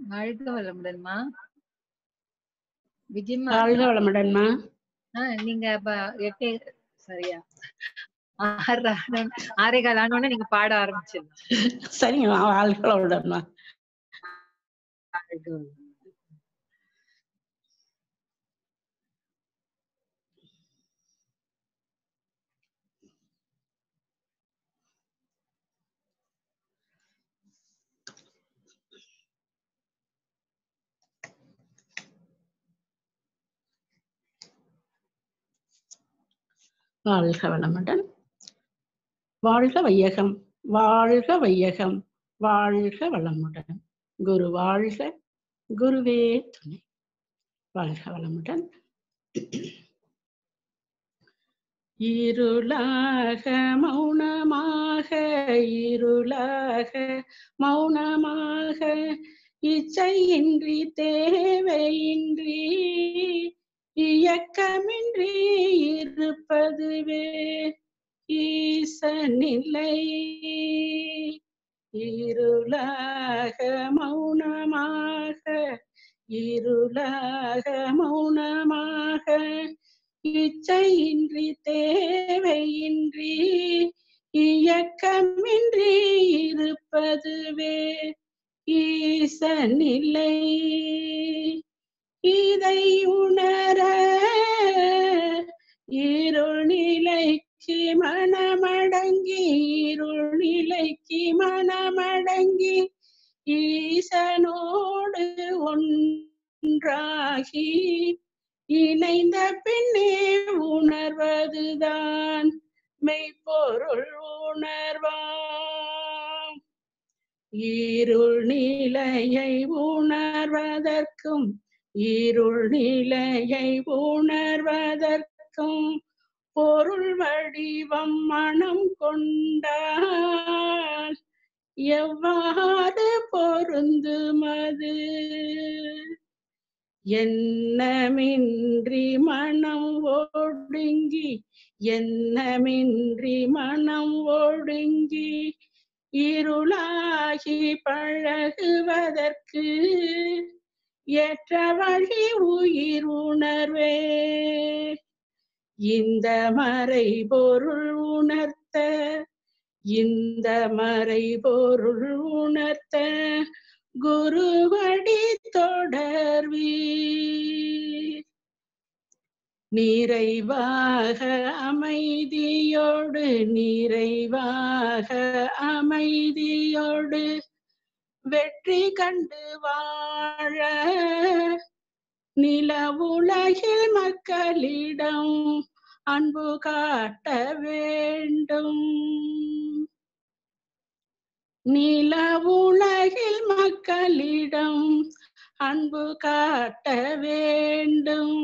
வாழ்க வளமுடன்மா விஜயம்மா வாழ்க வளமுடன்மா ஆ, நீங்க ப- எட்டு சரியா ஆறு ஆன- ஆறே கால் ஆனோடனே நீங்க பாட ஆரம்பிச்சிடலாம் சரிங்கம்மா வாழ்க வளமுடன்மா வாழ்க வளமுடன் வாழ்க வையகம் வாழ்க வையகம் வாழ்க வளமுடன் குரு வாழ்க குருவே துணை வாழ்க வளமுடன் இருளாக மௌனமாக இருளாக மௌனமாக இச்சையின்றி தேவையின்றி இயக்கமின்றி இருப்பதுவே ஈசனில்லை இருளாக மௌனமாக இருளாக மௌனமாக இச்சையின்றி தேவையின்றி இயக்கமின்றி இருப்பதுவே ஈசனில்லை இதை உணர இருள் நிலைக்கு மனமடங்கி இருள் நிலைக்கு மனமடங்கி ஈசனோடு ஒன்றாகி இணைந்த பின்னே உணர்வதுதான் மெய்ப்பொருள் உணர்வாம் இருள் நிலையை உணர்வதற்கும் இருள் நிலையை உணர்வதற்கும் பொருள் வடிவம் மனம் கொண்டால் எவ்வாறு பொருந்துமது எண்ணமின்றி மனம் ஒடுங்கி எண்ணமின்றி மனம் ஒடுங்கி இருளாகி பழகுவதற்கு ஏற்ற வழி உயிர் உணர்வே இந்த மறை பொருள் உணர்த்த இந்த மறை பொருள் உணர்த்த குருவடி தொடர்வீர் நிறைவாக அமைதியோடு நிறைவாக அமைதியோடு வெற்றி கண்டு வாழ நில உலகில் மக்களிடம் அன்பு காட்ட வேண்டும் நில உலகில் மக்களிடம் அன்பு காட்ட வேண்டும்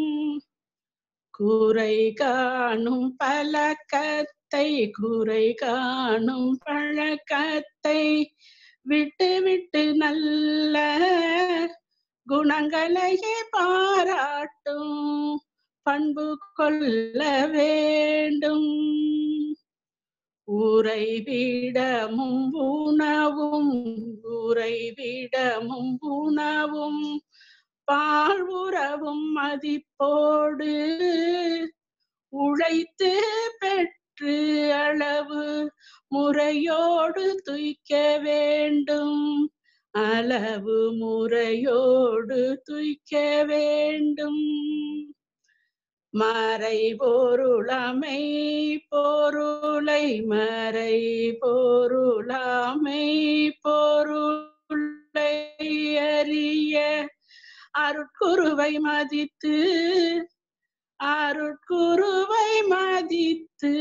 குறை காணும் பழக்கத்தை குறை காணும் பழக்கத்தை விட்டு விட்டு நல்ல குணங்களையே பாராட்டும் பண்பு கொள்ள வேண்டும் உறைவிடமும் உணவும் உறைவிடமும் உணவும் பாழ்வுறவும் மதிப்போடு உழைத்து பெற்று அளவு முறையோடு துய்க்க வேண்டும் அளவு முறையோடு துய்க்க வேண்டும் மறை பொருளமை பொருளை மறை பொருளமை பொருளை அறிய அருட்குருவை மதித்து அருட்குருவை மதித்து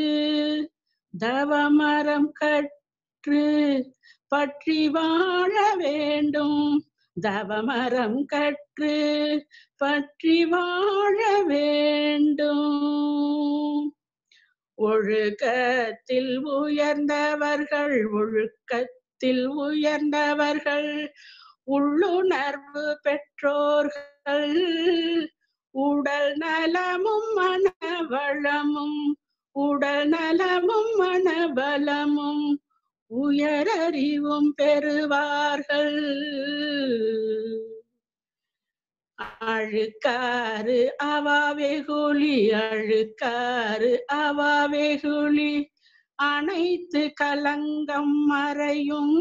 தவமரம் கற்று பற்றி வாழ வேண்டும் தவமரம் கற்று பற்றி வாழ வேண்டும் ஒழுக்கத்தில் உயர்ந்தவர்கள் ஒழுக்கத்தில் உயர்ந்தவர்கள் உள்ளுணர்வு பெற்றோர்கள் உடல் நலமும் மனவளமும் உடல் நலமும் மனபலமும் உயரறிவும் பெறுவார்கள் அழுக்காறு அவாவெகுளி அழுக்காறு அவாவெகுளி அனைத்து கலங்கம் மறையும்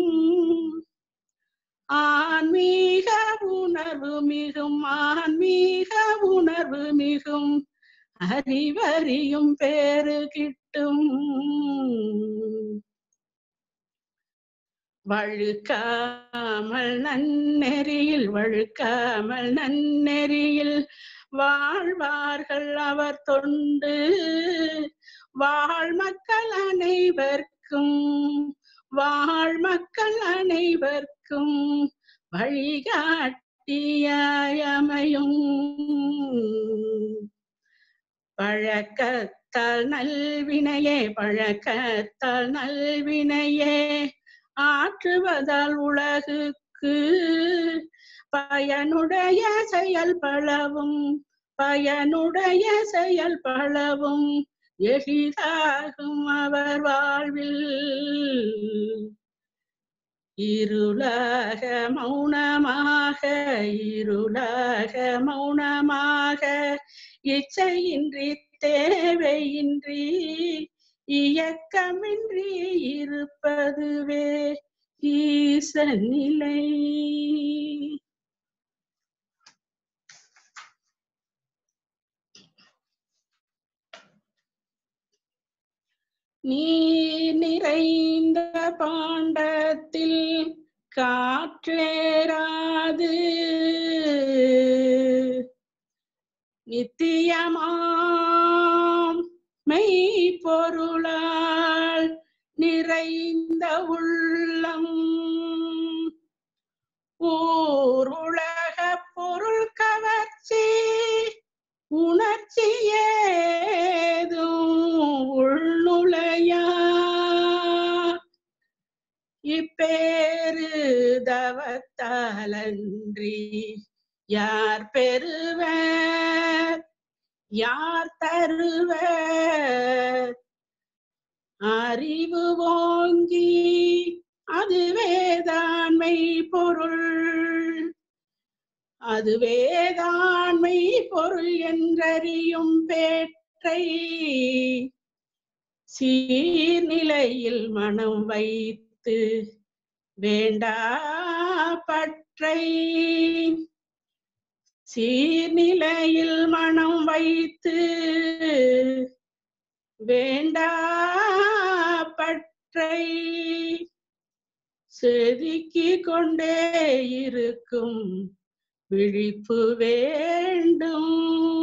ஆன்மீக உணர்வு மிகும் ஆன்மீக உணர்வு மிகும் அறிவறியும் பேரு கிட்டும் வழுக்காமல் நன்னெறியில் வழுக்காமல் நன்னெறியில் வாழ்வார்கள் அவர் தொண்டு வாழ் மக்கள் அனைவர்க்கும் வாழ் மக்கள் அனைவர்க்கும் வழிகாட்டியாயமையும் பழக்கத்தால் நல்வினையே பழக்கத்தால் நல்வினையே ஆற்றுவதால் உலகுக்கு பயனுடைய செயல் பலவும் பயனுடைய செயல் பலவும் எளிதாகும் அவர் வாழ்வில் இருளாக மௌனமாக இருளாக மௌனமாக இச்சையின்றி தேவையின்றி இயக்கமின்றி இருப்பதுவே ஈச நிலை நீர் நிறைந்த பாண்டத்தில் காற்றேராது நித்தியமாம் மெய்ப்பொருளால் நிறைந்த உள்ளம் ஊர் உலக பொருள் கவர்ச்சி உணர்ச்சி ஏதும் உள்நுழையா இப்பேரு தவத்தாலன்றி யார் பெறுவர் யார் தருவர் அறிவு ஓங்கி அதுவேதான்மை பொருள் அதுவேதான்மை பொருள் என்றறியும் பேற்றை சீர்நிலையில் மனம் வைத்து வேண்டா பற்றை சீர்நிலையில் மனம் வைத்து வேண்டா பற்றை செதுக்கிக் கொண்டே இருக்கும் விழிப்பு வேண்டும்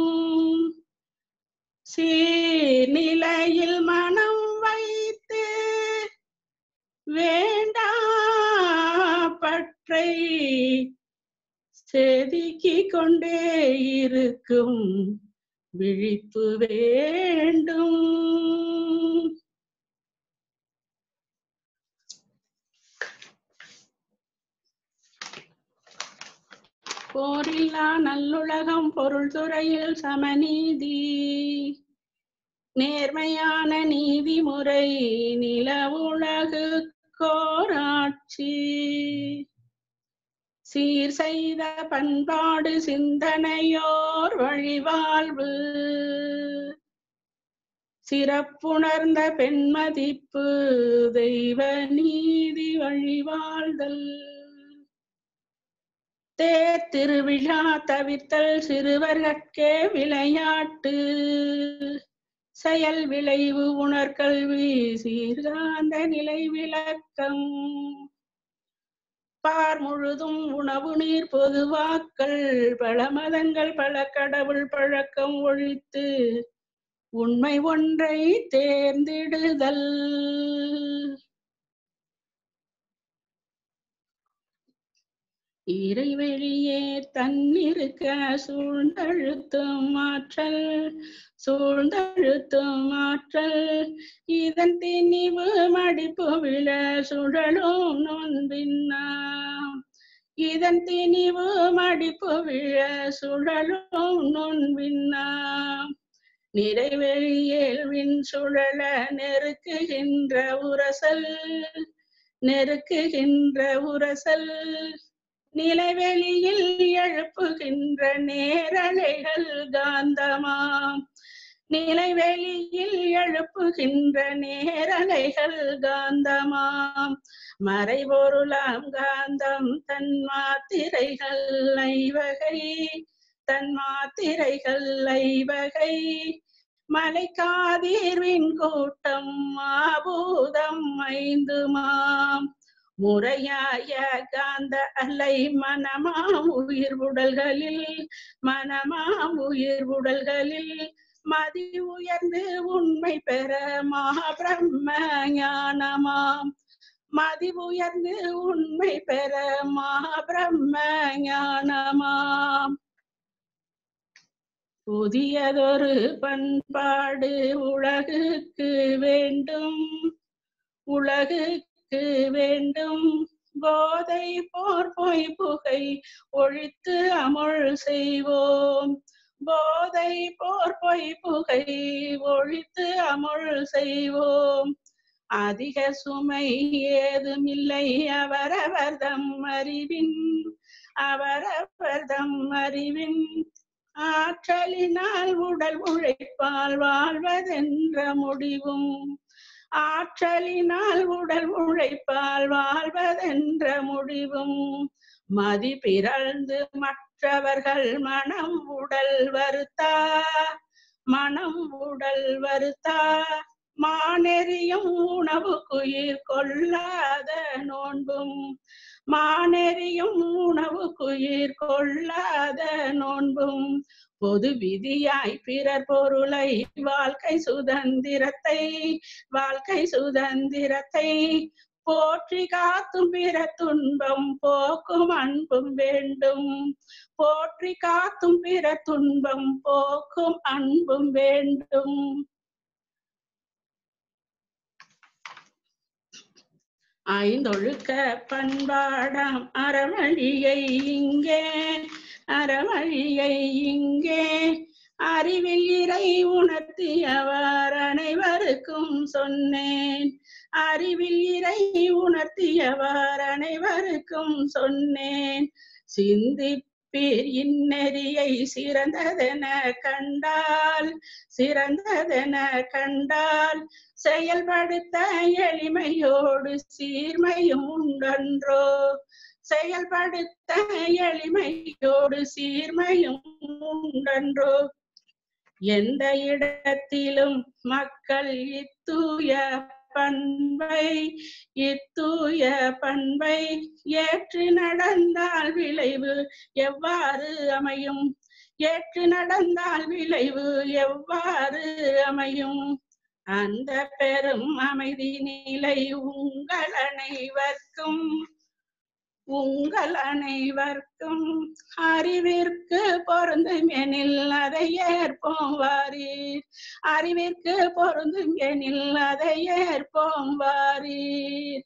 சீர்நிலையில் மனம் வைத்து வேண்டா பற்றை செதுக்கிக் கொண்டே இருக்கும் விழிப்பு வேண்டும் போரில்லா நல்லுலகம் பொருள் துறையில் சமநீதி நேர்மையான நீதிமுறை நில உலகு கோராட்சி சீர் செய்த பண்பாடு சிந்தனையோர் வழிவாழ்வு சிறப்புணர்ந்த பெண்மதிப்பு தெய்வ நீதி வழிவாழ்தல் தேர் திருவிழா தவிர்த்தல் சிறுவர்கட்கே விளையாட்டு செயல் விளைவு உணர்கல்வி சீர்காந்த நிலை விளக்கம் பார் முழுதும் உணவு நீர் பொதுவாக்கள் பல மதங்கள் பல கடவுள் பழக்கம் ஒழித்து உண்மை ஒன்றை தேர்ந்திடுதல் இறைவெளியே தன்னிருக்க சூழ்ந்தழுத்தும் ஆற்றல் சூழ்ந்தழுத்தும் ஆற்றல் இதன் திணிவு மடிப்பு விழ சுழலும் நொன்பின்னாம் இதன் திணிவு மடிப்பு விழ சுழலும் நொன்பின்னாம் நிறைவெளியேல் விண் சுழல நெருக்குகின்ற உரசல் நெருக்குகின்ற உரசல் நிலைவெளியில் எழுப்புகின்ற நேரலைகள் காந்தமாம் நிலைவெளியில் எழுப்புகின்ற நேரலைகள் காந்தமாம் மறைபொருளாம் காந்தம் தன் மாத்திரைகள் ஐவகை தன் மாத்திரைகள் ஐவகை மலைக்காதீர்வின் கூட்டம் மாபூதம் ஐந்துமாம் முறையாய காந்த அலை மனமாம் உயிர் உடல்களில் மனமாம் உயிர் உடல்களில் மதி உயர்ந்து உண்மை பெற மகாபிரம்ம ஞானமாம் மதி உயர்ந்து உண்மை பெற மகாபிரம்ம ஞானமாம் புதியதொரு பண்பாடு உலகுக்கு வேண்டும் உலகுக்கு வேண்டும் போதை போர் பொய் புகை ஒழித்து அமுள் செய்வோம் போதை போர் பொய் புகை ஒழித்து அமுள் செய்வோம் அதிக சுமை ஏதுமில்லை அவரவர்தம் அறிவின் அவரவர்தம் அறிவின் ஆற்றலினால் உடல் உழைப்பால் வாழ்வதென்ற முடிவும் ஆற்றலினால் உடல் உழைப்பால் வாழ்வதென்ற முடிவும் மதி பிறழ்ந்து மற்றவர்கள் மனம் உடல் வருத்தா மனம் உடல் வருத்தா மானெறியும் உணவு குயிர் கொள்ளாத நோன்பும் மானெறியும் உணவு குயிர் கொள்ளாத நோன்பும் பொது விதியாய் பிறர் பொருளை வாழ்க்கை சுதந்திரத்தை வாழ்க்கை சுதந்திரத்தை போற்றி காத்தும் பிற துன்பம் போக்கும் அன்பும் வேண்டும் போற்றி காத்தும் பிற துன்பம் போக்கும் அன்பும் வேண்டும் ஐந்தொழுக்க பண்பாடாம் அறமழியை இங்கே அறமழியை இங்கே அறிவில் இறை உணர்த்தியவர் அனைவருக்கும் சொன்னேன் அறிவில் இறை உணர்த்தியவர் அனைவருக்கும் சொன்னேன் சிந்திப்பீர் இந்நெறியை சிறந்ததென கண்டால் சிறந்ததென கண்டால் செயல்படுத்த எளிமையோடு சீர்மையும் உண்டன்றோ செயல்படுத்த எளிமையோடு சீர்மையும் உண்டன்றோ எந்த இடத்திலும் மக்கள் இத்தூய பண்பை இத்தூய பண்பை ஏற்று நடந்தால் விளைவு எவ்வாறு அமையும் ஏற்று நடந்தால் விளைவு எவ்வாறு அமையும் அந்த பெரும் அமைதி நிலை உங்கள் அனைவர்க்கும் உங்கள் அனைவர்க்கும் அறிவிற்கு பொருந்தும் எனில் அதை ஏற்போம் வாரீர் அறிவிற்கு பொருந்தும் எனில் அதை ஏற்போம் வாரீர்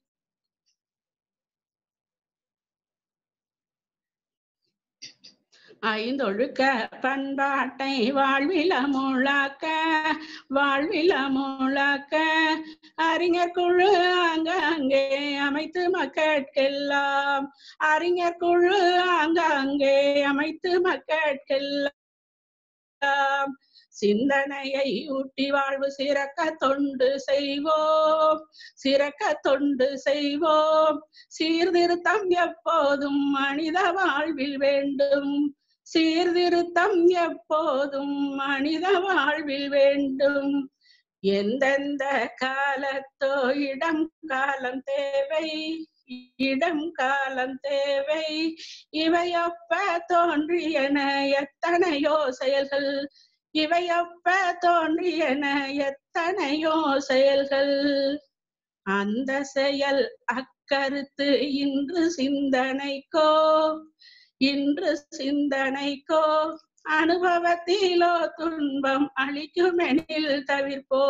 ஐந்தொழுக்க பண்பாட்டை வாழ்வில முழாக்க வாழ்வில முழாக்க அறிஞர் குழு அங்கங்கே அமைத்து மக்கட்கெல்லாம் அறிஞர் குழு அங்கங்கே அமைத்து மக்கட்கெல்லாம் சிந்தனையை ஊட்டி வாழ்வு சிறக்க தொண்டு செய்வோம் சிறக்க தொண்டு செய்வோம் சீர்திருத்தம் எப்போதும் மனித வாழ்வில் வேண்டும் சீர்திருத்தம் எப்போதும் மனித வாழ்வில் வேண்டும் எந்தெந்த காலத்தோ இடம் காலம் தேவை இடம் காலம் தேவை இவையொப்ப தோன்றியன எத்தனையோ செயல்கள் இவையொப்ப தோன்றியன எத்தனையோ செயல்கள் அந்த செயல் அக்கருத்து இன்று சிந்தனைக்கோ இன்று சிந்தனைக்கோ அனுபவத்திலோ துன்பம் அளிக்குமெனில் தவிர்ப்போ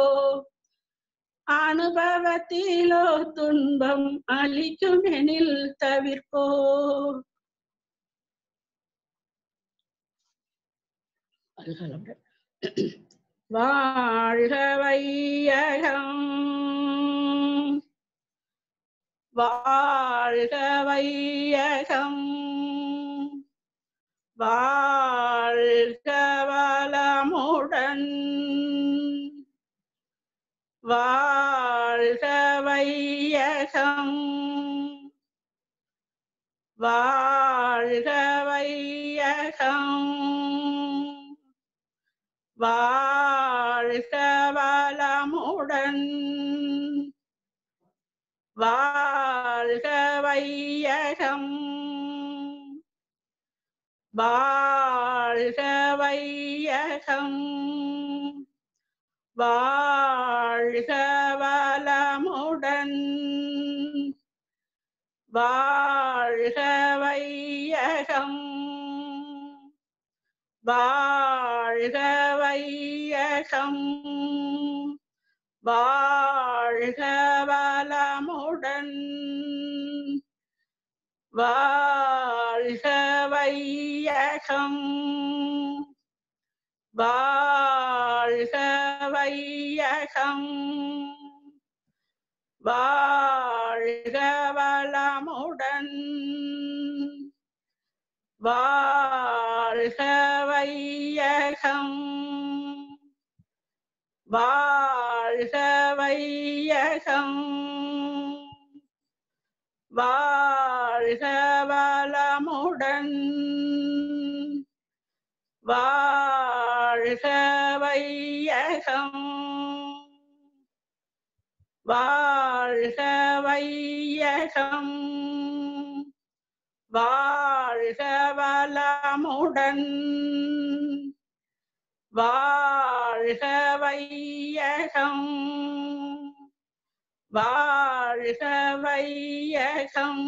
அனுபவத்திலோ துன்பம் அளிக்குமெனில் தவிர்ப்போ அல்கலமுடன் வாழ்க வையகம் வாழ்க வையகம் வாழ்க வளமுடன் வாழ்க வையகம் வாழ்க வையகம் வாழ்க வளமுடன் வாழ்க வையகம் வாழ்க வையகம் வாழ்க வளமுடன் வாழ்க வையகம் வாழ்க வையகம் வாழ்க வளமுடன் வாழ்க வையகம் வாழ்க வையகம் வாழ்க வளமுடன் வாழ்க வையகம் வாழ்க வையகம் வாழ்க வளமுடன் வாழ்க வையகம் வாழ்க வையகம் வாழ்க வளமுடன் வாழ்க வையகம் வாழ்க வையகம்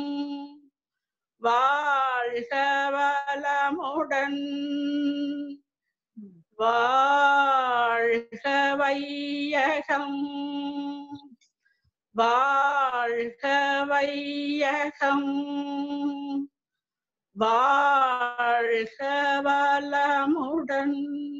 வாழ்க வளமுடன் வாழ்க வையகம் வாழ்க வையகம் வாழ்க வளமுடன்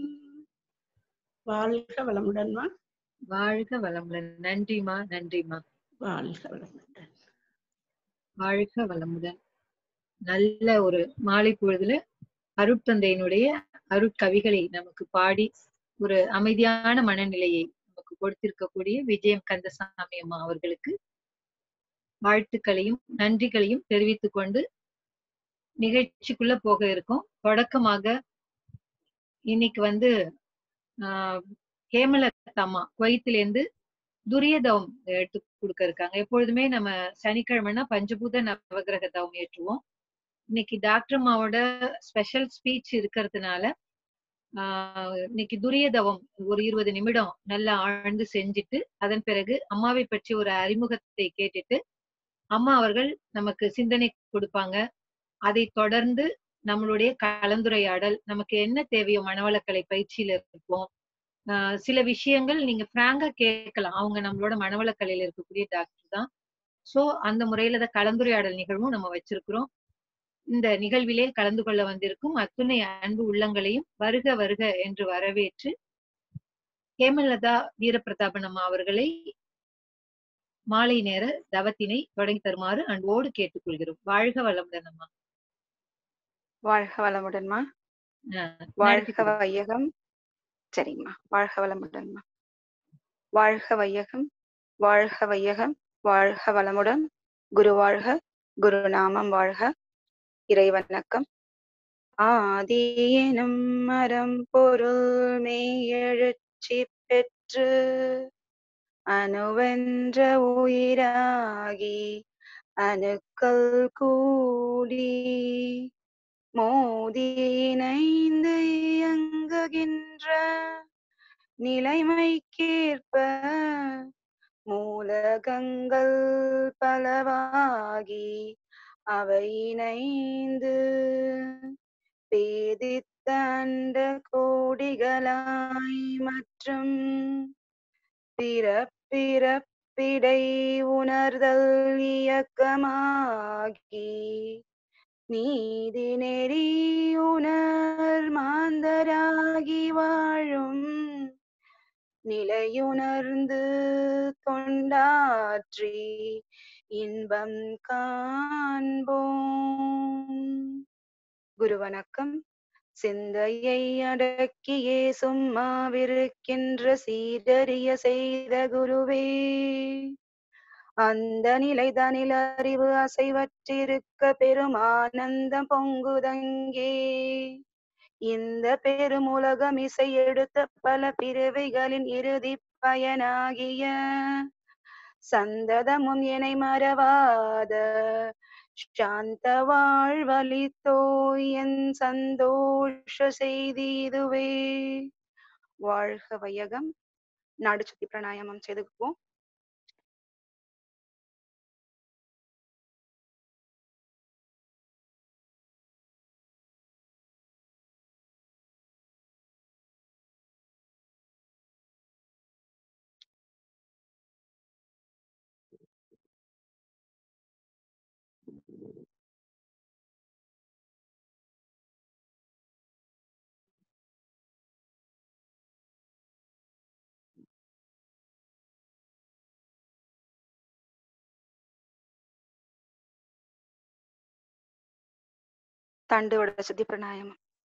வாழ்க வளமுடன்மா வாழ்க வளமுடன் நன்றிமா நன்றிமா வாழ்க வளமுடன் வாழ்க வளமுடன் நல்ல ஒரு மாலை பொழுதுல அருட்தந்தையினுடைய அருட்கவிகளை நமக்கு பாடி ஒரு அமைதியான மனநிலையை நமக்கு கொடுத்திருக்கக்கூடிய விஜயம் கந்தசாமி அம்மா அவர்களுக்கு வாழ்த்துக்களையும் நன்றிகளையும் தெரிவித்துக் கொண்டு நிகழ்ச்சிக்குள்ள போக இருக்கோம் தொடக்கமாக இன்னைக்கு வந்து ஆஹ் ஹேமலதா அம்மா குவைத்திலேருந்து துரியதவம் எடுத்து கொடுக்க இருக்காங்க எப்பொழுதுமே நம்ம சனிக்கிழமைனா பஞ்சபூத நவகிரக தவம் ஏற்றுவோம் இன்னைக்கு டாக்டர் அம்மாவோட ஸ்பெஷல் ஸ்பீச் இருக்கிறதுனால ஆஹ் இன்னைக்கு துரியதவம் ஒரு இருபது நிமிடம் நல்லா ஆழ்ந்து செஞ்சுட்டு அதன் பிறகு அம்மாவை பற்றி ஒரு அறிமுகத்தை கேட்டுட்டு அம்மா அவர்கள் நமக்கு சிந்தனை கொடுப்பாங்க அதை தொடர்ந்து நம்மளுடைய கலந்துரையாடல் நமக்கு என்ன தேவையோ மனவளக்கலை பயிற்சியில இருப்போம் ஆஹ் சில விஷயங்கள் நீங்க பிராங்கா கேட்கலாம் அவங்க நம்மளோட மனவளக்கலையில இருக்கக்கூடிய டாக்டர் தான் சோ அந்த முறையில தான் கலந்துரையாடல் நிகழ்வும் நம்ம வச்சிருக்கிறோம் இந்த நிகழ்விலே கலந்து கொள்ள வந்திருக்கும் அத்துணை அன்பு உள்ளங்களையும் வருக வருக என்று வரவேற்று ஹேமலதா வீரபிரதாபன் அம்மா அவர்களை மாலை நேர தவத்தினை தொடங்கி தருமாறு அன்போடு கேட்டுக்கொள்கிறோம் வாழ்க வளமுடன் அம்மா வாழ்க வளமுடன்மா ஆஹ் வாழ்க நடத்தி வையகம் சரிங்கம்மா வாழ்க வளமுடன்மா வாழ்க வையகம் வாழ்க வையகம் வாழ்க வளமுடன் குரு வாழ்க குரு நாமம் வாழ்க இறை வணக்கம் ஆதி எனும் மரம் பொருள் மெய்யெழுச்சி பெற்று அணுவென்ற உயிராகி அணுக்கள் கூடி மோதி இணைந்து இயங்குகின்ற நிலைமைக்கேற்ப மூலகங்கள் பலவாகி அவை இணைந்து பேதித்த அண்ட கோடிகளாய் மற்றும் பிறப்பிறப்பிடை உணர்தல் இயக்கமாகி நீதி நெறி உணர் மாந்தராகி வாழும் நிலையுணர்ந்து தொண்டாற்றி இன்பம் காண்போம் குரு வணக்கம் சிந்தையை அடக்கியே சும்மாவிருக்கின்ற சீரறிய செய்த குருவே அந்த நிலைதனில் அறிவு அசைவற்றிருக்க பெரும் ஆனந்தம் பொங்குதங்கே இந்த பெருமுலகம் இசை எடுத்த பல பிறவைகளின் இறுதி பயனாகிய சந்ததமும் என்னை மறவாத சாந்த வாழ்வழித்தோய் என் சந்தோஷ செய்தி இதுவே வாழ்க வையகம் நாடு சுத்தி பிராணாயாமம் செய்துக்குவோம் தண்டுவட சுத்தி பிராணாயாமம்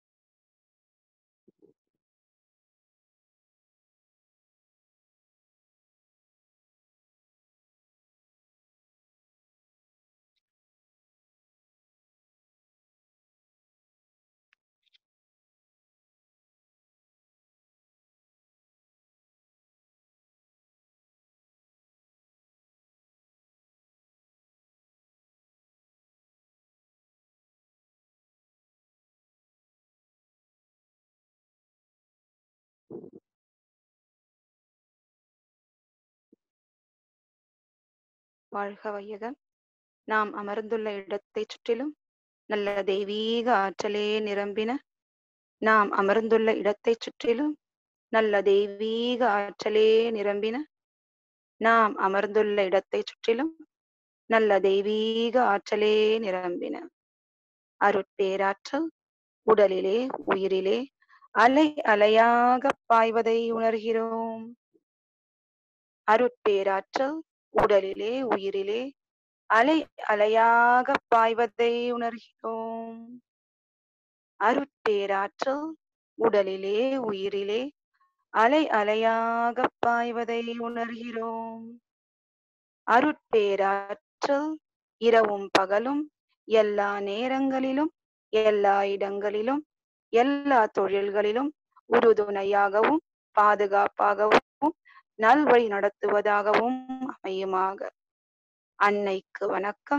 வாழ்க வையகம் நாம் அமர்ந்துள்ள இடத்தைச் சுற்றிலும் நல்ல தெய்வீக ஆற்றலே நிரம்பின நாம் அமர்ந்துள்ள இடத்தைச் சுற்றிலும் நல்ல தெய்வீக ஆற்றலே நிரம்பின நாம் அமர்ந்துள்ள இடத்தைச் சுற்றிலும் நல்ல தெய்வீக ஆற்றலே நிரம்பின அருட்பேராற்றல் உடலிலே உயிரிலே அலை அலையாக பாய்வதை உணர்கிறோம் அருட்பேராற்றல் உடலிலே உயிரிலே அலை அலையாக பாய்வதை உணர்கிறோம் அருட்பேராற்றல் உடலிலே உயிரிலே அலை அலையாக பாய்வதை உணர்கிறோம் அருட்பேராற்றல் இரவும் பகலும் எல்லா நேரங்களிலும் எல்லா இடங்களிலும் எல்லா தொழில்களிலும் உறுதுணையாகவும் பாதுகாப்பாகவும் நல்வழி நடத்துவதாகவும் அமையுமாக அன்னைக்கு வணக்கம்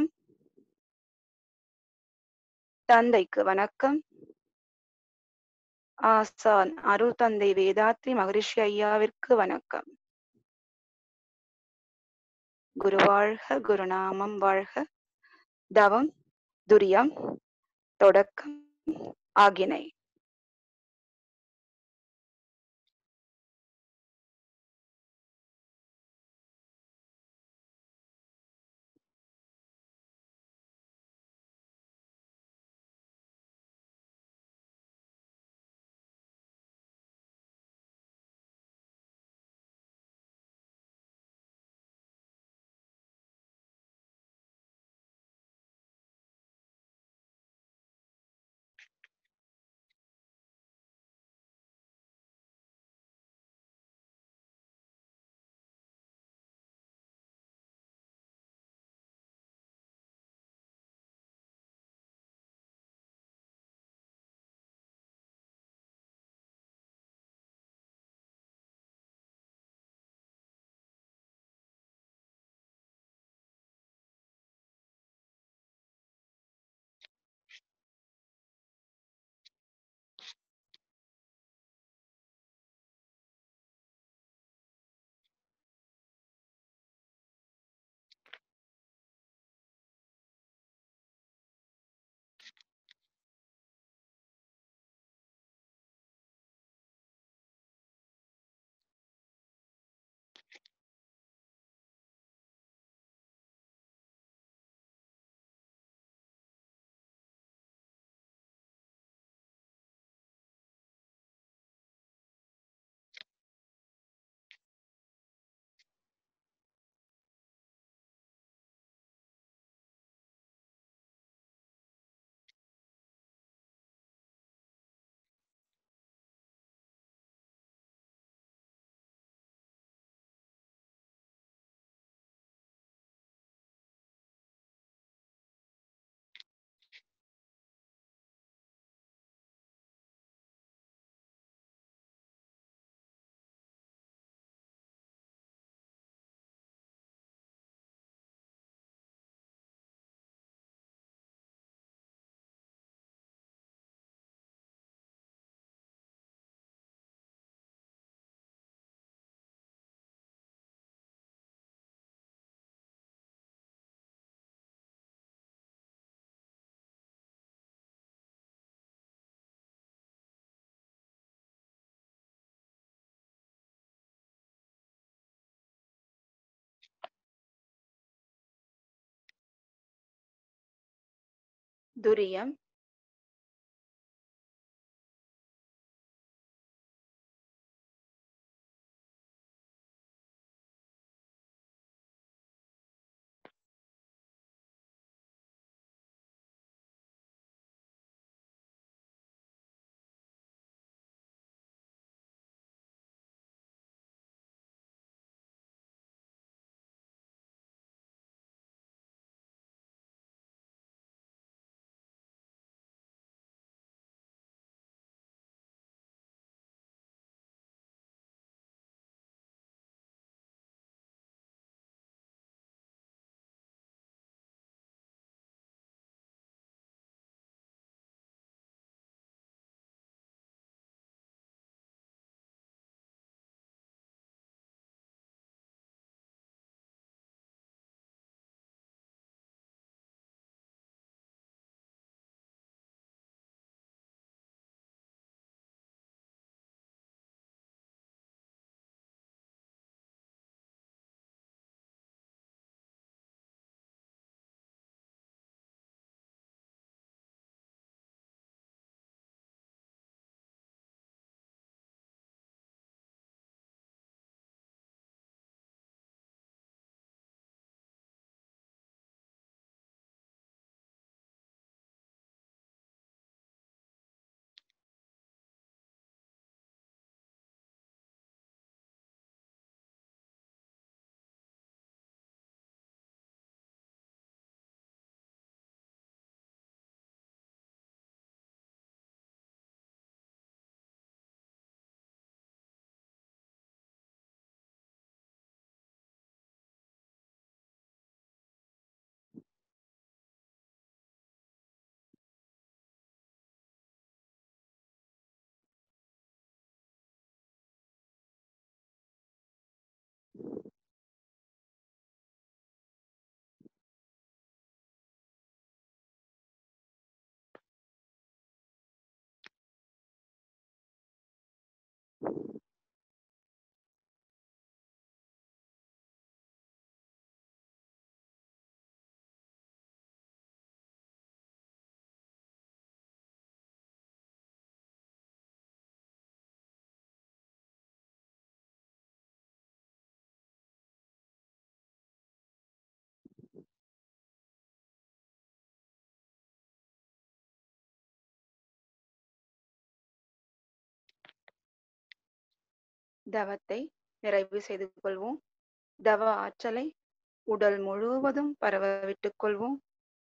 தந்தைக்கு வணக்கம் ஆசான் அருள் தந்தை வேதாத்ரி மகரிஷி ஐயாவிற்கு வணக்கம் குரு வாழ்க குருநாமம் வாழ்க தவம் துரியம் தொடக்கம் ஆகினை துரியம் தவத்தை நிறைவு செய்து கொள்வோம் தவ ஆற்றலை உடல் முழுவதும் பரவ விட்டுக் கொள்வோம்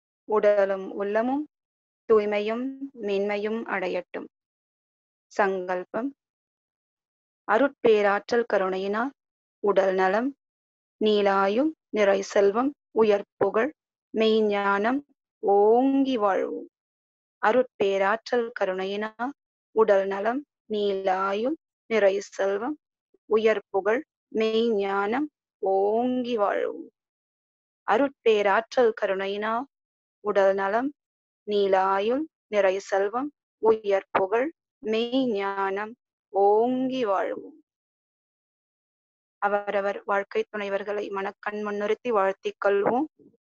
உடலும் உள்ளமும் தூய்மையும் மேன்மையும் அடையட்டும் சங்கல்பம் அருட்பேராற்றல் கருணையினால் உடல் நலம் நீலாயும் நிறை செல்வம் உயர் புகழ் மெய்ஞானம் ஓங்கி வாழ்வோம் அருட்பேராற்றல் கருணையினால் உடல் நலம் நீலாயும் நிறை செல்வம் உயர் புகழ் மெய்ஞானம் ஓங்கி வாழ்வோம் அருட்பேராற்றல் கருணையினால் உடல் நலம் நீலாயுள் நிறை செல்வம் உயர் புகழ் மெய்ஞானம் ஓங்கி வாழ்வோம் அவரவர் வாழ்க்கை துணைவர்களை மனக்கண் முன்னிறுத்தி வாழ்த்திக் கொள்வோம்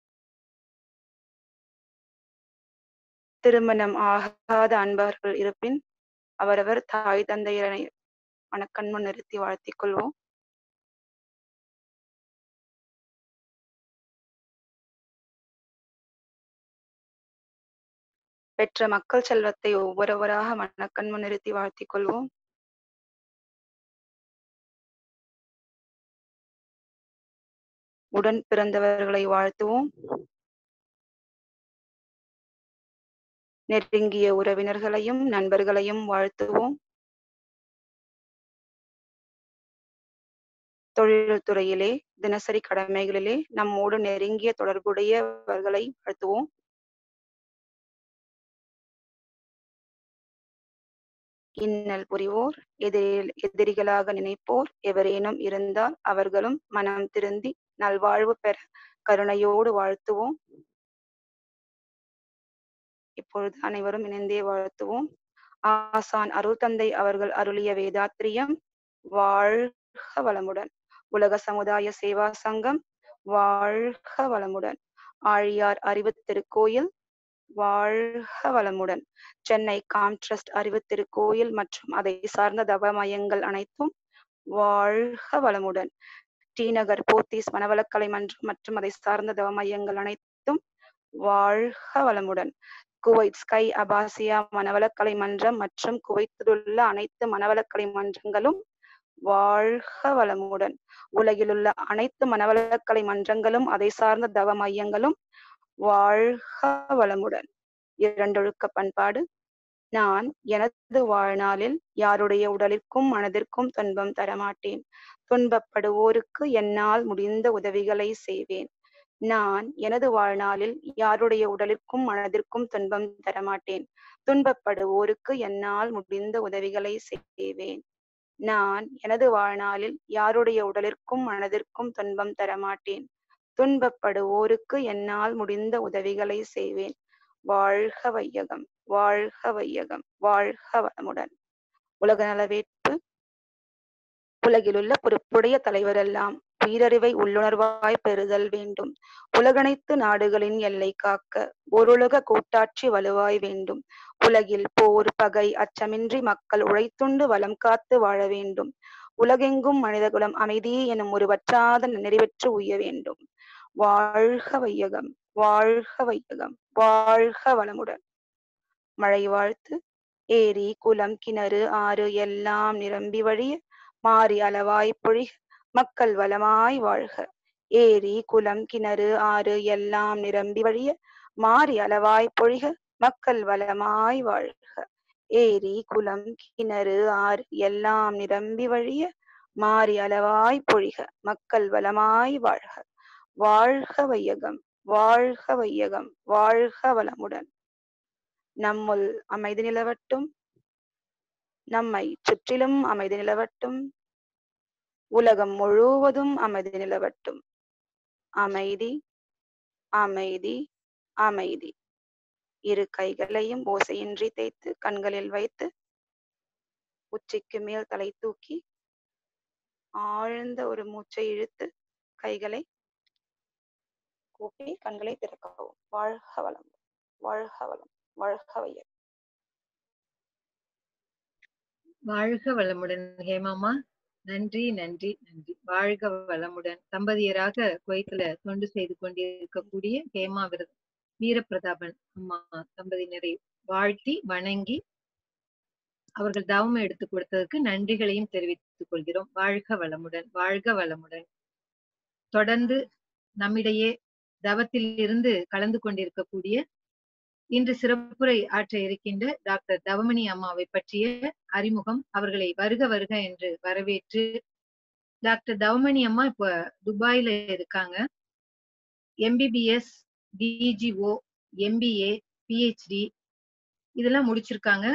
திருமணம் ஆகாத அன்பர்கள் இருப்பின் அவரவர் தாய் தந்தையரை மனக்கண் முன் நிறுத்தி வாழ்த்திக் கொள்வோம் பெற்ற மக்கள் செல்வத்தை ஒவ்வொருவராக மனக்கண் முன் நிறுத்தி வாழ்த்திக் கொள்வோம் உடன் பிறந்தவர்களை வாழ்த்துவோம் நெருங்கிய உறவினர்களையும் நண்பர்களையும் வாழ்த்துவோம் தொழில் துறையிலே தினசரி கடமைகளிலே நம்மோடு நெருங்கிய தொடர்புடையவர்களை வாழ்த்துவோம் இன்னல் புரிவோர் எதிரில் எதிரிகளாக நினைப்போர் எவரேனும் இருந்தால் அவர்களும் மனம் திருந்தி நல்வாழ்வு பெற கருணையோடு வாழ்த்துவோம் இப்பொழுது அனைவரும் இணைந்தே வாழ்த்துவோம் ஆசான் அருள் தந்தை அவர்கள் அருளிய வேதாத்திரியம் வாழ்க வளமுடன் உலக சமுதாய சேவா சங்கம் வாழ்க வளமுடன் ஆழியார் அறிவு திருக்கோயில் வாழ்க வளமுடன் சென்னை காம்ட்ரஸ்ட் அறிவு திருக்கோயில் மற்றும் அதை சார்ந்த தவ மையங்கள் அனைத்தும் வாழ்க வளமுடன் டி நகர் போத்தீஸ் மனவளக்கலை மன்றம் மற்றும் அதை சார்ந்த தவ மையங்கள் அனைத்தும் வாழ்க வளமுடன் குவைத் ஸ்கை அபாசியா மனவளக்கலை மன்றம் மற்றும் குவைத்தில் உள்ள அனைத்து மனவளக்கலை மன்றங்களும் வாழ்க வளமுடன் உலகிலுள்ள அனைத்து மனவளக்கலை மன்றங்களும் அதை சார்ந்த தவ மையங்களும் வாழ்க வளமுடன் இரண்டொழுக்க பண்பாடு நான் எனது வாழ்நாளில் யாருடைய உடலிற்கும் மனதிற்கும் துன்பம் தரமாட்டேன் துன்பப்படுவோருக்கு என்னால் முடிந்த உதவிகளை செய்வேன் நான் எனது வாழ்நாளில் யாருடைய உடலிற்கும் மனதிற்கும் துன்பம் தரமாட்டேன் துன்பப்படுவோருக்கு என்னால் முடிந்த உதவிகளை செய்வேன் நான் எனது வாழ்நாளில் யாருடைய உடலிற்கும் மனதிற்கும் துன்பம் தரமாட்டேன் துன்பப்படுவோருக்கு என்னால் முடிந்த உதவிகளை செய்வேன் வாழ்க வையகம் வாழ்க வையகம் வாழ்க வளமுடன் உலக நலவேட்பு உலகிலுள்ள பொறுப்புடைய தலைவரெல்லாம் உயிரறிவை உள்ளுணர்வாய் பெறுதல் வேண்டும் உலகனைத்து நாடுகளின் எல்லை காக்க ஓருலக கூட்டாட்சி வலுவாய் வேண்டும் உலகில் போர் பகை அச்சமின்றி மக்கள் உழைத்துண்டு வளம் காத்து வாழ வேண்டும் உலகெங்கும் மனிதகுலம் அமைதி எனும் ஒரு வற்றாத நிறைவேற்று உய்ய வேண்டும் வாழ்க வையகம் வாழ்க வையகம் வாழ்க வளமுடன் மழை வாழ்த்து ஏரி குளம் கிணறு ஆறு எல்லாம் நிரம்பி வழிய மாறி அளவாய் பொழிக மக்கள் வளமாய் வாழ்க ஏரி குளம் கிணறு ஆறு எல்லாம் நிரம்பி வழிய மாறி அளவாய் பொழிக மக்கள் வளமாய் வாழ்க ஏரி குளம் கிணறு ஆறு எல்லாம் நிரம்பி வழிய மாறி அளவாய் பொழிக மக்கள் வளமாய் வாழ்க வாழ்க வையகம் வாழ்க வையகம் வாழ்க வளமுடன் நம்முள் அமைதி நிலவட்டும் நம்மை சுற்றிலும் அமைதி நிலவட்டும் உலகம் முழுவதும் அமைதி நிலவட்டும் அமைதி அமைதி அமைதி இரு கைகளையும் ஓசையின்றி தேய்த்து கண்களில் வைத்து உச்சிக்கு மேல் தலை தூக்கி ஆழ்ந்த ஒரு மூச்சை இழுத்து கைகளை கூப்பி கண்களை திறக்கவும் வாழ்க வளம் வாழ்க வளம் வாழ்க வையகம் வாழ்க வளமுடன் ஹேமாமா நன்றி நன்றி நன்றி வாழ்க வளமுடன் தம்பதியராக குவைத்துல தொண்டு செய்து கொண்டிருக்கக்கூடிய ஹேமா விரத வீரபிரதாபன் அம்மா தம்பதியினரை வாழ்த்தி வணங்கி அவர்கள் தவம் எடுத்து கொடுத்ததற்கு நன்றிகளையும் தெரிவித்துக் கொள்கிறோம் வாழ்க வளமுடன் வாழ்க வளமுடன் தொடர்ந்து நம்மிடையே தவத்தில் இருந்து கலந்து கொண்டிருக்கக்கூடிய இன்று சிறப்புரை ஆற்ற இருக்கின்ற டாக்டர் தவமணி அம்மாவை பற்றிய அறிமுகம் அவர்களை வருக வருக என்று வரவேற்று டாக்டர் தவமணி அம்மா இப்ப துபாயில இருக்காங்க எம்பிபிஎஸ் டிஜிஓ எம்பிஏ பிஹெச்டி இதெல்லாம் முடிச்சிருக்காங்க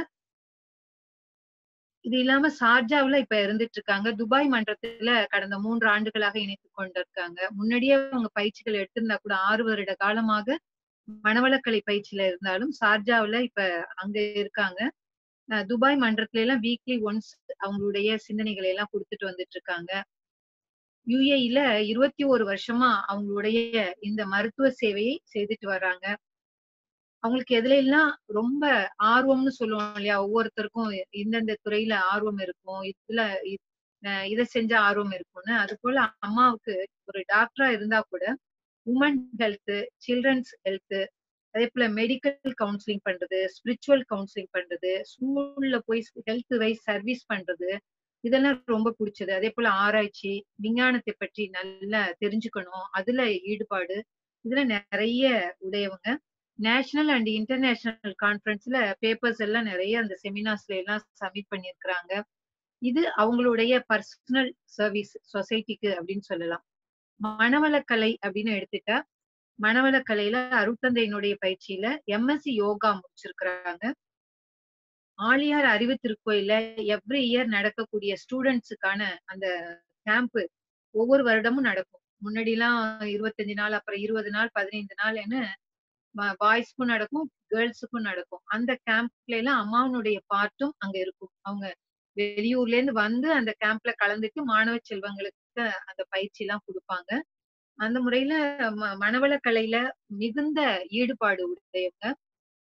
இது இல்லாம ஷார்ஜாவுல இப்ப இருந்துட்டு இருக்காங்க துபாய் மன்றத்துல கடந்த மூன்று ஆண்டுகளாக இணைத்து கொண்டிருக்காங்க முன்னாடியே அவங்க பயிற்சிகள் எடுத்திருந்தா கூட ஆறு வருட காலமாக மனவளக்கலை பயிற்சியில இருந்தாலும் ஷார்ஜாவுல இப்ப அங்க இருக்காங்க அஹ் துபாய் மன்றத்துல எல்லாம் வீக்லி ஒன்ஸ் அவங்களுடைய சிந்தனைகளை எல்லாம் கொடுத்துட்டு வந்துட்டு இருக்காங்க யுஏஇல இருபத்தி ஒரு வருஷமா அவங்களுடைய இந்த மருத்துவ சேவையை செய்துட்டு வர்றாங்க அவங்களுக்கு எதுல எல்லாம் ரொம்ப ஆர்வம்னு சொல்லுவோம் இல்லையா ஒவ்வொருத்தருக்கும் இந்தந்த துறையில ஆர்வம் இருக்கும் இதுல இ- அஹ் இதை செஞ்ச ஆர்வம் இருக்கும்னு அது போல அம்மாவுக்கு ஒரு டாக்டரா இருந்தா கூட உமன் ஹெல்த் சில்ட்ரன்ஸ் ஹெல்த் அதே போல மெடிக்கல் கவுன்சிலிங் பண்றது ஸ்பிரிச்சுவல் கவுன்சிலிங் பண்றது ஸ்கூல்ல போய் ஹெல்த் வைஸ் சர்வீஸ் பண்றது இதெல்லாம் ரொம்ப பிடிச்சது அதே போல ஆராய்ச்சி விஞ்ஞானத்தை பற்றி நல்லா தெரிஞ்சுக்கணும் அதுல ஈடுபாடு இதுல நிறைய உடையவங்க நேஷனல் அண்ட் இன்டர்நேஷனல் கான்ஃபரன்ஸ்ல பேப்பர்ஸ் எல்லாம் நிறைய அந்த செமினார்ஸ்ல எல்லாம் சப்மிட் பண்ணியிருக்கிறாங்க இது அவங்களுடைய பர்சனல் சர்வீஸ் சொசைட்டிக்கு அப்படின்னு சொல்லலாம் மனவளக்கலை அப்படின்னு எடுத்துட்டா மனவளக்கலையில அருட்தந்தையினுடைய பயிற்சியில எம்எஸ்சி யோகா முடிச்சிருக்கிறாங்க ஆழியார் அறிவு திருக்கோயில எவ்ரி இயர் நடக்கக்கூடிய ஸ்டூடெண்ட்ஸுக்கான அந்த கேம்ப் ஒவ்வொரு வருடமும் நடக்கும் முன்னாடி எல்லாம் இருபத்தஞ்சு நாள் அப்புறம் இருபது நாள் பதினைந்து நாள்னு பாய்ஸ்க்கும் நடக்கும் கேர்ள்ஸுக்கும் நடக்கும் அந்த கேம்ப்ல எல்லாம் அம்மாவனுடைய பார்ட்டும் அங்க இருக்கும் அவங்க வெளியூர்ல இருந்து வந்து அந்த கேம்ப்ல கலந்துட்டு மாணவ செல்வங்களுக்கு அந்த பயிற்சி எல்லாம் கொடுப்பாங்க அந்த முறையில ம- மனவளக்கலையில மிகுந்த ஈடுபாடு உடையவங்க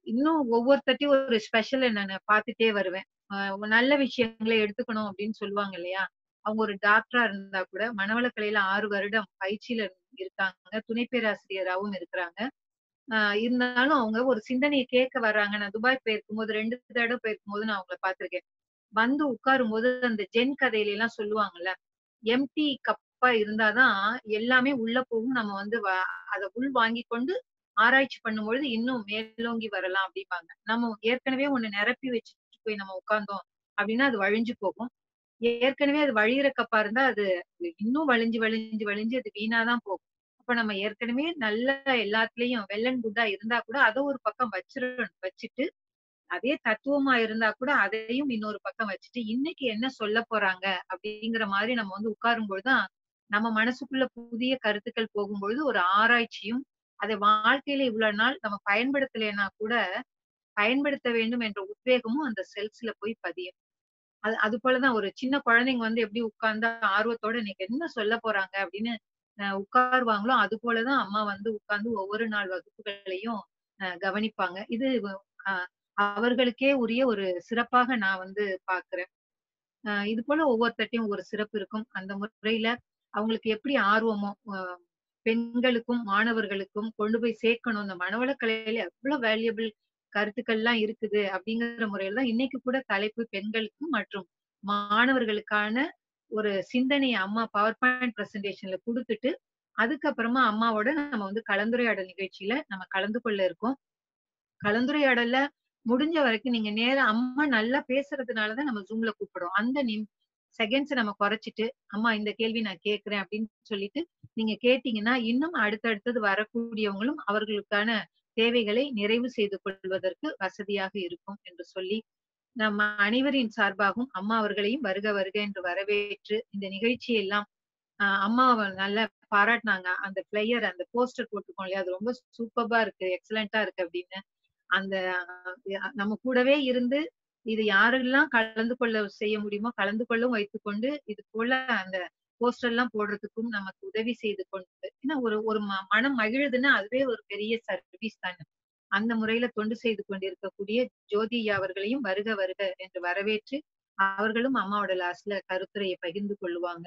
இன்னும் ஒவ்வொருத்தட்டையும் ஒரு ஸ்பெஷல் நான் பார்த்துட்டே வருவேன் ஆஹ் நல்ல விஷயங்களை எடுத்துக்கணும் அப்படின்னு சொல்லுவாங்க இல்லையா அவங்க ஒரு டாக்டரா இருந்தா கூட மனவளக்கலையில ஆறு வருடம் பயிற்சியில இருக்காங்க துணை பேராசிரியராகவும் இருக்கிறாங்க ஆஹ் இருந்தாலும் அவங்க ஒரு சிந்தனையை கேட்க வர்றாங்க நான் துபாய் போயிருக்கும் போது ரெண்டு தடவை போயிருக்கும் போது நான் அவங்கள பார்த்திருக்கேன் வந்து உட்காரும் போது அந்த ஜென் கதையில எல்லாம் சொல்லுவாங்கல்ல எம்டி கப்பா இருந்தாதான் எல்லாமே உள்ள போகும் நம்ம வந்து வ- அதை உள் வாங்கி கொண்டு ஆராய்ச்சி பண்ணும்பொழுது இன்னும் மேலோங்கி வரலாம் அப்படிம்பாங்க நம்ம ஏற்கனவே ஒண்ணு நிரப்பி வச்சுட்டு போய் நம்ம உட்கார்ந்தோம் அப்படின்னா அது வழிஞ்சு போகும் ஏற்கனவே அது வழியிற கப்பா இருந்தா அது இன்னும் வழிஞ்சு வழிஞ்சு வழிஞ்சு அது வீணாதான் போகும் அப்ப நம்ம ஏற்கனவே நல்ல எல்லாத்துலயும் வெள்ளன் குட்டா இருந்தா கூட அதை ஒரு பக்கம் வச்சிடணும் வச்சுட்டு அதே தத்துவமா இருந்தா கூட அதையும் இன்னொரு பக்கம் வச்சுட்டு இன்னைக்கு என்ன சொல்ல போறாங்க அப்படிங்கிற மாதிரி நம்ம வந்து உட்காரும் பொழுதுதான் நம்ம மனசுக்குள்ள புதிய கருத்துக்கள் போகும்பொழுது ஒரு ஆராய்ச்சியும் அதை வாழ்க்கையில இவ்வளவு நாள் நம்ம பயன்படுத்தலைன்னா கூட பயன்படுத்த வேண்டும் என்ற உத்வேகமும் அந்த செல்ஸ்ல போய் பதியும் அது அது போலதான் ஒரு சின்ன குழந்தைங்க வந்து எப்படி உட்கார்ந்தா ஆர்வத்தோட இன்னைக்கு என்ன சொல்ல போறாங்க அப்படின்னு அஹ் உட்காருவாங்களோ அது போலதான் அம்மா வந்து உட்கார்ந்து ஒவ்வொரு நாள் வகுப்புகளையும் அஹ் கவனிப்பாங்க இது அஹ் அவர்களுக்கே உரிய ஒரு சிறப்பாக நான் வந்து பாக்குறேன் ஆஹ் இது போல ஒவ்வொருத்தட்டையும் ஒரு சிறப்பு இருக்கும் அந்த முறையில அவங்களுக்கு எப்படி ஆர்வமோ ஆஹ் பெண்களுக்கும் மாணவர்களுக்கும் கொண்டு போய் சேர்க்கணும் இந்த மனவளக்கலையில எவ்வளவு வேல்யூபிள் கருத்துக்கள்லாம் இருக்குது அப்படிங்கிற முறையில தான் இன்னைக்கு கூட தலைப்பு பெண்களுக்கு மற்றும் மாணவர்களுக்கான ஒரு சிந்தனையை அம்மா பவர் பாயிண்ட் பிரசன்டேஷன்ல கொடுத்துட்டு அதுக்கப்புறமா அம்மாவோட நம்ம வந்து கலந்துரையாடல் நிகழ்ச்சியில நம்ம கலந்து கொள்ள இருக்கோம் கலந்துரையாடல்ல முடிஞ்ச வரைக்கும் நீங்க நேரா அம்மா நல்லா பேசுறதுனாலதான் நம்ம ஜூம்ல கூப்பிடுறோம் அந்த நிம் செகண்ட்ஸ் நம்ம குறைச்சிட்டு அம்மா இந்த கேள்வி நான் கேட்கிறேன் அப்படின்னு சொல்லிட்டு நீங்க கேட்டீங்கன்னா இன்னும் அடுத்தடுத்தது வரக்கூடியவங்களும் அவர்களுக்கான தேவைகளை நிறைவு செய்து கொள்வதற்கு வசதியாக இருக்கும் என்று சொல்லி நம்ம அனைவரின் சார்பாகவும் அம்மா அவர்களையும் வருக வருக என்று வரவேற்று இந்த நிகழ்ச்சியெல்லாம் ஆஹ் அம்மாவை நல்லா பாராட்டினாங்க அந்த பிளேயர் அந்த போஸ்டர் போட்டுக்கோம் இல்லையா அது ரொம்ப சூப்பர்பா இருக்கு எக்ஸலண்டா இருக்கு அப்படின்னு அந்த அஹ் நம்ம கூடவே இருந்து இது யாரெல்லாம் கலந்து கொள்ள செய்ய முடியுமோ கலந்து கொள்ளவும் வைத்துக்கொண்டு இது போல அந்த போஸ்டர் எல்லாம் போடுறதுக்கும் நமக்கு உதவி செய்து கொண்டு ஏன்னா ஒரு ஒரு ம- மனம் மகிழுதுன்னா அதுவே ஒரு பெரிய சர்வீஸ் தானே அந்த முறையில தொண்டு செய்து கொண்டிருக்கக்கூடிய ஜோதி அவர்களையும் வருக வருக என்று வரவேற்று அவர்களும் அம்மாவோட லாஸ்ட்ல கருத்துரையை பகிர்ந்து கொள்ளுவாங்க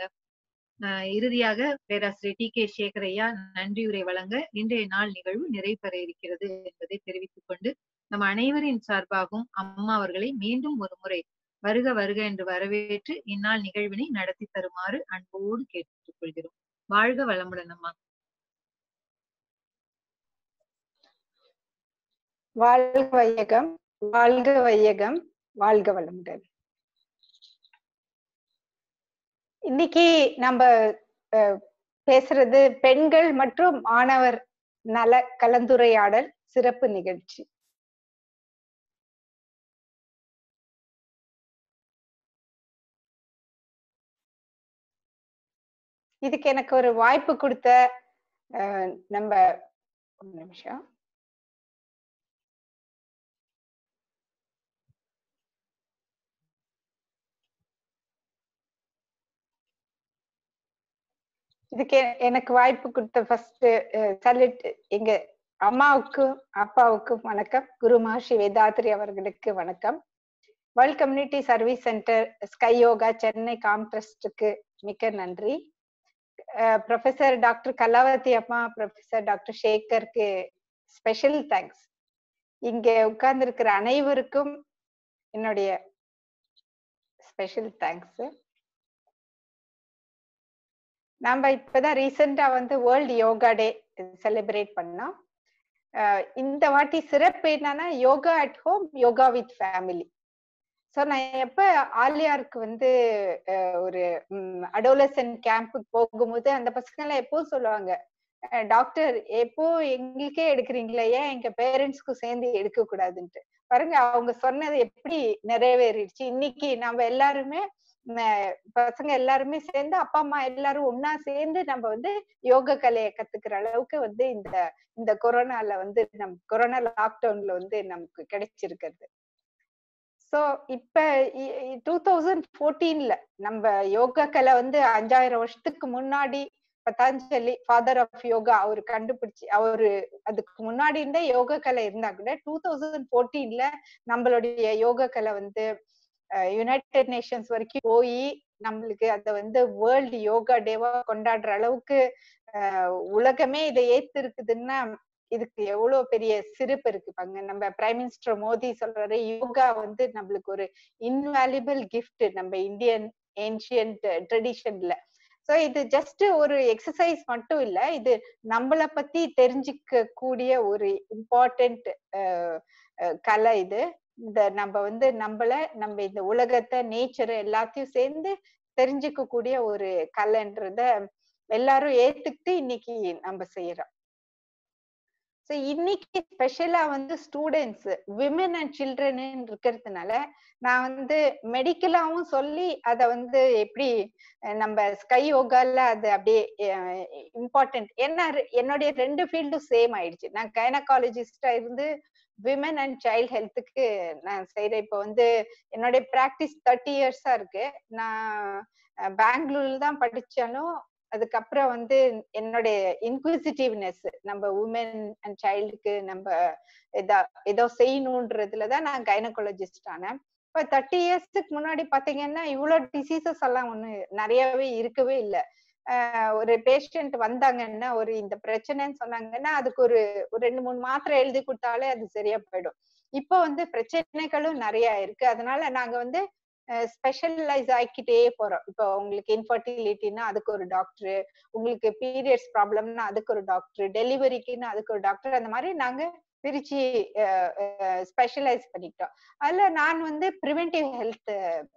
ஆஹ் இறுதியாக பேராசிரியர் டி கே சேகரையா நன்றியுரை வழங்க இன்றைய நாள் நிகழ்வு நிறைவு பெற இருக்கிறது என்பதை தெரிவித்துக் கொண்டு நம் அனைவரின் சார்பாகவும் அம்மா அவர்களை மீண்டும் ஒரு முறை வருக வருக என்று வரவேற்று இந்நாள் நிகழ்வினை நடத்தி தருமாறு அன்போடு கேட்டுக் கொள்கிறோம் வாழ்க வளமுடன் அம்மா வாழ்க வையகம் வாழ்க வையகம் வாழ்க வளமுடன் இன்னைக்கு நம்ம அஹ், பேசுறது பெண்கள் மற்றும் மாணவர் நல கலந்துரையாடல் சிறப்பு நிகழ்ச்சி இதுக்கு எனக்கு ஒரு வாய்ப்பு கொடுத்த அஹ், நம்ம ஒரு நிமிஷம் இதுக்கு எ- எனக்கு வாய்ப்பு கொடுத்த ஃபர்ஸ்ட் சல்யூட் எங்க அம்மாவுக்கும் அப்பாவுக்கும் வணக்கம் குரு மகர்ஷி வேதாத்ரி அவர்களுக்கு வணக்கம் World Community Service Centre SKY yoga Chennai காம் ட்ரஸ்டுக்கு மிக்க நன்றி ப்ரொஃபசர் டாக்டர் கலாவதி அம்மா ப்ரொஃபசர் டாக்டர் சேகருக்கு ஸ்பெஷல் தேங்க்ஸ் இங்க உட்கார்ந்திருக்கிற அனைவருக்கும் என்னுடைய ஸ்பெஷல் தேங்க்ஸ் நாம இப்பதான் ரீசெண்டா வந்து வேர்ல்ட் யோகா டே செலிப்ரேட் பண்ணோம் அஹ் இந்த வாட்டி சிறப்பு என்னன்னா yoga at home yoga with family so நான் எப்ப ஆலியாருக்கு வந்து அஹ் ஒரு அடோலசன் கேம்புக்கு போகும்போது அந்த பசங்க எல்லாம் எப்பவும் சொல்லுவாங்க டாக்டர் எப்போ எங்களுக்கே எடுக்கிறீங்களே ஏன் எங்க பேரண்ட்ஸ்க்கும் சேர்ந்து எடுக்க கூடாதுன்ட்டு பாருங்க அவங்க சொன்னது எப்படி நிறைவேறிடுச்சு இன்னைக்கு நம்ம எல்லாருமே ம, பசங்க எல்லாருமே சேர்ந்து அப்பா அம்மா எல்லாரும் ஒன்னா சேர்ந்து நம்ம வந்து யோக கலையை கத்துக்கிற அளவுக்கு வந்து இந்த இந்த கொரோனால வந்து நம் கொரோனா லாக்டவுன்ல வந்து நமக்கு கிடைச்சிருக்கிறது சோ இப்ப டூ தௌசண்ட் ஃபோர்டீன்ல நம்ம யோகா கலை வந்து அஞ்சாயிரம் வருஷத்துக்கு முன்னாடி பதாஞ்சலி ஃபாதர் ஆஃப் யோகா அவர் கண்டுபிடிச்சு அவரு அதுக்கு முன்னாடி இருந்தே யோக கலை இருந்தா கூட டூ தௌசண்ட் ஃபோர்டீன்ல நம்மளுடைய யோக கலை வந்து யுனைடெட் நேஷன்ஸ் வரைக்கும் போய் நம்மளுக்கு அத வந்து வேர்ல்டு யோகா டேவா கொண்டாடுற அளவுக்கு அஹ், உலகமே இதை ஏத்து இருக்குதுன்னா இதுக்கு எவ்வளவு பெரிய சிறப்பு இருக்கு பாங்க நம்ம பிரைம் மினிஸ்டர் மோடி சொல்றாரு யோகா வந்து நம்மளுக்கு ஒரு இன்வேல்யூபிள் கிஃப்ட் நம்ம இந்தியன் ஏன்ஷியன்ட் ட்ரெடிஷன்ல சோ இது ஜஸ்ட் ஒரு எக்ஸசைஸ் மட்டும் இல்ல இது நம்மள பத்தி தெரிஞ்சுக்க கூடிய ஒரு இம்பார்ட்டன்ட் கலை இது இந்த நம்ம வந்து நம்மள நம்ம இந்த உலகத்தை நேச்சர் எல்லாத்தையும் சேர்ந்து தெரிஞ்சுக்க கூடிய ஒரு கலைன்றத எல்லாரும் ஏத்துக்கிட்டு இன்னைக்கு நம்ம செய்யறோம் ஸோ இன்னைக்கு ஸ்பெஷலா வந்து ஸ்டூடெண்ட்ஸ் விமன் அண்ட் சில்ட்ரன் இருக்கிறதுனால நான் வந்து மெடிக்கலாவும் சொல்லி அத வந்து எப்படி அஹ் நம்ம ஸ்கை யோகால அது அப்படியே இம்பார்ட்டன்ட் ஏன்னா ரெ- என்னுடைய ரெண்டு ஃபீல்டும் சேம் ஆயிடுச்சு நான் கைனகாலஜிஸ்டா இருந்து விமன் அண்ட் சைல்ட் ஹெல்த்துக்கு நான் செய்யறேன் இப்போ வந்து என்னுடைய ப்ராக்டிஸ் தேர்ட்டி இயர்ஸா இருக்கு நான் அஹ், பெங்களூர்ல தான் படிச்சாலும் அதுக்கப்புறம் வந்து என்னுடைய இன்குவிசிட்டிவ்னஸ் நம்ம உமன் அண்ட் சைல்டுக்கு நம்ம ஏதா ஏதோ செய்யணுன்றதுலதான் நான் கைனகாலஜிஸ்ட் ஆனேன் இப்ப தேர்ட்டி இயர்ஸ்க்கு முன்னாடி பாத்தீங்கன்னா இவ்வளவு டிசீசஸ் எல்லாம் ஒண்ணு நிறையவே இருக்கவே இல்லை ஒரு பேஷண்ட் வந்தாங்கன்னா ஒரு இந்த பிரச்சனைன்னு சொன்னாங்கன்னா அதுக்கு ஒரு ஒரு ரெண்டு மூணு மாத்திரை எழுதி கொடுத்தாலே அது சரியா போயிடும் இப்போ வந்து பிரச்சனைகளும் நிறைய இருக்கு அதனால நாங்க வந்து ஸ்பெஷலைஸ் ஆக்கிட்டே போறோம் இப்போ உங்களுக்கு இன்ஃபர்டிலிட்டினா அதுக்கு ஒரு டாக்டர் உங்களுக்கு பீரியட்ஸ் ப்ராப்ளம்னா அதுக்கு ஒரு டாக்டர் டெலிவரிக்குன்னா அதுக்கு ஒரு டாக்டர் அந்த மாதிரி நாங்க பிரிச்சு ஸ்பெஷலைஸ் பண்ணிக்கிட்டோம் அதுல நான் வந்து ப்ரிவென்டிவ் ஹெல்த்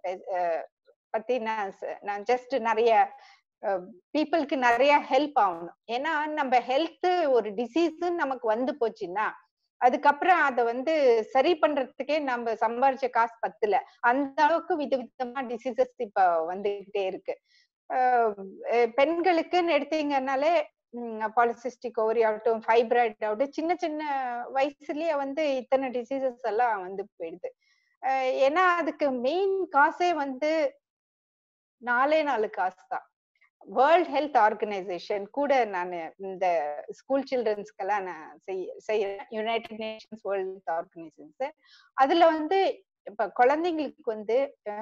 பத்தி நான் ச- நான் ஜஸ்ட் நிறைய பீப்புளுக்கு நிறைய ஹெல்ப் ஆகணும் ஏன்னா நம்ம ஹெல்த் ஒரு டிசீஸ் நமக்கு வந்து போச்சுன்னா அதுக்கப்புறம் அத வந்து சரி பண்றதுக்கே நம்ம சம்பாரிச்ச காசு பத்தல அந்த அளவுக்கு விதவிதமா டிசீசஸ் இப்ப வந்துகிட்டே இருக்கு அஹ் அஹ் பெண்களுக்குன்னு எடுத்தீங்கன்னாலே பாலிசிஸ்டிக் ஓவரி ஆகட்டும் ஃபைப்ராய்ட் ஆகட்டும் சின்ன சின்ன வயசுலயே வந்து இத்தனை டிசீசஸ் எல்லாம் வந்து போயிடுது அஹ் ஏன்னா அதுக்கு மெயின் காசே வந்து நாலே நாலு காசு தான் வேர்ல்ட் ஹெல்த் ஆர்கனைசேஷன் கூட நான் இந்த ஸ்கூல் சில்ட்ரன்ஸ்க்கெல்லாம் நான் செய்ய செய்யறேன் United Nations World Health Organisations அதுல வந்து இப்ப குழந்தைங்களுக்கு வந்து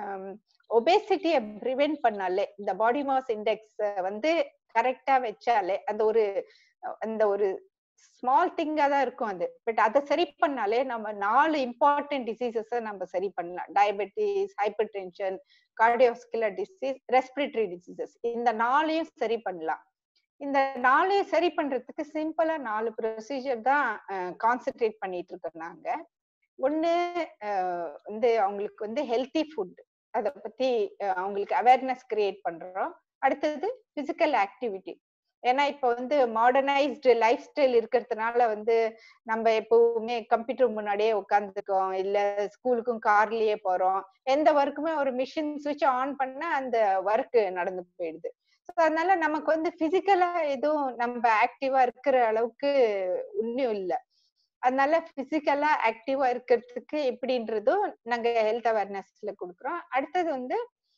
ஒபேசிட்டியை ப்ரிவென்ட் பண்ணாலே இந்த பாடி மாஸ் இண்டெக்ஸ் வந்து கரெக்டா வச்சாலே அந்த ஒரு அந்த ஒரு ஸ்மால் திங்கா தான் இருக்கும் அது பட் அதை சரி பண்ணாலே நம்ம நாலு இம்பார்ட்டன்ட் டிசீசஸ் நம்ம சரி பண்ணலாம் diabetes hypertension cardiovascular disease respiratory diseases இந்த நாளையும் சரி பண்ணலாம் இந்த நாளையும் சரி பண்றதுக்கு சிம்பிளா நாலு ப்ரொசீஜர் தான் கான்சென்ட்ரேட் பண்ணிட்டு இருக்கோம் நாங்க ஒண்ணு அஹ், வந்து அவங்களுக்கு வந்து ஹெல்த்தி ஃபுட் அத பத்தி அஹ், அவங்களுக்கு அவேர்னஸ் கிரியேட் பண்றோம் அடுத்தது பிசிக்கல் ஆக்டிவிட்டி ஏன்னா இப்ப வந்து மாடர்னைஸ்டு லைஃப் ஸ்டைல் இருக்கிறதுனால வந்து நம்ம எப்பவுமே கம்ப்யூட்டர் முன்னாடியே உட்காந்துருக்கோம் இல்ல ஸ்கூலுக்கும் கார்லயே போறோம் எந்த ஒர்க்குமே ஒரு மிஷின் சுவிட்ச் ஆன் பண்ணா அந்த ஒர்க் நடந்து போயிடுது ஸோ அதனால நமக்கு வந்து பிசிக்கலா எதுவும் நம்ம ஆக்டிவா இருக்கிற அளவுக்கு ஒன்றும் இல்லை அதனால பிசிக்கலா ஆக்டிவா இருக்கிறதுக்கு எப்படின்றதும் நாங்க ஹெல்த் அவேர்னஸ்ல கொடுக்குறோம் அடுத்தது வந்து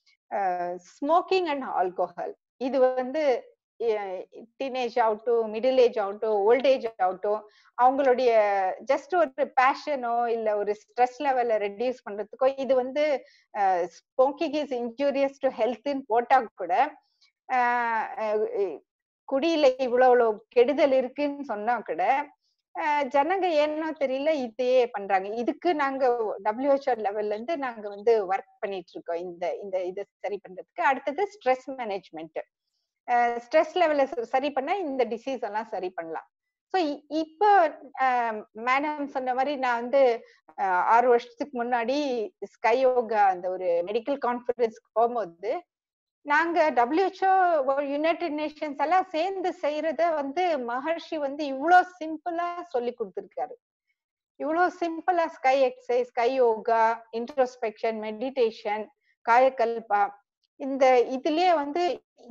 ஸ்மோக்கிங் அண்ட் ஆல்கோஹால் இது வந்து டீனேஜ் ஆகட்டும் மிடில் ஏஜ் ஆகட்டும் ஓல்ட் ஏஜ் ஆகட்டும் அவங்களுடைய ஜஸ்ட் ஒரு பேஷனோ இல்ல ஒரு ஸ்ட்ரெஸ் லெவலை ரெடியூஸ் பண்றதுக்கோ இது வந்து ஸ்மோக்கிங் இஸ் இன்ஜூரியஸ் டு ஹெல்த்னு போட்டா கூட ஆஹ் அஹ் குடியில இவ்வளவு இவ்வளவு கெடுதல் இருக்குன்னு சொன்னா கூட ஆஹ் ஜனங்க ஏன்னோ தெரியல இதையே பண்றாங்க இதுக்கு நாங்க டபிள்யூஹெச்ஓ லெவல்ல இருந்து நாங்க வந்து ஒர்க் பண்ணிட்டு இருக்கோம் இந்த இந்த இதை சரி பண்றதுக்கு அடுத்தது ஸ்ட்ரெஸ் மேனேஜ்மெண்ட் ஸ்ட்ரெஸ் லெவலை சரி பண்ணா இந்த டிசீஸ் எல்லாம் சரி பண்ணலாம் ஸோ இப்போ மேடம் சொன்ன மாதிரி நான் வந்து ஆஹ் ஆறு வருஷத்துக்கு முன்னாடி ஸ்கை யோகா அந்த ஒரு மெடிக்கல் கான்ஃபரன்ஸ்க்கு போகும்போது நாங்க டபிள்யூஹெச்ஓ யுனைடெட் நேஷன்ஸ் எல்லாம் சேர்ந்து செய்யறத வந்து மகர்ஷி வந்து இவ்வளோ சிம்பிளா சொல்லி கொடுத்துருக்காரு இவ்வளோ சிம்பிளா SKY exercise SKY yoga introspection meditation Kayakalpa இந்த இதுலயே வந்து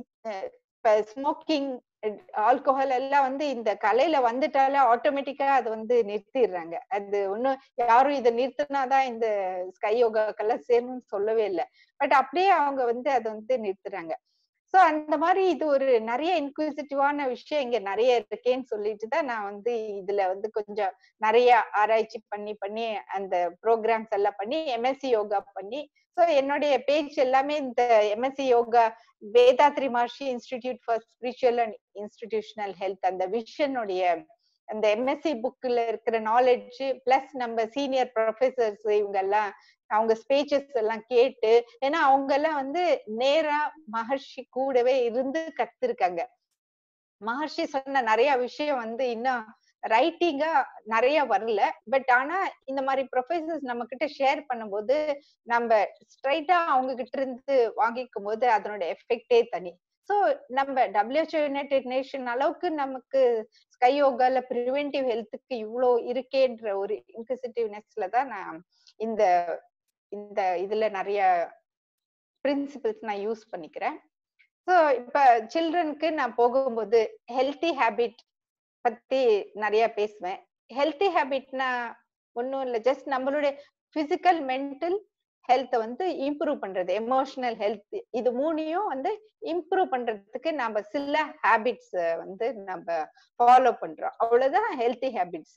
இப்ப ஸ்மோக்கிங் ஆல்கோஹால் எல்லாம் வந்து இந்த கலையில வந்துட்டாலே ஆட்டோமேட்டிக்கா அது வந்து நிறுத்திடுறாங்க அது ஒன்னும் யாரும் இதை நிறுத்தினாதான் இந்த ஸ்கை யோகாக்கெல்லாம் சேரணும்னு சொல்லவே இல்லை பட் அப்படியே அவங்க வந்து அதை வந்து நிறுத்துறாங்க சோ அந்த மாதிரி இது ஒரு நிறைய இன்க்விசிட்டிவான விஷயம் இங்க நிறைய இருக்கேன்னு சொல்லிட்டு தான் நான் வந்து இதுல வந்து கொஞ்சம் நிறைய ஆராய்ச்சி பண்ணி பண்ணி அந்த ப்ரோக்ராம்ஸ் எல்லாம் பண்ணி எம்எஸ்சி யோகா பண்ணி சோ என்னுடைய பேஜ் எல்லாமே இந்த MSc yoga Vethathiri Maharishi Institute for Spiritual and Institutional Health அந்த விஷனுடைய அந்த எம்எஸ்சி புக்ல இருக்கிற நாலேஜ் பிளஸ் நம்ம சீனியர் ப்ரொஃபசர்ஸ் இவங்க எல்லாம் அவங்க ஸ்பீச்சஸ் எல்லாம் கேட்டு ஏன்னா அவங்க எல்லாம் வந்து நேரா மகர்ஷி கூடவே இருந்து கத்திருக்காங்க மகர்ஷி சொன்ன நிறைய விஷயம் வந்து இன்னும் ரைட்டிங்கா நிறைய வரல பட் ஆனா இந்த மாதிரி ப்ரொஃபசர்ஸ் நம்ம கிட்ட ஷேர் பண்ணும்போது நம்ம ஸ்ட்ரைட்டா அவங்க கிட்ட இருந்து வாங்கிக்கும் போது அதனோட எஃபெக்டே தனி சோ நம்ம டபிள்யூஹெச்ஓ யுனைடெட் நேஷன் அளவுக்கு நமக்கு ஸ்கை யோகால ப்ரிவென்டிவ் ஹெல்த்துக்கு இவ்வளோ இருக்கேன்ற ஒரு இன்க்விசிட்டிவ்னஸ்ல தான் நான் இந்த இந்த இதுல நிறைய பிரின்சிபிள்ஸ் நான் யூஸ் பண்ணிக்கிறேன் ஸோ இப்ப சில்ட்ரனுக்கு நான் போகும்போது ஹெல்த்தி ஹேபிட் பத்தி நிறைய பேசுவேன் ஹெல்த்தி ஹேபிட்னா ஒன்றும் இல்லை ஜஸ்ட் நம்மளுடைய பிசிக்கல் மென்டல் ஹெல்த்தை வந்து இம்ப்ரூவ் பண்றது எமோஷனல் ஹெல்த் இது மூணையும் வந்து இம்ப்ரூவ் பண்றதுக்கு நம்ம சில ஹேபிட்ஸ் வந்து நம்ம ஃபாலோ பண்றோம் அவ்வளவுதான் ஹெல்த்தி ஹேபிட்ஸ்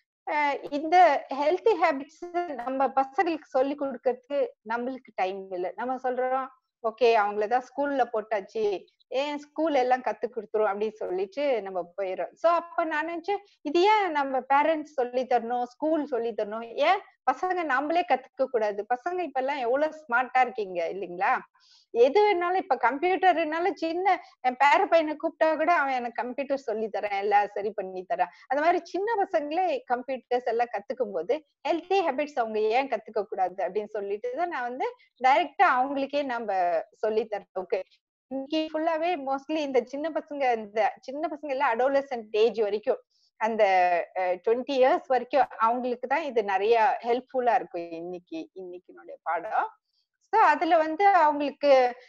இந்த ஹெல்த்தி ஹேபிட்ஸ் நம்ம பசங்களுக்கு சொல்லி கொடுக்கறதுக்கு நம்மளுக்கு டைம் இல்லை நம்ம சொல்றோம் ஓகே அவங்களதான் ஸ்கூல்ல போட்டாச்சு ஏன் ஸ்கூல் எல்லாம் கத்து கொடுத்துரும் அப்படின்னு சொல்லிட்டு நம்ம போயிடும் சோ அப்ப நான் நினைச்சேன் இது ஏன் நம்ம பேரண்ட்ஸ் சொல்லி தரணும் ஸ்கூல் சொல்லி தரணும் ஏன் பசங்க நாமளே கத்துக்க கூடாது பசங்க இப்ப எல்லாம் எவ்வளவு ஸ்மார்ட்டா இருக்கீங்க இல்லைங்களா எது வேணாலும் இப்ப கம்ப்யூட்டர்னால சின்ன என் பேர பையனை கூப்பிட்டா கூட அவன் எனக்கு கம்ப்யூட்டர் சொல்லி தரேன் எல்லாம் சரி பண்ணி தரேன் அந்த மாதிரி சின்ன பசங்களே கம்ப்யூட்டர்ஸ் எல்லாம் கத்துக்கும் போது ஹெல்த்தி ஹேபிட்ஸ் அவங்க ஏன் கத்துக்க கூடாது அப்படின்னு சொல்லிட்டு தான் நான் வந்து டைரக்டா அவங்களுக்கே நம்ம சொல்லி தரேன் ஓகே இன்னைக்கு ஃபுல்லாவே மோஸ்ட்லி இந்த சின்ன பசங்க இந்த சின்ன பசங்க எல்லாம் அடோலசன்ட் ஏஜ் வரைக்கும் அந்த டுவெண்ட்டி இயர்ஸ் வரைக்கும் அவங்களுக்கு தான் இது நிறைய ஹெல்ப்ஃபுல்லா இருக்கும் இன்னைக்கு இன்னைக்கு பாடம் ஸோ அதுல வந்து அவங்களுக்கு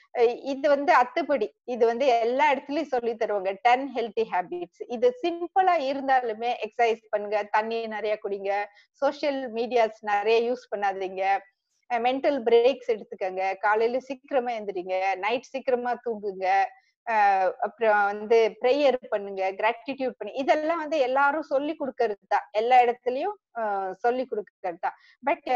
இது வந்து அத்துப்படி இது வந்து எல்லா இடத்துலயும் சொல்லி தருவாங்க டென் ஹெல்த்தி ஹேபிட்ஸ் இது சிம்பிளா இருந்தாலுமே எக்ஸசைஸ் பண்ணுங்க தண்ணி நிறைய குடிங்க சோசியல் மீடியாஸ் நிறைய யூஸ் பண்ணாதீங்க மென்டல் பிரேக்ஸ் எடுத்துக்கங்க காலையில சீக்கிரமா எந்திரிங்க நைட் சீக்கிரமா தூங்குங்க அப்புறம் வந்து ப்ரேயர் பண்ணுங்க கிராட்டிடியூட் பண்ணி இதெல்லாம் வந்து எல்லாரும் சொல்லி கொடுக்கறது தான் எல்லா இடத்துலயும் சொல்லி கொடுக்கறது தான் பட்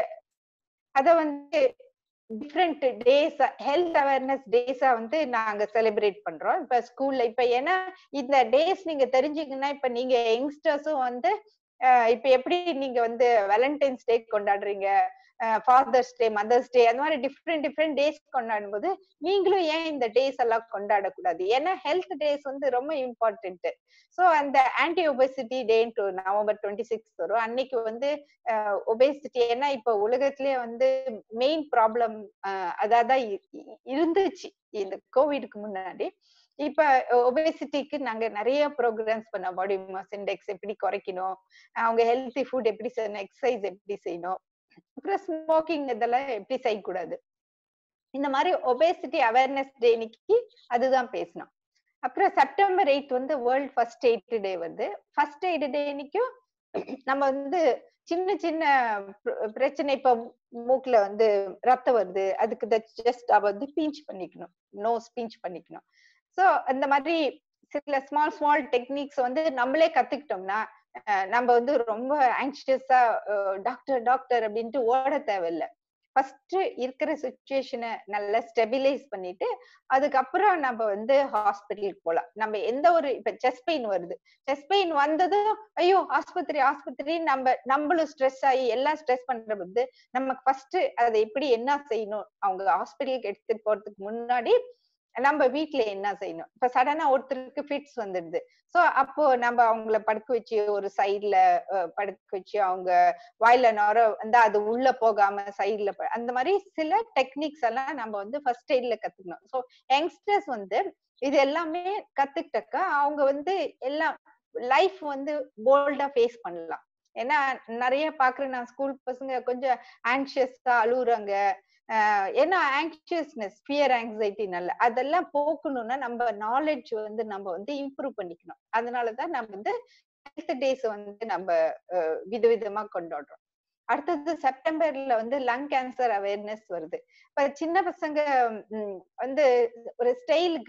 அத வந்து டிஃப்ரெண்ட் டேஸ் ஹெல்த் அவேர்னஸ் டேஸா வந்து நாங்க செலிப்ரேட் பண்றோம் இப்ப ஸ்கூல்ல இப்ப ஏன்னா இந்த டேஸ் நீங்க தெரிஞ்சுக்கன்னா இப்ப நீங்க யங்ஸ்டர்ஸும் வந்து இப்ப எப்படி நீங்க வந்து வேலண்டைன்ஸ் டே கொண்டாடுறீங்க ஃபாதர்ஸ் டே மதர்ஸ் டே அந்த மாதிரி டிஃப்ரெண்ட் டிஃப்ரெண்ட் டேஸ் கொண்டாடும் போது நீங்களும் ஏன் இந்த டேஸ் எல்லாம் கொண்டாடக்கூடாது ஏன்னா ஹெல்த் டேஸ் வந்து ரொம்ப இம்பார்ட்டன்ட் ஸோ அந்த anti obesity day and November twenty six வரும் அன்னைக்கு வந்து ஒபேசிட்டி ஏன்னா இப்ப உலகத்திலேயே வந்து மெயின் ப்ராப்ளம் அதான் இருந்துச்சு இந்த கோவிடுக்கு முன்னாடி இப்ப ஒபேசிட்டிக்கு நாங்க நிறைய ப்ரோக்ராம்ஸ் பண்ணோம் பாடி மாஸ் இண்டெக்ஸ் எப்படி குறைக்கணும் அவங்க ஹெல்த்தி ஃபுட் எப்படி செய்யணும் எக்ஸசைஸ் எப்படி செய்யணும் அப்புறம் ஸ்மோக்கிங் இதெல்லாம் எப்படி செய்யக்கூடாது இந்த மாதிரி ஒபேசிட்டி அவேர்னஸ் டே இன்னைக்கு அதுதான் பேசணும் அப்புறம் செப்டம்பர் எயிட் வந்து வேர்ல்ட் ஃபர்ஸ்ட் எய்ட் டே வந்து ஃபர்ஸ்ட் எய்ட் டே இன்னைக்கும் நம்ம வந்து சின்ன சின்ன பிரச்சனை இப்ப மூக்குல வந்து ரத்தம் வருது அதுக்கு ஜஸ்ட் அவ வந்து பீஞ்ச் பண்ணிக்கணும் நோஸ் பீஞ்ச் பண்ணிக்கணும் சோ அந்த மாதிரி சில ஸ்மால் ஸ்மால் டெக்னிக்ஸ் வந்து நம்மளே கத்துக்கிட்டோம்னா நம்ம வந்து ரொம்ப ஆங்ஷியஸா டாக்டர் டாக்டர் அப்படின்ட்டு ஓட தேவையில்ல ஃபர்ஸ்ட் இருக்கிற சுச்சுவேஷனை நல்லா ஸ்டெபிலைஸ் பண்ணிட்டு அதுக்கப்புறம் நம்ம வந்து ஹாஸ்பிட்டலுக்கு போகலாம் நம்ம எந்த ஒரு இப்ப செஸ்ட் பெயின் வருது செஸ்ட் பெயின் வந்ததும் ஐயோ ஆஸ்பத்திரி ஆஸ்பத்திரி நம்ம நம்மளும் ஸ்ட்ரெஸ் ஆகி எல்லாம் ஸ்ட்ரெஸ் பண்ற போது நமக்கு ஃபர்ஸ்ட் அதை எப்படி என்ன செய்யணும் அவங்க ஹாஸ்பிட்டலுக்கு எடுத்துட்டு போறதுக்கு முன்னாடி நம்ம வீட்டுல என்ன செய்யணும் இப்ப சடனா ஒருத்தருக்கு ஃபிட்ஸ் வந்துடுது சோ அப்போ நம்ம அவங்கள படுக்க வச்சு ஒரு சைட்ல படுக்க வச்சு அவங்க வாயில நொர வந்து அது உள்ள போகாம சைட்ல அந்த மாதிரி சில டெக்னிக்ஸ் எல்லாம் நம்ம வந்து ஃபர்ஸ்ட் எய்ட்ல கத்துக்கணும் ஸோ யங்ஸ்டர்ஸ் வந்து இது எல்லாமே கத்துக்கிட்டக்க அவங்க வந்து எல்லாம் லைஃப் வந்து போல்டா ஃபேஸ் பண்ணலாம் ஏன்னா நிறைய பாக்குறேன் நான் ஸ்கூல் பசங்க கொஞ்சம் ஆங்ஷியஸா அழுகுறாங்க ஏன்னா ஆங்ஷியஸ்னஸ் ஃபியர் ஆங்ஸைட்டினால அதெல்லாம் போக்கணும்னா நம்ம நாலேஜ் வந்து நம்ம வந்து இம்ப்ரூவ் பண்ணிக்கணும் அதனாலதான் நம்ம வந்து ஹெல்த் டேஸ் வந்து நம்ம விதவிதமா கொண்டாடுறோம் அடுத்தது செப்டம்பர்ல வந்து லங் கேன்சர் அவேர்னஸ் வருது இப்ப சின்ன பசங்க வந்து ஒரு ஸ்டைலுக்கு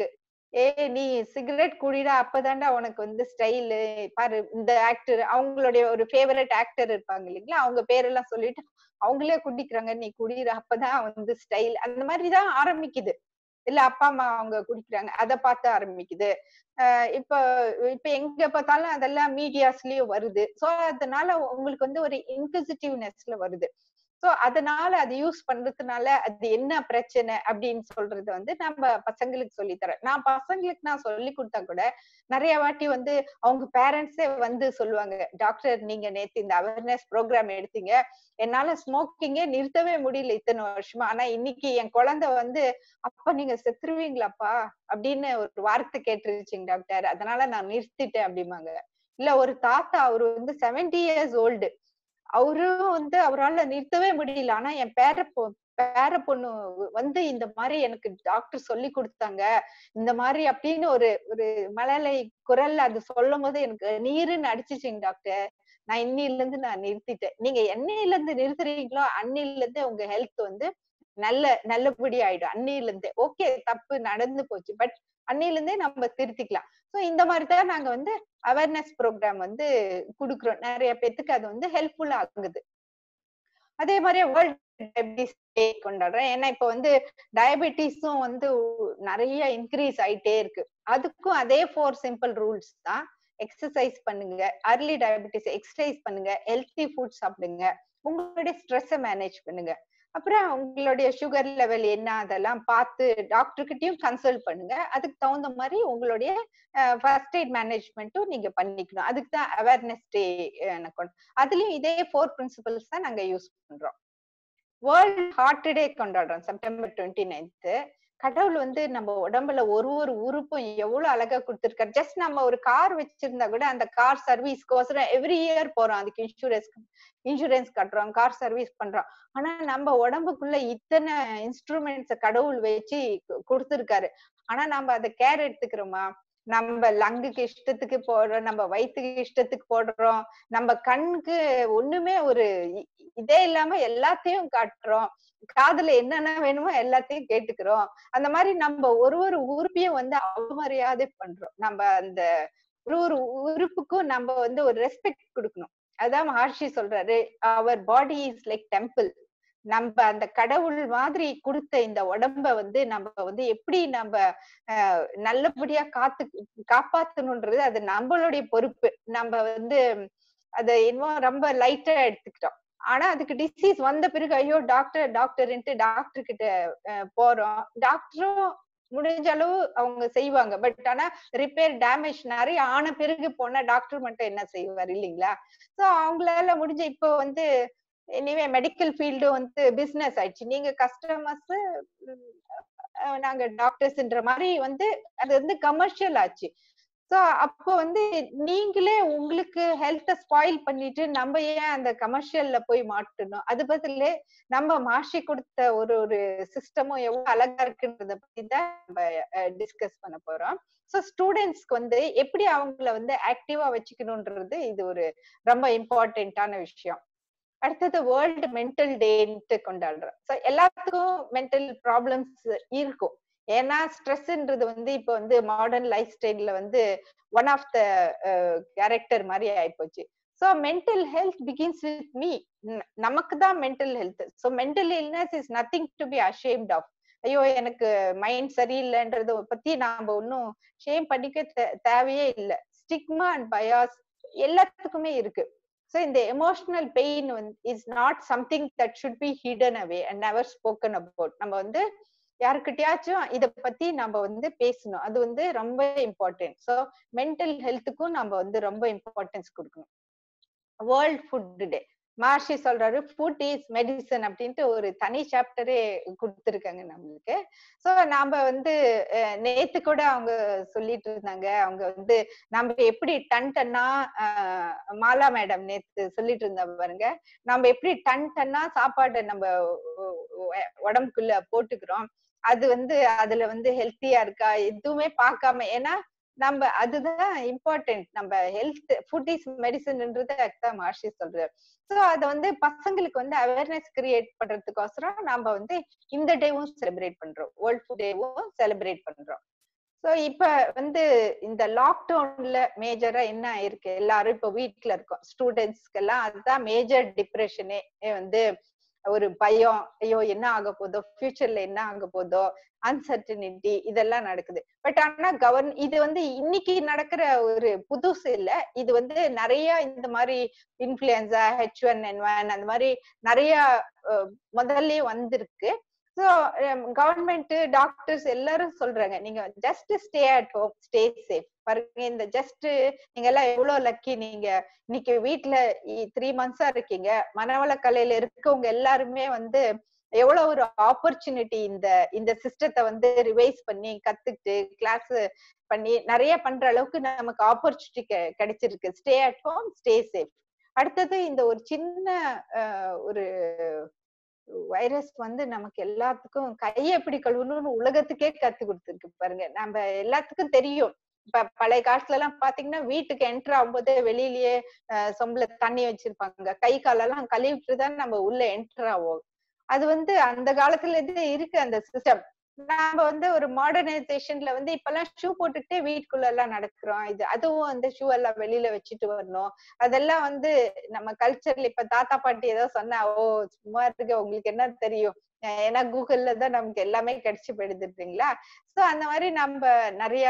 ஏ நீ சிகரெட் குடிடா அப்பதான்டா உனக்கு வந்து ஸ்டைலு பாரு இந்த ஆக்டர் அவங்களுடைய ஒரு ஃபேவரட் ஆக்டர் இருப்பாங்க இல்லைங்களா அவங்க பேரெல்லாம் சொல்லிட்டு அவங்களே குடிக்கிறாங்க நீ குடிக்கிற அப்பதான் வந்து ஸ்டைல் அந்த மாதிரிதான் ஆரம்பிக்குது இல்ல அப்பா அம்மா அவங்க குடிக்கிறாங்க அதை பார்த்து ஆரம்பிக்குது ஆஹ் இப்ப இப்ப எங்க பார்த்தாலும் அதெல்லாம் மீடியாஸ்லயும் வருது சோ அதனால உங்களுக்கு வந்து ஒரு இன்குசிட்டிவ்னஸ்ல வருது சோ அதனால அது யூஸ் பண்றதுனால அது என்ன பிரச்சனை அப்படின்னு சொல்றது வந்து நம்ம பசங்களுக்கு சொல்லி தரேன் நான் பசங்களுக்கு நான் சொல்லி கொடுத்தா கூட நிறைய வாட்டி வந்து அவங்க பேரண்ட்ஸே வந்து சொல்லுவாங்க டாக்டர் நீங்க நேத்து இந்த அவேர்னஸ் ப்ரோக்ராம் எடுத்தீங்க என்னால ஸ்மோக்கிங்கே நிறுத்தவே முடியல இத்தனை வருஷமா ஆனா இன்னைக்கு என் குழந்தை வந்து அப்பா நீங்க செத்துருவீங்களாப்பா அப்படின்னு ஒரு வார்த்தை கேட்டுருச்சுங்க டாக்டர் அதனால நான் நிறுத்திட்டேன் அப்படிம்பாங்க இல்ல ஒரு தாத்தா அவரு வந்து செவன்டி இயர்ஸ் ஓல்டு அவரும் வந்து அவரால நிறுத்தவே முடியல ஆனா என் பேர பொ பேர பொண்ணு வந்து இந்த மாதிரி எனக்கு டாக்டர் சொல்லி கொடுத்தாங்க இந்த மாதிரி அப்படின்னு ஒரு ஒரு மழலை குரல்ல அது சொல்லும் போது எனக்கு நீருன்னு அடிச்சிச்சுங்க டாக்டர் நான் இன்னில இருந்து நான் நிறுத்திட்டேன் நீங்க என்னையில இருந்து நிறுத்துறீங்களோ அன்னில இருந்து உங்க ஹெல்த் வந்து நல்ல நல்லபடி ஆயிடும் அன்னில இருந்தே ஓகே தப்பு நடந்து போச்சு பட் அன்னில இருந்தே நம்ம திருத்திக்கலாம் சோ இந்த மாதிரி தான் நாங்க வந்து அவேர்னஸ் ப்ரோக்ராம் வந்து குடுக்குறோம் நிறைய பேத்துக்கு அது வந்து ஹெல்ப்ஃபுல்லா ஆகுது அதே மாதிரி வேர்ல்ட் டயபிட்டிஸ் டே கொண்டாடுறேன் ஏன்னா இப்ப வந்து டயபெட்டிஸும் வந்து நிறைய இன்க்ரீஸ் ஆயிட்டே இருக்கு அதுக்கும் அதே ஃபோர் சிம்பிள் ரூல்ஸ் தான் எக்ஸசைஸ் பண்ணுங்க அர்லி டயபெட்டிஸ் எக்ஸசைஸ் பண்ணுங்க ஹெல்த்தி ஃபுட் சாப்பிடுங்க உங்களுடைய ஸ்ட்ரெஸ்ஸை மேனேஜ் பண்ணுங்க அப்புறம் உங்களுடைய சுகர் லெவல் என்ன அதெல்லாம் பார்த்து டாக்டர் கிட்டயும் கன்சல்ட் பண்ணுங்க அதுக்கு தகுந்த மாதிரி உங்களுடைய ஃபர்ஸ்ட் எய்ட் மேனேஜ்மெண்ட்டும் நீங்க பண்ணிக்கணும் அதுக்கு தான் அவேர்னஸ் டே அதுலயும் இதே ஃபோர் பிரின்சிபல்ஸ் தான் நாங்க யூஸ் பண்றோம் வேர்ல்ட் ஹார்ட் டே கொண்டாடுறோம் செப்டம்பர் டுவெண்ட்டி நைன்த்து கடவுள் வந்து நம்ம உடம்புல ஒரு ஒரு உறுப்பும் எவ்வளவு அழகா கொடுத்துருக்காரு ஜஸ்ட் நம்ம ஒரு கார் வச்சிருந்தா கூட அந்த கார் சர்வீஸ்க்கோசரம் எவ்ரி இயர் போறோம் அதுக்கு இன்சூரன்ஸ் இன்சூரன்ஸ் கட்டுறோம் கார் சர்வீஸ் பண்றோம் ஆனா நம்ம உடம்புக்குள்ள இத்தனை இன்ஸ்ட்ருமெண்ட்ஸ் கடவுள் வச்சு கொடுத்துருக்காரு ஆனா நம்ம அதை கேர் எடுத்துக்கிறோமா நம்ம லங்குக்கு இஷ்டத்துக்கு போடுறோம் நம்ம வயிற்றுக்கு இஷ்டத்துக்கு போடுறோம் நம்ம கண்ணுக்கு ஒண்ணுமே ஒரு இதே இல்லாம எல்லாத்தையும் காட்டுறோம் காதுல என்னென்ன வேணுமோ எல்லாத்தையும் கேட்டுக்கிறோம் அந்த மாதிரி நம்ம ஒரு ஒரு உறுப்பையும் வந்து அவமரியாதை பண்றோம் நம்ம அந்த ஒரு ஒரு உறுப்புக்கும் நம்ம வந்து ஒரு ரெஸ்பெக்ட் கொடுக்கணும் அதான் மஹர்ஷி சொல்றாரு அவர் பாடி இஸ் லைக் டெம்பிள் நம்ம அந்த கடவுள் மாதிரி கொடுத்த இந்த உடம்ப வந்து நம்ம வந்து எப்படி நம்ம நல்லபடியா காத்து காப்பாத்தணும்ன்றது அது நம்மளுடைய பொறுப்பு நம்ம வந்து அதை இன்னும் ரொம்ப லைட்டா எடுத்துக்கிட்டோம் ஆனா அதுக்கு டிசீஸ் வந்த பிறகு ஐயோ டாக்டர் டாக்டர்ன்ட்டு டாக்டர் கிட்ட போறோம் டாக்டரும் முடிஞ்ச அளவு அவங்க செய்வாங்க பட் ஆனா ரிப்பேர் டேமேஜ் நிறைய ஆன பிறகு போனா டாக்டர் மட்டும் என்ன செய்வார் இல்லைங்களா சோ அவங்களால முடிஞ்ச இப்போ வந்து எனிவே மெடிக்கல் ஃபீல்டு வந்து பிசினஸ் ஆயிடுச்சு நீங்க கஸ்டமர்ஸ் நாங்க டாக்டர்ஸ்ன்ற மாதிரி வந்து அது வந்து கமர்ஷியல் ஆச்சு சோ அப்போ வந்து நீங்களே உங்களுக்கு ஹெல்த்த ஸ்பாயில் பண்ணிட்டு நம்ம ஏன் அந்த கமர்ஷியல்ல போய் மாட்டணும் அது பதில நம்ம மாற்றி கொடுத்த ஒரு ஒரு சிஸ்டமும் எவ்வளவு அழகா இருக்குன்றத பத்தி தான் நம்ம டிஸ்கஸ் பண்ண போறோம் சோ ஸ்டூடெண்ட்ஸ்க்கு வந்து எப்படி அவங்கள வந்து ஆக்டிவா வச்சுக்கணும்ன்றது இது ஒரு ரொம்ப இம்பார்ட்டன்டான விஷயம் அடுத்தது வேர்ல்டு மென்டல் டேன்ட்டு கொண்டாடுறோம் ஸோ எல்லாத்துக்கும் மென்டல் ப்ராப்ளம்ஸ் இருக்கும் ஏன்னா ஸ்ட்ரெஸ்ன்றது வந்து இப்போ வந்து மாடர்ன் லைஃப் ஸ்டைல்ல வந்து ஒன் ஆஃப் த கேரக்டர் மாதிரி ஆயிப்போச்சு so mental health begins with me நமக்கு தான் mental health so mental illness is nothing to be ashamed of ஐயோ எனக்கு மைண்ட் சரியில்லைன்றத பத்தி நாம ஒன்னும் ஷேம் பண்ணிக்க தேவையே இல்லை ஸ்டிக்மா அண்ட் பயாஸ் எல்லாத்துக்குமே இருக்கு ஸோ இந்த emotional pain is not something that should be hidden away and never spoken about நம்ம வந்து யாருக்கிட்டயாச்சும் இத பத்தி நம்ம வந்து பேசணும் அது வந்து ரொம்ப இம்பார்ட்டன்ட் ஸோ மென்டல் ஹெல்த்துக்கும் நம்ம வந்து ரொம்ப இம்பார்ட்டன்ஸ் கொடுக்கணும் வேர்ல்ட் ஃபுட் டே மார்ஷி சொல்றாரு ஃபுட் இஸ் மெடிசன் அப்படின்ட்டு ஒரு தனி சாப்டரே கொடுத்துருக்காங்க நம்மளுக்கு ஸோ நாம வந்து நேத்து கூட அவங்க சொல்லிட்டு இருந்தாங்க அவங்க வந்து நம்ம எப்படி டன் டன்னா மாலா மேடம் நேத்து சொல்லிட்டு இருந்தா பாருங்க நம்ம எப்படி டன் டன்னா சாப்பாடை நம்ம உடம்புக்குள்ள போட்டுக்கிறோம் அது வந்து அதுல வந்து ஹெல்த்தியா இருக்கா எதுவுமே பார்க்காம ஏன்னா நம்ம அதுதான் இம்பார்ட்டன்ட் நம்ம ஹெல்த் ஃபுட் இஸ் மெடிசன்ன்றது அதுதான் மார்ஷி சொல்றாரு ஸோ அதை வந்து பசங்களுக்கு வந்து அவேர்னஸ் கிரியேட் பண்றதுக்கோசரம் நம்ம வந்து இந்த டேவும் செலிப்ரேட் பண்றோம் வேர்ல்ட் ஃபுட் டேவும் செலிப்ரேட் பண்றோம் சோ இப்ப வந்து இந்த லாக்டவுன்ல மேஜரா என்ன ஆயிருக்கு எல்லாரும் இப்ப வீட்ல இருக்கோம் ஸ்டூடெண்ட்ஸ்க்கு எல்லாம் அதுதான் மேஜர் டிப்ரெஷனே வந்து ஒரு பயம் ஐயோ என்ன ஆக போதோ ஃபியூச்சர்ல என்ன ஆக போதோ அன்சர்டனிட்டி இதெல்லாம் நடக்குது பட் ஆனா கவர்ன் இது வந்து இன்னைக்கு நடக்கிற ஒரு புதுசு இல்ல இது வந்து நிறைய இந்த மாதிரி influenza H one N one அந்த மாதிரி நிறைய அஹ், முதல்லயே வந்திருக்கு ஸோ கவர்மெண்ட் டாக்டர்ஸ் எல்லாரும் சொல்றாங்க நீங்க just stay at home stay safe பாருங்க இந்த ஜஸ்ட் நீங்க எல்லாம் எவ்வளவு லக்கி நீங்க இன்னைக்கு வீட்ல த்ரீ மந்த்ஸா இருக்கீங்க மனவள கலையில இருக்கவங்க எல்லாருமே வந்து எவ்வளவு ஒரு ஆப்பர்ச்சுனிட்டி இந்த இந்த சிஸ்டத்தை வந்து ரிவைஸ் பண்ணி கத்துக்கிட்டு கிளாஸ் பண்ணி நிறைய பண்ற அளவுக்கு நமக்கு ஆப்பர்ச்சுனிட்டி கிடைச்சிருக்கு stay at home stay safe அடுத்தது இந்த ஒரு சின்ன அஹ், ஒரு வைரஸ் வந்து நமக்கு எல்லாத்துக்கும் கையை எப்படி கழுவணும்னு உலகத்துக்கே கத்து கொடுத்துருக்கு பாருங்க நம்ம எல்லாத்துக்கும் தெரியும் இப்ப பழைய காலத்துல எல்லாம் பாத்தீங்கன்னா வீட்டுக்கு என்டர் ஆகும்போது வெளியிலயே அஹ், சொம்புல தண்ணி வச்சிருப்பாங்க கை காலெல்லாம் கழுவிட்டு தான் நம்ம உள்ள என்டர் ஆவோம் அது வந்து அந்த காலத்துல இருந்து இருக்கு அந்த சிஸ்டம் நாம வந்து ஒரு மாடர்னைசேஷன்ல வந்து இப்பெல்லாம் ஷூ போட்டுக்கிட்டே வீட்டுக்குள்ள எல்லாம் நடக்கிறோம் இது அதுவும் அந்த ஷூ எல்லாம் வெளியில வச்சுட்டு வரணும் அதெல்லாம் வந்து நம்ம கல்ச்சர்ல இப்ப தாத்தா பாட்டி ஏதோ சொன்னா ஓ சும்மா இருக்கு உங்களுக்கு என்ன தெரியும் அஹ் ஏன்னா கூகுள்ல தான் நமக்கு எல்லாமே கிடைச்சு போயிடுதுங்களா சோ அந்த மாதிரி நம்ம நிறைய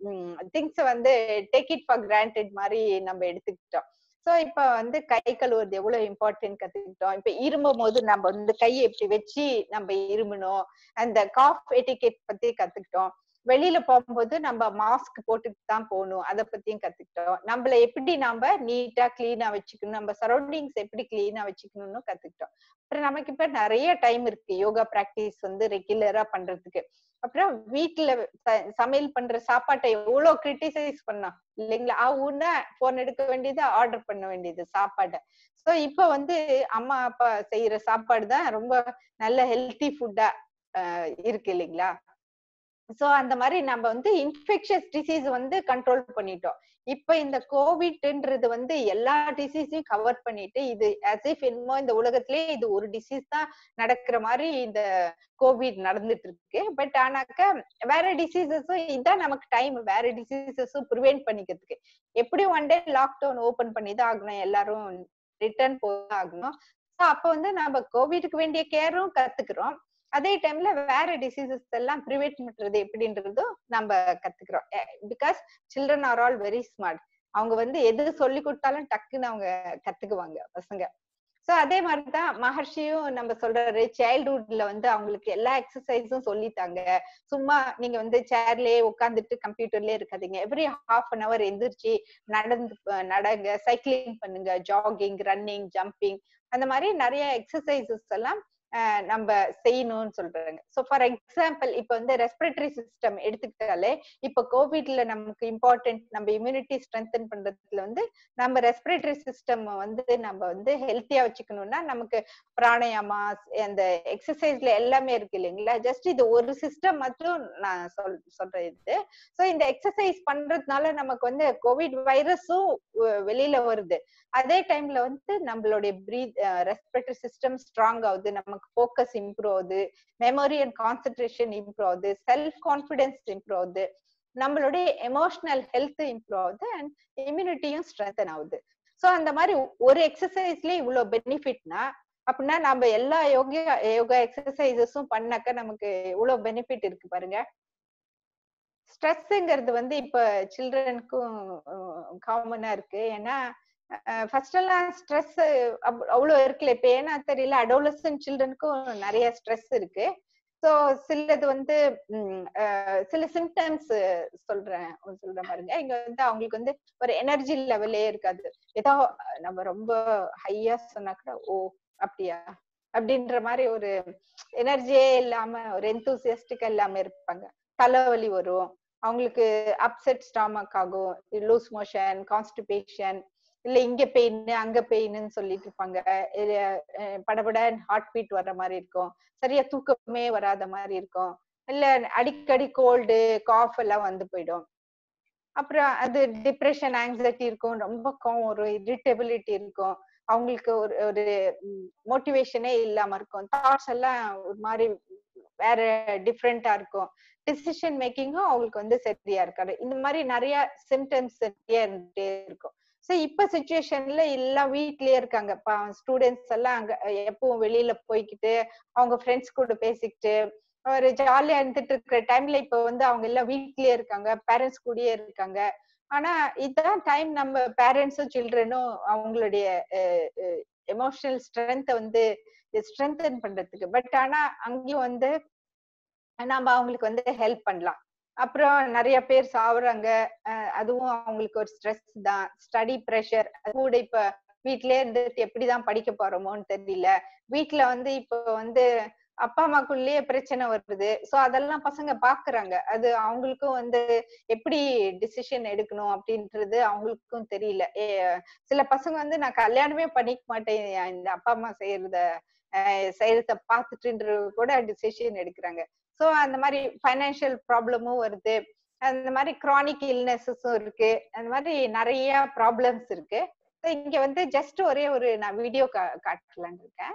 திங்ஸ் வந்து டேக் இட் ஃபார் கிராண்டட் மாதிரி நம்ம எடுத்துக்கிட்டோம் சோ இப்ப வந்து கை கழுவுறது எவ்வளவு இம்பார்ட்டன்ட் கத்துக்கிட்டோம் இப்ப இருமும் போது நம்ம வந்து கையை இப்படி வச்சு நம்ம இருமணும் அந்த காஃப் எட்டிகேட் பத்தி கத்துக்கிட்டோம் வெளியில போகும்போது நம்ம மாஸ்க் போட்டுட்டு தான் போகணும் அதை பத்தியும் கத்துக்கிட்டோம் நம்மள எப்படி நாம நீட்டா கிளீனா வச்சுக்கணும் நம்ம சரௌண்டிங்ஸ் எப்படி கிளீனா வச்சுக்கணும்னு கத்துக்கிட்டோம் அப்புறம் நமக்கு இப்ப நிறைய டைம் இருக்கு யோகா பிராக்டிஸ் வந்து ரெகுலரா பண்றதுக்கு அப்புறம் வீட்டுல ச- சமையல் பண்ற சாப்பாட்டை எவ்வளவு கிரிட்டிசைஸ் பண்ணோம் இல்லைங்களா ஆ ஊன்னா போன் எடுக்க வேண்டியது ஆர்டர் பண்ண வேண்டியது சாப்பாடை சோ இப்ப வந்து அம்மா அப்பா செய்யற சாப்பாடு தான் ரொம்ப நல்ல ஹெல்த்தி ஃபுட்டா இருக்கு இல்லைங்களா சோ அந்த மாதிரி நம்ம வந்து இன்ஃபெக்ஷஸ் டிசீஸ் வந்து கண்ட்ரோல் பண்ணிட்டோம் இப்ப இந்த கோவிட்ன்றது வந்து எல்லா டிசீஸையும் கவர் பண்ணிட்டு இது as if என்னமோ இந்த உலகத்திலே இது ஒரு டிசீஸ் தான் நடக்கிற மாதிரி இந்த கோவிட் நடந்துட்டு இருக்கு பட் ஆனாக்க வேற டிசீசஸும் இதான் நமக்கு டைம் வேற டிசீசஸும் ப்ரிவென்ட் பண்ணிக்கிறதுக்கு எப்படி ஒன் டே லாக்டவுன் ஓபன் பண்ணி தான் ஆகணும் எல்லாரும் ரிட்டர்ன் போய் ஆகணும் So அப்ப வந்து நம்ம கோவிடுக்கு வேண்டிய கேரும் கத்துக்கிறோம் அதே டைம்ல வேற டிசீசஸ் எல்லாம் ப்ரிவென்ட் பண்றது எப்படின்றதும் நம்ம கத்துக்கிறோம் because children are all very smart அவங்க வந்து எது சொல்லி கொடுத்தாலும் டக்குன்னு அவங்க கத்துக்குவாங்க பசங்க சோ அதே மாதிரிதான் மகர்ஷியும் நம்ம சொல்றாரு சைல்ட்ஹுட்ல வந்து அவங்களுக்கு எல்லா எக்ஸசைஸும் சொல்லித்தாங்க சும்மா நீங்க வந்து சேர்லயே உட்காந்துட்டு கம்ப்யூட்டர்லயே இருக்காதீங்க எவ்ரி ஹாஃப் அன் அவர் எந்திரிச்சு நடந்து அஹ் நடங்க சைக்கிளிங் பண்ணுங்க ஜாகிங் ரன்னிங் ஜம்பிங் அந்த மாதிரி நிறைய எக்ஸசைசஸ் எல்லாம் அஹ் நம்ம செய்யணும்னு சொல்றாங்க சோ ஃபார் எக்ஸாம்பிள் இப்ப வந்து ரெஸ்பிரேட்டரி சிஸ்டம் எடுத்துக்கிட்டாலே இப்ப கோவிட்ல நமக்கு இம்பார்ட்டன்ட் நம்ம இம்யூனிட்டி ஸ்ட்ரென்தன் பண்றதுல வந்து நம்ம ரெஸ்பிரேட்டரி சிஸ்டம் வந்து நம்ம வந்து ஹெல்த்தியா வச்சுக்கணும்னா நமக்கு பிராணயாமா அந்த எக்ஸசைஸ்ல எல்லாமே இருக்கு இல்லைங்களா ஜஸ்ட் இது ஒரு சிஸ்டம் மட்டும் நான் சொல் சொல்றேன் இது சோ இந்த எக்ஸசைஸ் பண்றதுனால நமக்கு வந்து கோவிட் வைரஸும் வெளியில வருது அதே டைம்ல வந்து நம்மளுடைய பிரீத் ரெஸ்பிரேட்டரி சிஸ்டம் ஸ்ட்ராங் ஆகுது நமக்கு ஃபோக்கஸ் இம்ப்ரூவ் ஆகுது மெமரி அண்ட் கான்சென்ட்ரேஷன் இம்ப்ரூவ் ஆகுது செல்ஃப் கான்பிடன்ஸ் இம்ப்ரூவ் ஆகுது நம்மளுடைய எமோஷனல் ஹெல்த் இம்ப்ரூவ் ஆகுது அண்ட் இம்யூனிட்டியும் ஸ்ட்ரென்தன் ஆகுது சோ அந்த மாதிரி ஒரு எக்ஸசைஸ்லயே இவ்வளவு பெனிஃபிட்னா அப்படின்னா நம்ம எல்லா யோகா யோகா எக்ஸசைசஸும் பண்ணாக்க நமக்கு இவ்வளவு பெனிஃபிட் இருக்கு பாருங்க ஸ்ட்ரெஸ்ங்கிறது வந்து இப்ப சில்ட்ரனுக்கும் காமனா இருக்கு ஏன்னா ஃபர்ஸ்ட் எல்லாம் ஸ்ட்ரெஸ் அவ்வளவு இருக்குல்ல இப்ப ஏன்னா தெரியல அடோலசன் சில்ட்ரனுக்கும் நிறைய ஸ்ட்ரெஸ் இருக்கு ஸோ சிலது வந்து சில சிம்டம்ஸ் சொல்றேன் சொல்றேன் பாருங்க இங்க வந்து அவங்களுக்கு வந்து ஒரு எனர்ஜி லெவலே இருக்காது ஏதோ நம்ம ரொம்ப ஹையா சொன்னா கூட ஓ அப்படியா அப்படின்ற மாதிரி ஒரு எனர்ஜியே இல்லாம ஒரு எந்தூசியஸ்டிக்கா இல்லாம இருப்பாங்க தலைவலி வரும் அவங்களுக்கு அப்செட் ஸ்டாமக் ஆகும் லூஸ் மோஷன் கான்ஸ்டிபேஷன் இல்ல இங்க பெயின் அங்க பெயின்னு சொல்லிட்டு இருப்பாங்க படபட ஹார்ட் பீட் வர்ற மாதிரி இருக்கும் சரியா தூக்கமே வராத மாதிரி இருக்கும் இல்ல அடிக்கடி கோல்டு காஃப் எல்லாம் வந்து போயிடும் அப்புறம் அது டிப்ரெஷன் ஆங்ஸைட்டி இருக்கும் ரொம்ப கோவம் வரும் இரிட்டபிலிட்டி இருக்கும் அவங்களுக்கு ஒரு ஒரு மோட்டிவேஷனே இல்லாம இருக்கும் தாட்ஸ் எல்லாம் ஒரு மாதிரி வேற டிஃப்ரெண்டா இருக்கும் டிசிஷன் மேக்கிங்கும் அவங்களுக்கு வந்து சரியா இருக்காது இந்த மாதிரி நிறைய சிம்டம்ஸ் சரியா இருந்துட்டே இருக்கும் சோ இப்ப சுச்சுவேஷன்ல எல்லாம் வீட்லயே இருக்காங்க ஸ்டூடெண்ட்ஸ் எல்லாம் அங்க எப்பவும் வெளியில போய்க்கிட்டு அவங்க ஃப்ரெண்ட்ஸ் கூட பேசிக்கிட்டு ஒரு ஜாலியா இருந்துட்டு இருக்கிற டைம்ல இப்ப வந்து அவங்க எல்லாம் வீட்லயே இருக்காங்க பேரண்ட்ஸ் கூடயே இருக்காங்க ஆனா இதுதான் டைம் நம்ம பேரண்ட்ஸும் சில்ட்ரனும் அவங்களுடைய எமோஷனல் ஸ்ட்ரென்த்தை வந்து ஸ்ட்ரென்தன் பண்றதுக்கு பட் ஆனா அங்கேயும் வந்து நம்ம அவங்களுக்கு வந்து ஹெல்ப் பண்ணலாம் அப்புறம் நிறைய பேர் சாவுறாங்க அதுவும் அவங்களுக்கு ஒரு ஸ்ட்ரெஸ் தான் ஸ்டடி ப்ரெஷர் அது கூட இப்ப வீட்லயே இருந்துட்டு எப்படிதான் படிக்க போறோமோன்னு தெரியல வீட்டுல வந்து இப்ப வந்து அப்பா அம்மாக்குள்ளேயே பிரச்சனை வருது சோ அதெல்லாம் பசங்க பாக்குறாங்க அது அவங்களுக்கும் வந்து எப்படி டிசிஷன் எடுக்கணும் அப்படின்றது அவங்களுக்கும் தெரியல சில பசங்க வந்து நான் கல்யாணமே பண்ணிக்க மாட்டேன் இந்த அப்பா அம்மா செய்யறத செய்யறத பார்த்துட்டுன்ற கூட டிசிஷன் எடுக்கிறாங்க சோ அந்த மாதிரி ஃபைனான்சியல் ப்ராப்ளமும் வருது அந்த மாதிரி கிரானிக் இல்னஸஸும் இருக்கு அந்த மாதிரி நிறைய ப்ராப்ளம்ஸ் இருக்கு இங்க வந்து ஜஸ்ட் ஒரே ஒரு நான் வீடியோ காட்டலான்னு இருக்கேன்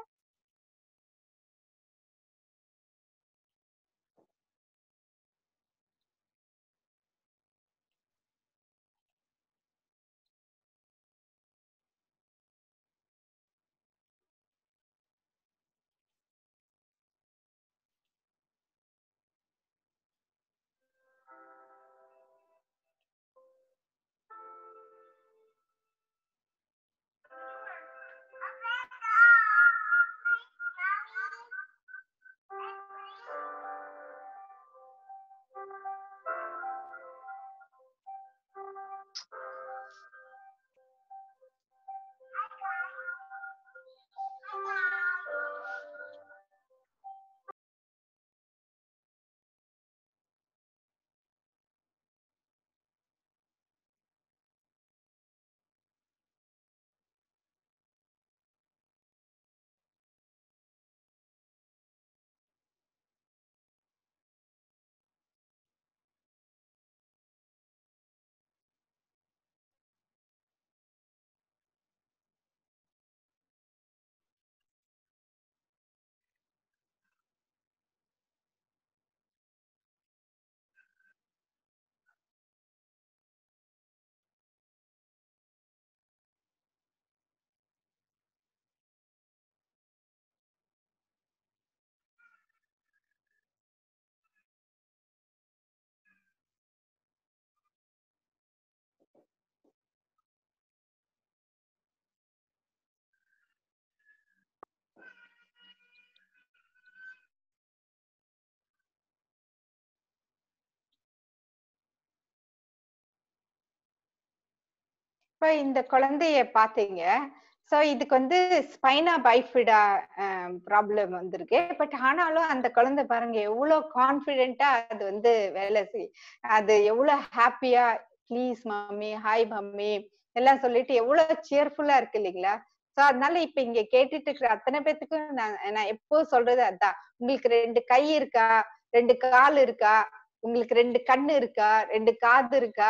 இப்ப இந்த குழந்தைய பாத்தீங்க சோ இதுக்கு வந்து ஸ்பைனா பைஃபிடா ப்ராப்ளம் வந்திருக்கு பட் ஆனாலும் அந்த குழந்தை பாருங்க எவ்வளவு கான்பிடென்ட்டா அது வந்து வேலை செய் அது எவ்வளவு ஹாப்பியா ப்ளீஸ் மம்மி ஹாய் மம்மி எல்லாம் சொல்லிட்டு எவ்வளவு சியர்ஃபுல்லா இருக்கு இல்லைங்களா சோ அதனால இப்ப இங்க கேட்டுட்டு இருக்கிற அத்தனை பேத்துக்கும் நான் நான் எப்போ சொல்றது அதான் உங்களுக்கு ரெண்டு கை இருக்கா ரெண்டு கால் இருக்கா உங்களுக்கு ரெண்டு கண்ணு இருக்கா ரெண்டு காது இருக்கா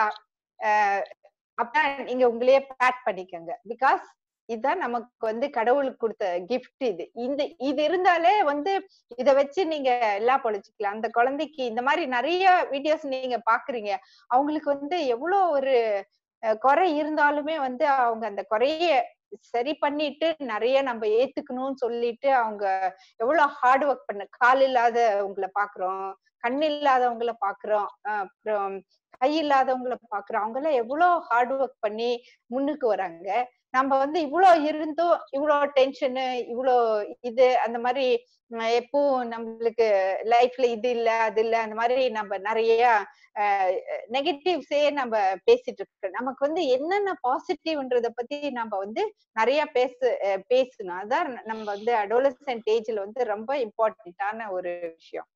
அப்பதான் நீங்க உங்களையே பேட் பண்ணிக்கோங்க பிகாஸ் இதுதான் நமக்கு வந்து கடவுளுக்கு கொடுத்த கிஃப்ட் இது இந்த இது இருந்தாலே வந்து இத வச்சு நீங்க எல்லாம் பொழைச்சிக்கலாம் அந்த குழந்தைக்கு இந்த மாதிரி நிறைய வீடியோஸ் நீங்க பாக்குறீங்க அவங்களுக்கு வந்து எவ்வளவு ஒரு குறை இருந்தாலுமே வந்து அவங்க அந்த குறைய சரி பண்ணிட்டு நிறைய நம்ம ஏத்துக்கணும்னு சொல்லிட்டு அவங்க எவ்வளவு ஹார்ட் ஒர்க் பண்ண கால் இல்லாதவங்களை பாக்குறோம் கண் இல்லாதவங்கள பாக்குறோம் அப்புறம் கை இல்லாதவங்களை பாக்குறோம் அவங்க எல்லாம் எவ்வளவு ஹார்ட் ஒர்க் பண்ணி முன்னுக்கு வராங்க நம்ம வந்து இவ்வளோ இருந்தும் இவ்வளோ டென்ஷனு இவ்வளோ இது அந்த மாதிரி எப்போ நம்மளுக்கு லைஃப்ல இது இல்ல அது இல்ல அந்த மாதிரி நம்ம நிறைய நெகட்டிவ்ஸே நம்ம பேசிட்டு இருக்கோம் நமக்கு வந்து என்னென்ன பாசிட்டிவ்ன்றத பத்தி நம்ம வந்து நிறைய பேசு பேசணும் அதான் நம்ம வந்து அடோலசன்ட் ஏஜ்ல வந்து ரொம்ப இம்பார்ட்டன்டான ஒரு விஷயம்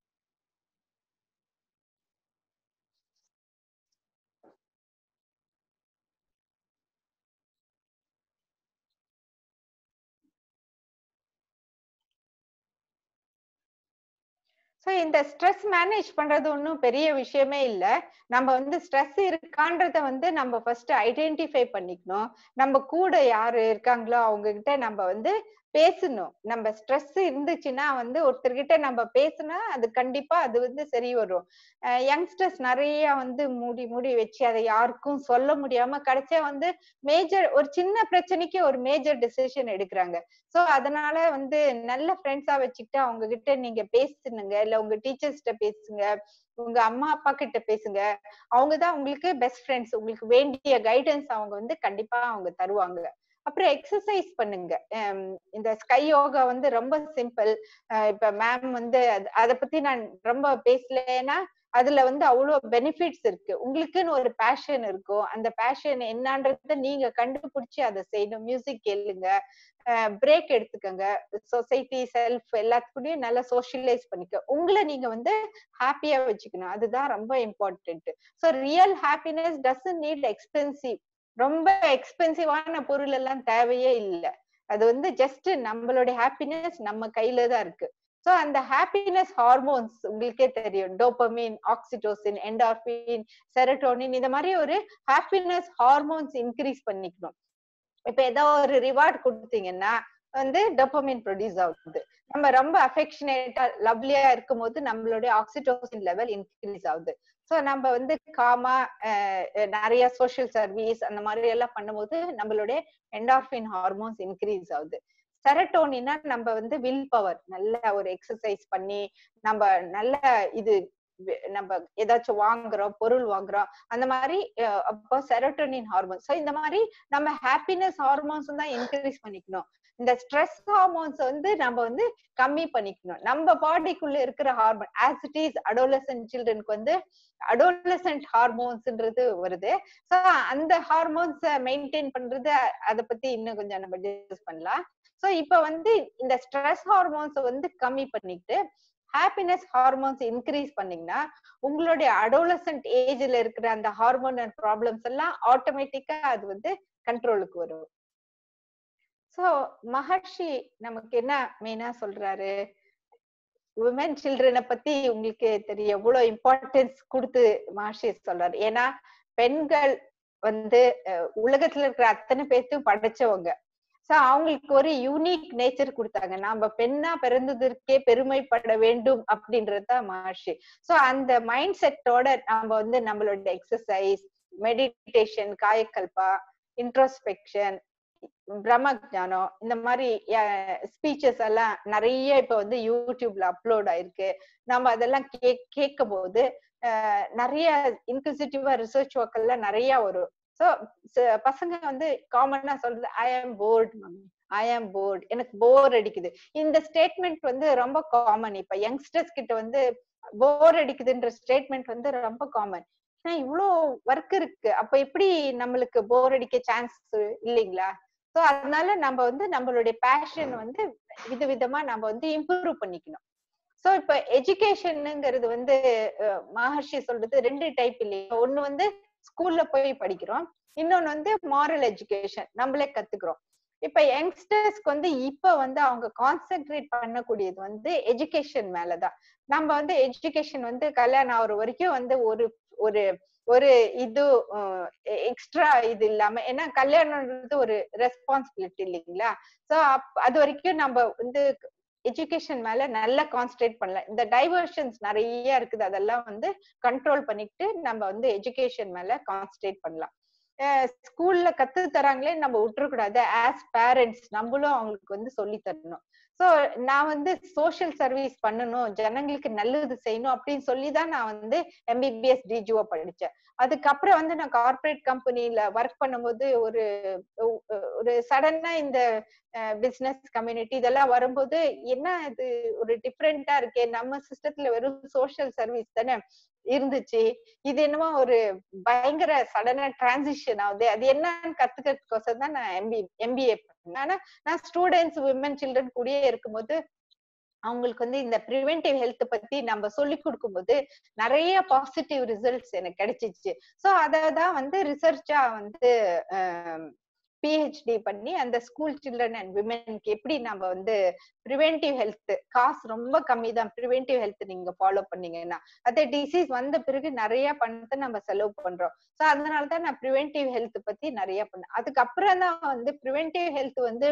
சோ இந்த ஸ்ட்ரெஸ் மேனேஜ் பண்றது ஒன்றும் பெரிய விஷயமே இல்ல நம்ம வந்து ஸ்ட்ரெஸ் இருக்கான்றத வந்து நம்ம ஃபர்ஸ்ட் ஐடென்டிஃபை பண்ணிக்கணும் நம்ம கூட யாரு இருக்காங்களோ அவங்க கிட்ட நம்ம வந்து பேசணும் நம்ம ஸ்ட்ரெஸ் இருந்துச்சுன்னா வந்து ஒருத்தர்கிட்ட நம்ம பேசினா அது கண்டிப்பா அது வந்து சரி வரும் யங்ஸ்டர்ஸ் நிறைய வந்து மூடி மூடி வச்சு அதை யாருக்கும் சொல்ல முடியாம கடைசியா வந்து மேஜர் ஒரு சின்ன பிரச்சனைக்கு ஒரு மேஜர் டிசிஷன் எடுக்கிறாங்க சோ அதனால வந்து நல்ல ஃப்ரெண்ட்ஸா வச்சுக்கிட்டு அவங்க கிட்ட நீங்க பேசுனுங்க இல்ல உங்க டீச்சர்ஸ்கிட்ட பேசுங்க உங்க அம்மா அப்பா கிட்ட பேசுங்க அவங்கதான் உங்களுக்கு பெஸ்ட் ஃப்ரெண்ட்ஸ் உங்களுக்கு வேண்டிய கைடன்ஸ் அவங்க வந்து கண்டிப்பா அவங்க தருவாங்க அப்புறம் எக்ஸசைஸ் பண்ணுங்க ஹம் இந்த ஸ்கை யோகா வந்து ரொம்ப சிம்பிள் இப்ப மேம் வந்து அத- அத பத்தி நான் ரொம்ப பேசலைன்னா அதுல வந்து அவ்வளவு பெனிஃபிட்ஸ் இருக்கு உங்களுக்குன்னு ஒரு பேஷன் இருக்கும் அந்த பேஷன் என்னன்றத நீங்க கண்டுபிடிச்சு அதை செய்யணும் மியூசிக் கேளுங்க பிரேக் எடுத்துக்கோங்க சொசைட்டி செல்ஃப் எல்லாத்துக்கூடயும் நல்லா சோஷியலைஸ் பண்ணிக்க உங்களை நீங்க வந்து ஹாப்பியா வச்சுக்கணும் அதுதான் ரொம்ப important so real happiness doesn't need expensive ரொம்ப எக்ஸ்பென்சிவான பொருள் எல்லாம் தேவையே இல்லை அது வந்து ஜஸ்ட் நம்மளுடைய ஹாப்பினஸ் நம்ம கையில தான் இருக்கு சோ அந்த ஹாப்பினஸ் ஹார்மோன்ஸ் உங்களுக்கே தெரியும் டோபமின் ஆக்சிடோசின் என்டார்பின் செரட்டோனின் இந்த மாதிரி ஒரு ஹாப்பினஸ் ஹார்மோன்ஸ் இன்க்ரீஸ் பண்ணிக்கணும் இப்ப ஏதோ ஒரு ரிவார்ட் கொடுத்தீங்கன்னா வந்து டோபமின் ப்ரொடியூஸ் ஆகுது நம்ம ரொம்ப அஃபெக்ஷனேட்டா லவ்லியா இருக்கும்போது நம்மளுடைய ஆக்சிடோசின் லெவல் இன்க்ரீஸ் ஆகுது சோ நம்ம வந்து காமா நிறைய சோஷியல் சர்வீஸ் அந்த மாதிரி எல்லாம் பண்ணும்போது நம்மளுடைய என்டார்பின் ஹார்மோன்ஸ் இன்க்ரீஸ் ஆகுது செரட்டோனினா நம்ம வந்து வில் பவர் நல்ல ஒரு எக்ஸசைஸ் பண்ணி நம்ம நல்ல இது வி- நம்ம ஏதாச்சும் வாங்குறோம் பொருள் வாங்குறோம் அந்த மாதிரி அஹ் அப்போ செரோட்டோனின் ஹார்மோன் ஸோ இந்த மாதிரி நம்ம ஹாப்பினஸ் ஹார்மோன்ஸ் தான் இன்க்ரீஸ் பண்ணிக்கணும் இந்த ஸ்ட்ரெஸ் ஹார்மோன்ஸ் வந்து நம்ம வந்து கம்மி பண்ணிக்கணும் நம்ம பாடிக்குள்ள இருக்கிற hormone as it is adolescent சில்ட்ரனுக்கு வந்து அடோலசன்ட் ஹார்மோன்ஸ்ன்றது வருது ஸோ அந்த ஹார்மோன்ஸை மெயின்டைன் பண்றது அதை பத்தி இன்னும் கொஞ்சம் நம்ம டிஸ்கஸ் பண்ணலாம் ஸோ இப்போ வந்து இந்த ஸ்ட்ரெஸ் ஹார்மோன்ஸை வந்து கம்மி பண்ணிக்கிட்டு ஹாப்பினஸ் ஹார்மோன்ஸ் இன்க்ரீஸ் பண்ணீங்கன்னா உங்களுடைய அடோலசன்ட் ஏஜ்ல இருக்கிற அந்த ஹார்மோனல் ப்ராப்ளம்ஸ் எல்லாம் ஆட்டோமேட்டிக்கா அது வந்து கண்ட்ரோலுக்கு வரும் சோ மகர்ஷி நமக்கு என்ன மெயினா சொல்றாரு உமன் சில்ட்ரனை பத்தி உங்களுக்கு தெரியும் எவ்வளவு இம்பார்ட்டன்ஸ் கொடுத்து மகர்ஷி சொல்றாரு ஏன்னா பெண்கள் வந்து அஹ், உலகத்துல இருக்கிற அத்தனை பேர்த்தையும் படைச்சவங்க சோ அவங்களுக்கு ஒரு யூனிக் நேச்சர் கொடுத்தாங்க நாம பெண்ணா பிறந்ததற்கே பெருமைப்பட வேண்டும் அப்படின்றதுதான் மகர்ஷி சோ அந்த மைண்ட் செட்டோட நாம வந்து நம்மளோட எக்ஸசைஸ் மெடிடேஷன் காயக்கல்பா இன்ட்ரோஸ்பெக்ஷன் பிரம்ம ஞானம் இந்த மாதிரி ஸ்பீச்சஸ் எல்லாம் நிறைய இப்ப வந்து யூடியூப்ல அப்லோட் ஆயிருக்கு நம்ம அதெல்லாம் கே கேட்கும் போது அஹ், நிறைய இன்க்விசிட்டிவா ரிசர்ச் ஒர்க் எல்லாம் நிறைய வரும் சோ பசங்க வந்து காமனா சொல்றது ஐ ஆம் போர்ட் மம்மி ஐ ஆம் போர்ட் எனக்கு போர் அடிக்குது இந்த ஸ்டேட்மெண்ட் வந்து ரொம்ப காமன் இப்ப யங்ஸ்டர்ஸ் கிட்ட வந்து போர் அடிக்குதுன்ற ஸ்டேட்மெண்ட் வந்து ரொம்ப காமன் ஏன்னா இவ்வளோ ஒர்க் இருக்கு அப்ப எப்படி நம்மளுக்கு போர் அடிக்க சான்ஸ் இல்லைங்களா சோ அதனால நம்ம வந்து நம்மளுடைய பேஷன் வந்து விதவிதமா நம்ம வந்து இம்ப்ரூவ் பண்ணிக்கணும் சோ இப்ப எஜுகேஷனுங்கிறது வந்து அஹ், மகர்ஷி சொல்றது ரெண்டு டைப் இல்லையா ஒண்ணு வந்து ஸ்கூல்ல போய் படிக்கிறோம் இன்னொன்னு வந்து மாரல் எஜுகேஷன் நம்மளே கத்துக்கிறோம் இப்ப யங்ஸ்டர்ஸ்க்கு வந்து இப்ப வந்து அவங்க கான்சென்ட்ரேட் பண்ணக்கூடியது வந்து எஜுகேஷன் மேலதான் நம்ம வந்து எஜுகேஷன் வந்து கல்யாணம் ஆகுற வரைக்கும் வந்து ஒரு ஒரு ஒரு இது எக்ஸ்ட்ரா இது இல்லாம ஏன்னா கல்யாணம்ன்றது ஒரு ரெஸ்பான்சிபிலிட்டி இல்லைங்களா சோ அது வரைக்கும் நம்ம வந்து எஜுகேஷன் மேல நல்லா கான்சன்ட்ரேட் பண்ணலாம் இந்த டைவர்ஷன்ஸ் நிறைய இருக்குது அதெல்லாம் வந்து கண்ட்ரோல் பண்ணிட்டு நம்ம வந்து எஜுகேஷன் மேல கான்சன்ட்ரேட் பண்ணலாம் ஸ்கூல்ல கத்து தராங்களே நம்ம விட்டுறக்கூடாது ஆஸ் பேரண்ட்ஸ் நம்மளும் அவங்களுக்கு வந்து சொல்லி தரணும் சோ நான் வந்து சோஷியல் சர்வீஸ் பண்ணணும் ஜனங்களுக்கு நல்லது செய்யணும் அப்படின்னு சொல்லி தான் நான் வந்து எம்பிபிஎஸ் டிஜிஓ படிச்சேன் அதுக்கப்புறம் வந்து நான் கார்ப்பரேட் கம்பெனில ஒர்க் பண்ணும்போது ஒரு ஒரு சடனா இந்த பிசினஸ் கம்யூனிட்டி இதெல்லாம் வரும்போது என்ன இது ஒரு டிஃப்ரெண்டா இருக்கே நம்ம சிஸ்டத்துல வெறும் சோஷியல் சர்வீஸ் தானே இருந்துச்சு இது என்னமோ ஒரு பயங்கர சடனா டிரான்சிஷன் ஆகுது அது என்னன்னு கத்துக்கிறதுக்கோசம் தான் நான் எம்பி எம்பிஏ பண்ணேன் ஆனா நான் ஸ்டூடெண்ட்ஸ் விமன் சில்ட்ரன் கூடயே இருக்கும்போது அவங்களுக்கு வந்து இந்த ப்ரிவென்டிவ் ஹெல்த் பத்தி நம்ம சொல்லி கொடுக்கும்போது நிறைய பாசிட்டிவ் ரிசல்ட்ஸ் எனக்கு கிடைச்சிச்சு ஸோ அதை தான் வந்து ரிசர்ச்சா வந்து பிஹெச்டி பண்ணி அந்த ஸ்கூல் சில்ட்ரன் அண்ட் விமென்க்கு எப்படி நம்ம வந்து ப்ரிவென்டிவ் ஹெல்த் காசு ரொம்ப கம்மி தான் ப்ரிவென்டிவ் ஹெல்த் நீங்க ஃபாலோ பண்ணீங்கன்னா அதே டிசீஸ் வந்த பிறகு நிறைய பணத்தை நம்ம செலவு பண்றோம் ஸோ அதனால தான் நான் ப்ரிவென்டிவ் ஹெல்த் பத்தி நிறைய பண்ணேன் அதுக்கப்புறம் தான் வந்து ப்ரிவென்டிவ் ஹெல்த் வந்து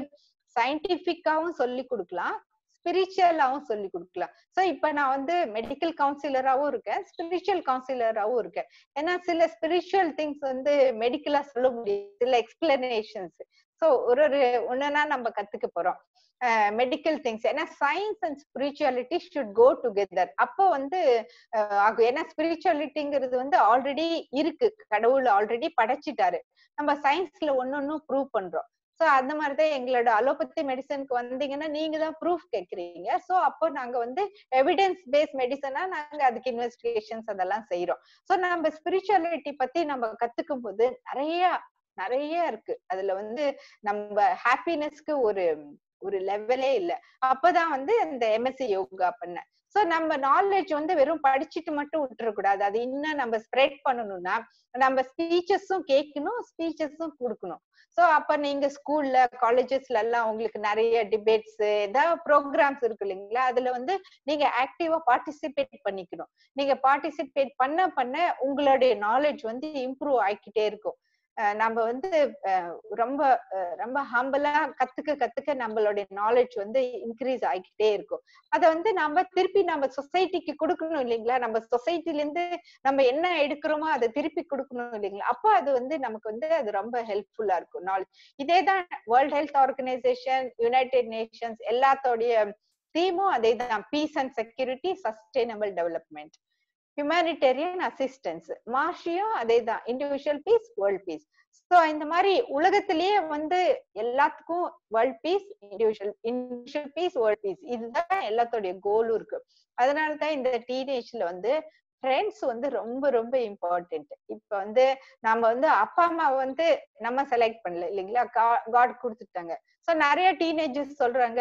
சயின்டிபிக்காவும் சொல்லி கொடுக்கலாம் ஸ்பிரிச்சுவலாவும் சொல்லி கொடுக்கலாம் சோ இப்ப நான் வந்து மெடிக்கல் கவுன்சிலராவும் இருக்கேன் ஸ்பிரிச்சுவல் கவுன்சிலராவும் இருக்கேன் ஏன்னா சில ஸ்பிரிச்சுவல் திங்ஸ் வந்து மெடிக்கலா சொல்ல முடியாது சில எக்ஸ்பிளனேஷன்ஸ் சோ ஒரு ஒரு ஒண்ணுனா நம்ம கத்துக்க போறோம் மெடிக்கல் திங்ஸ் ஏன்னா science and spirituality should go together அப்போ வந்து அஹ், ஆகும் ஏன்னா ஸ்பிரிச்சுவாலிட்டிங்கிறது வந்து ஆல்ரெடி இருக்கு கடவுள் ஆல்ரெடி படைச்சிட்டாரு நம்ம சயின்ஸ்ல ஒன்னொன்னும் ப்ரூவ் பண்றோம் சோ அந்த மாதிரிதான் எங்களோட அலோபதி மெடிசனுக்கு வந்தீங்கன்னா நீங்க தான் ப்ரூஃப் கேக்குறீங்க சோ அப்போ நாங்க வந்து எவிடன்ஸ் பேஸ் மெடிசனா நாங்க அதுக்கு இன்வெஸ்டிகேஷன்ஸ் அதெல்லாம் செய்யறோம் சோ நம்ம ஸ்பிரிச்சுவாலிட்டி பத்தி நம்ம கத்துக்கும் போது நிறைய நிறைய இருக்கு அதுல வந்து நம்ம ஹாப்பினஸ்க்கு ஒரு ஒரு லெவலே இல்ல அப்பதான் வந்து இந்த எம்எஸ்சி யோகா பண்ணேன் சோ நம்ம நாலேஜ் வந்து வெறும் படிச்சுட்டு மட்டும் விட்டுறக்கூடாது அது இன்னும் நம்ம ஸ்ப்ரெட் பண்ணணும்னா நம்ம ஸ்பீச்சஸும் கேட்கணும் ஸ்பீச்சஸும் கொடுக்கணும் சோ அப்ப நீங்க ஸ்கூல்ல காலேஜஸ்ல எல்லாம் உங்களுக்கு நிறைய டிபேட்ஸ் ஏதாவது ப்ரோக்ராம்ஸ் இருக்கு இல்லைங்களா அதுல வந்து நீங்க ஆக்டிவா பார்ட்டிசிபேட் பண்ணிக்கணும் நீங்க பார்ட்டிசிபேட் பண்ண பண்ண உங்களுடைய நாலேஜ் வந்து இம்ப்ரூவ் ஆகிக்கிட்டே இருக்கும் அஹ் நம்ம வந்து அஹ் ரொம்ப அஹ் ரொம்ப ஹம்பிளா கத்துக்க கத்துக்க நம்மளுடைய நாலேஜ் வந்து இன்க்ரீஸ் ஆகிக்கிட்டே இருக்கும் அத வந்து நம்ம திருப்பி நம்ம சொசைட்டிக்கு கொடுக்கணும் இல்லைங்களா நம்ம சொசைட்டில இருந்து நம்ம என்ன எடுக்கிறோமோ அதை திருப்பி கொடுக்கணும் இல்லைங்களா அப்போ அது வந்து நமக்கு வந்து அது ரொம்ப ஹெல்ப்ஃபுல்லா இருக்கும் நாலேஜ் இதே தான் World Health Organization United Nations எல்லாத்தோடைய தீமும் அதே தான் peace and security sustainable development humanitarian assistance மார்ஷியும் அதே தான் individual peace world peace so இந்த மாதிரி உலகத்திலேயே வந்து எல்லாத்துக்கும் world peace individual individual peace world peace இதுதான் எல்லாத்தோடைய கோலும் இருக்கு அதனால தான் இந்த டீனேஜ்ல வந்து ஃப்ரெண்ட்ஸ் வந்து ரொம்ப ரொம்ப இம்பார்ட்டன்ட் இப்ப வந்து நம்ம வந்து அப்பா அம்மா வந்து நம்ம செலக்ட் பண்ணல இல்லைங்களா காட் கொடுத்துட்டாங்க சோ நிறைய டீனேஜர்ஸ் சொல்றாங்க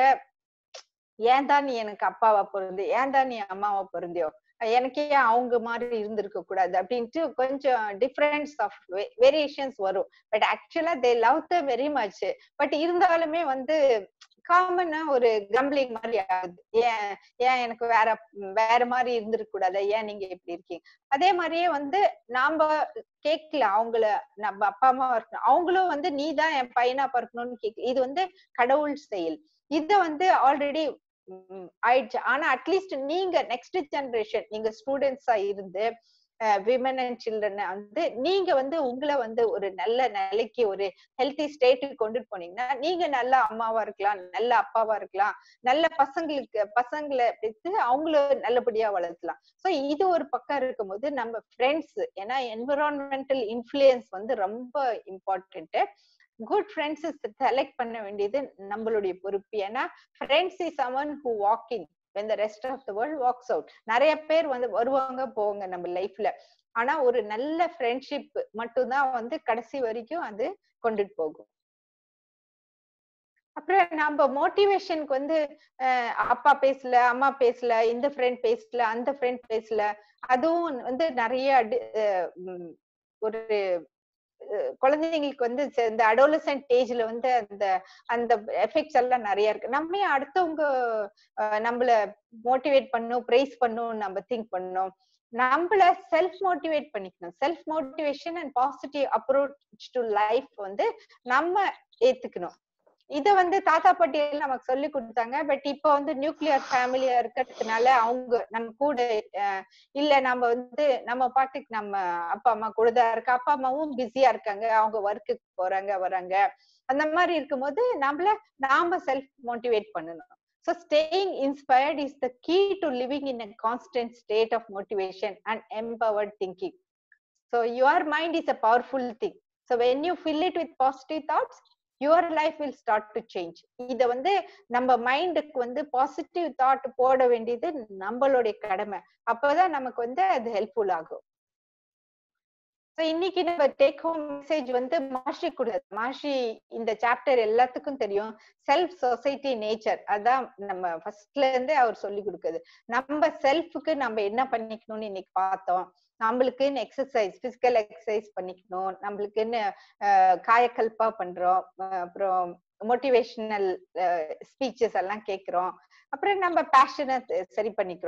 ஏன் தான் நீ எனக்கு அப்பாவா பிறந்து ஏன் தான் நீ அம்மாவா பிறந்தியோ எனக்கு ஏன் அவங்க மாதிரி இருந்திருக்க கூடாது அப்படின்ட்டு கொஞ்சம் டிஃபரன்ஸ் ஆஃப் வேரியேஷன்ஸ் வரும் but actually they love the very much but இருந்தாலுமே வந்து காமனா ஒரு கம்ப்ளிங் மாதிரி ஆகுது ஏன் ஏன் எனக்கு வேற வேற மாதிரி இருந்திருக்க கூடாது ஏன் நீங்க இப்படி இருக்கீங்க அதே மாதிரியே வந்து நாம கேட்கல அவங்கள நம்ம அப்பா அம்மா இருக்கணும் அவங்களும் வந்து நீ தான் என் பையனா பிறக்கணும்னு கேட்கல இது வந்து கடவுள் செயல் இத வந்து ஆல்ரெடி ஆயிடுச்சு ஆனா அட்லீஸ்ட் நீங்க நெக்ஸ்ட் ஜெனரேஷன் நீங்க ஸ்டூடெண்ட்ஸா இருந்து விமன் அண்ட் சில்ட்ரன் வந்து நீங்க வந்து உங்களை வந்து ஒரு நல்ல நிலைக்கு ஒரு ஹெல்த்தி ஸ்டேட்டுக்கு கொண்டுட்டு போனீங்கன்னா நீங்க நல்ல அம்மாவா இருக்கலாம் நல்ல அப்பாவா இருக்கலாம் நல்ல பசங்களுக்கு பசங்களை எடுத்து அவங்களும் நல்லபடியா வளர்க்கலாம் சோ இது ஒரு பக்கம் இருக்கும்போது நம்ம ஃப்ரெண்ட்ஸ் ஏன்னா என்விரான்மெண்டல் இன்ஃபுளுயன்ஸ் வந்து ரொம்ப இம்பார்ட்டன்ட் குட் ஃப்ரெண்ட்ஸ் செலக்ட் பண்ண வேண்டியது நம்மளுடைய பொறுப்பு ஏன்னா ஃப்ரெண்ட்ஸ் இஸ் அவன் who walking when the rest of the world walks out நிறைய பேர் வந்து வருவாங்க போவாங்க நம்ம லைஃப்ல ஆனா ஒரு நல்ல ஃப்ரெண்ட்ஷிப் மட்டும்தான் வந்து கடைசி வரைக்கும் அது கொண்டுட்டு போகும் அப்புறம் நம்ம மோட்டிவேஷனுக்கு வந்து அப்பா பேசல அம்மா பேசல இந்த ஃப்ரெண்ட் பேசல அந்த ஃப்ரெண்ட் பேசல அதுவும் வந்து நிறைய ஒரு குழந்தைங்களுக்கு வந்து இந்த அடோலசன்ட் ஏஜ்ல வந்து அந்த அந்த எஃபெக்ட்ஸ் எல்லாம் நிறைய இருக்கு நம்ம அடுத்தவங்க நம்மள மோட்டிவேட் பண்ணும் பிரைஸ் பண்ணும் நம்ம திங்க் பண்ணோம் நம்மள செல்ஃப் மோட்டிவேட் பண்ணிக்கணும் self motivation and positive approach to life வந்து நம்ம ஏத்துக்கணும் இத வந்து தாத்தா பாட்டி நமக்கு சொல்லி கொடுத்தாங்க பட் இப்ப வந்து நியூக்ளியர் ஃபேமிலியா இருக்கிறதுனால அவங்க நம்ம கூட இல்ல நம்ம வந்து நம்ம பாட்டுக்கு நம்ம அப்பா அம்மா கூட தான் இருக்கு அப்பா அம்மாவும் பிஸியா இருக்காங்க அவங்க ஒர்க்குக்கு போறாங்க வராங்க அந்த மாதிரி இருக்கும்போது நம்மள நாம செல்ஃப் மோட்டிவேட் பண்ணணும் So staying inspired is the key to living in a constant state of motivation and empowered thinking. So your mind is a powerful thing. So when you fill it with positive thoughts, your life will start to change இத வந்து நம்ம மைண்டுக்கு வந்து positive thought போட வேண்டியது நம்மளுடைய கடமை அப்பதான் நமக்கு வந்து அது ஹெல்ப்ஃபுல் ஆகும் ஸோ இன்னைக்கு நம்ம டேக் ஹோம் மெசேஜ் வந்து மாஷி கொடுத்தது மாஷி இந்த சாப்டர் எல்லாத்துக்கும் தெரியும் செல்ஃப் சொசைட்டி நேச்சர் அதான் நம்ம ஃபர்ஸ்ட்ல இருந்தே அவர் சொல்லி கொடுக்குது நம்ம செல்ஃபுக்கு நம்ம என்ன பண்ணிக்கணும்னு இன்னைக்கு பார்த்தோம் நம்மளுக்குன்னு எக்ஸசைஸ் பிசிக்கல் எக்ஸசைஸ் பண்ணிக்கணும் நம்மளுக்குன்னு காயக்கல்பா பண்றோம் அப்புறம் மோட்டிவேஷனல் ஸ்பீச்சஸ் எல்லாம் கேட்கிறோம் அப்புறம் நம்ம பேஷனை சரி பண்ணிக்கிறோம்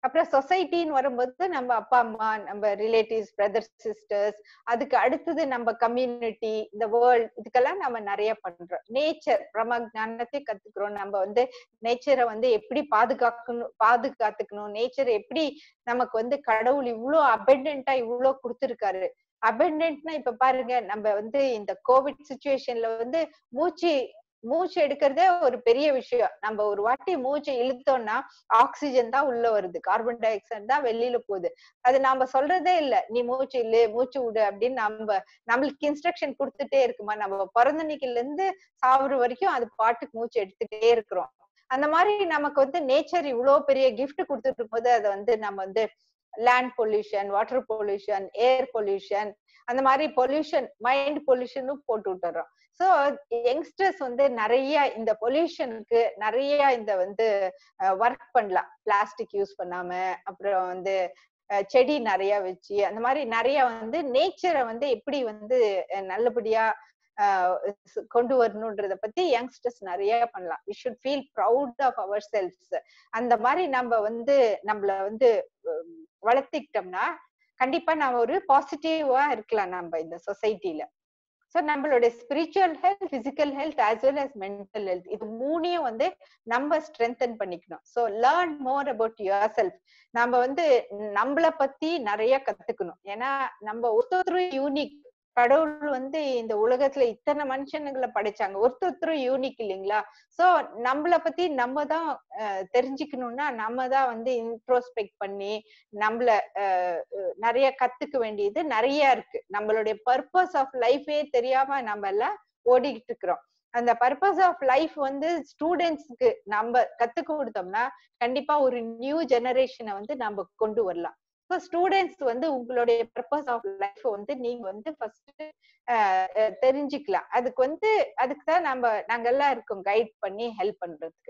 அப்புறம் சொசைட்டின்னு வரும்போது நம்ம அப்பா அம்மா நம்ம ரிலேட்டிவ்ஸ் பிரதர்ஸ் சிஸ்டர்ஸ் அதுக்கு அடுத்தது நம்ம கம்யூனிட்டி இந்த வேர்ல்ட் இதுக்கெல்லாம் நம்ம நிறைய பண்றோம் நேச்சர் பிரம்ம ஞானத்தை கத்துக்கிறோம் நம்ம வந்து நேச்சரை வந்து எப்படி பாதுகாக்கணும் பாதுகாத்துக்கணும் நேச்சர் எப்படி நமக்கு வந்து கடவுள் இவ்வளோ அபெண்டன்டா இவ்வளோ கொடுத்துருக்காரு அபெண்டன்ட்னா இப்ப பாருங்க நம்ம வந்து இந்த கோவிட் சுச்சுவேஷன்ல வந்து மூச்சு மூச்சு எடுக்கிறதே ஒரு பெரிய விஷயம் நம்ம ஒரு வாட்டி மூச்சு இழுத்தோம்னா ஆக்சிஜன் தான் உள்ள வருது கார்பன் டை ஆக்சைடு தான் வெளியில போகுது அது நாம சொல்றதே இல்ல நீ மூச்சு இல்லு மூச்சு விடு அப்படின்னு நம்ம நம்மளுக்கு இன்ஸ்ட்ரக்ஷன் கொடுத்துட்டே இருக்குமா நம்ம பிறந்தன்னைக்குல இருந்து சாவுற வரைக்கும் அது பாட்டுக்கு மூச்சு எடுத்துட்டே இருக்கிறோம் அந்த மாதிரி நமக்கு வந்து நேச்சர் இவ்வளவு பெரிய gift கொடுத்துட்டு இருக்கும்போது அதை வந்து நம்ம வந்து land pollution water pollution air pollution அந்த மாதிரி பொல்யூஷன் மைண்ட் பொல்யூஷனும் போட்டு விட்டுறோம் ஸோ யங்ஸ்டர்ஸ் வந்து நிறைய இந்த பொல்யூஷனுக்கு நிறைய இந்த வந்து ஒர்க் பண்ணலாம் பிளாஸ்டிக் யூஸ் பண்ணாம அப்புறம் வந்து அஹ், செடி நிறைய வச்சு அந்த மாதிரி நிறைய வந்து நேச்சரை வந்து எப்படி வந்து அஹ், நல்லபடியா ஆஹ் ஸ்- கொண்டு வரணுன்றத பத்தி யங்ஸ்டர்ஸ் நிறைய பண்ணலாம் we should feel proud of our selves அந்த மாதிரி நம்ம வந்து நம்மள வந்து உம், வளர்த்திக்கிட்டோம்னா கண்டிப்பா நம்ம ஒரு பாசிட்டிவா இருக்கலாம் நம்ம இந்த சொசைட்டில ஸோ நம்மளுடைய spiritual health physical health as well as mental health இது மூணையும் வந்து நம்ம ஸ்ட்ரென்தன் பண்ணிக்கணும் so learn more about yourself நம்ம வந்து நம்மள பத்தி நிறைய கத்துக்கணும் ஏன்னா நம்ம ஒருத்தரும் யூனிக் கடவுள் வந்து இந்த உலகத்துல இத்தனை மனுஷனுங்களை படைச்சாங்க ஒருத்தரும் யூனிக் இல்லைங்களா சோ நம்மள பத்தி நம்ம தான் அஹ், தெரிஞ்சுக்கணும்னா நம்ம தான் வந்து இன்ட்ரோஸ்பெக்ட் பண்ணி நம்மள அஹ், அஹ், நிறைய கத்துக்க வேண்டியது நிறைய இருக்கு நம்மளுடைய பர்பஸ் ஆஃப் லைஃபே தெரியாம நம்ம எல்லாம் ஓடிக்கிட்டு இருக்கிறோம் அந்த பர்பஸ் ஆஃப் லைஃப் வந்து ஸ்டூடெண்ட்ஸ்க்கு நம்ம கத்து கொடுத்தோம்னா கண்டிப்பா ஒரு நியூ ஜெனரேஷனை வந்து நம்ம கொண்டு வரலாம் ஸோ ஸ்டூடெண்ட்ஸ் வந்து உங்களுடைய பர்பஸ் ஆஃப் லைஃப் வந்து நீங்க வந்து ஃபர்ஸ்ட் தெரிஞ்சுக்கலாம் அதுக்கு வந்து அதுக்கு தான் நம்ம நாங்க எல்லாம் இருக்கோம் கைட் பண்ணி ஹெல்ப் பண்றதுக்கு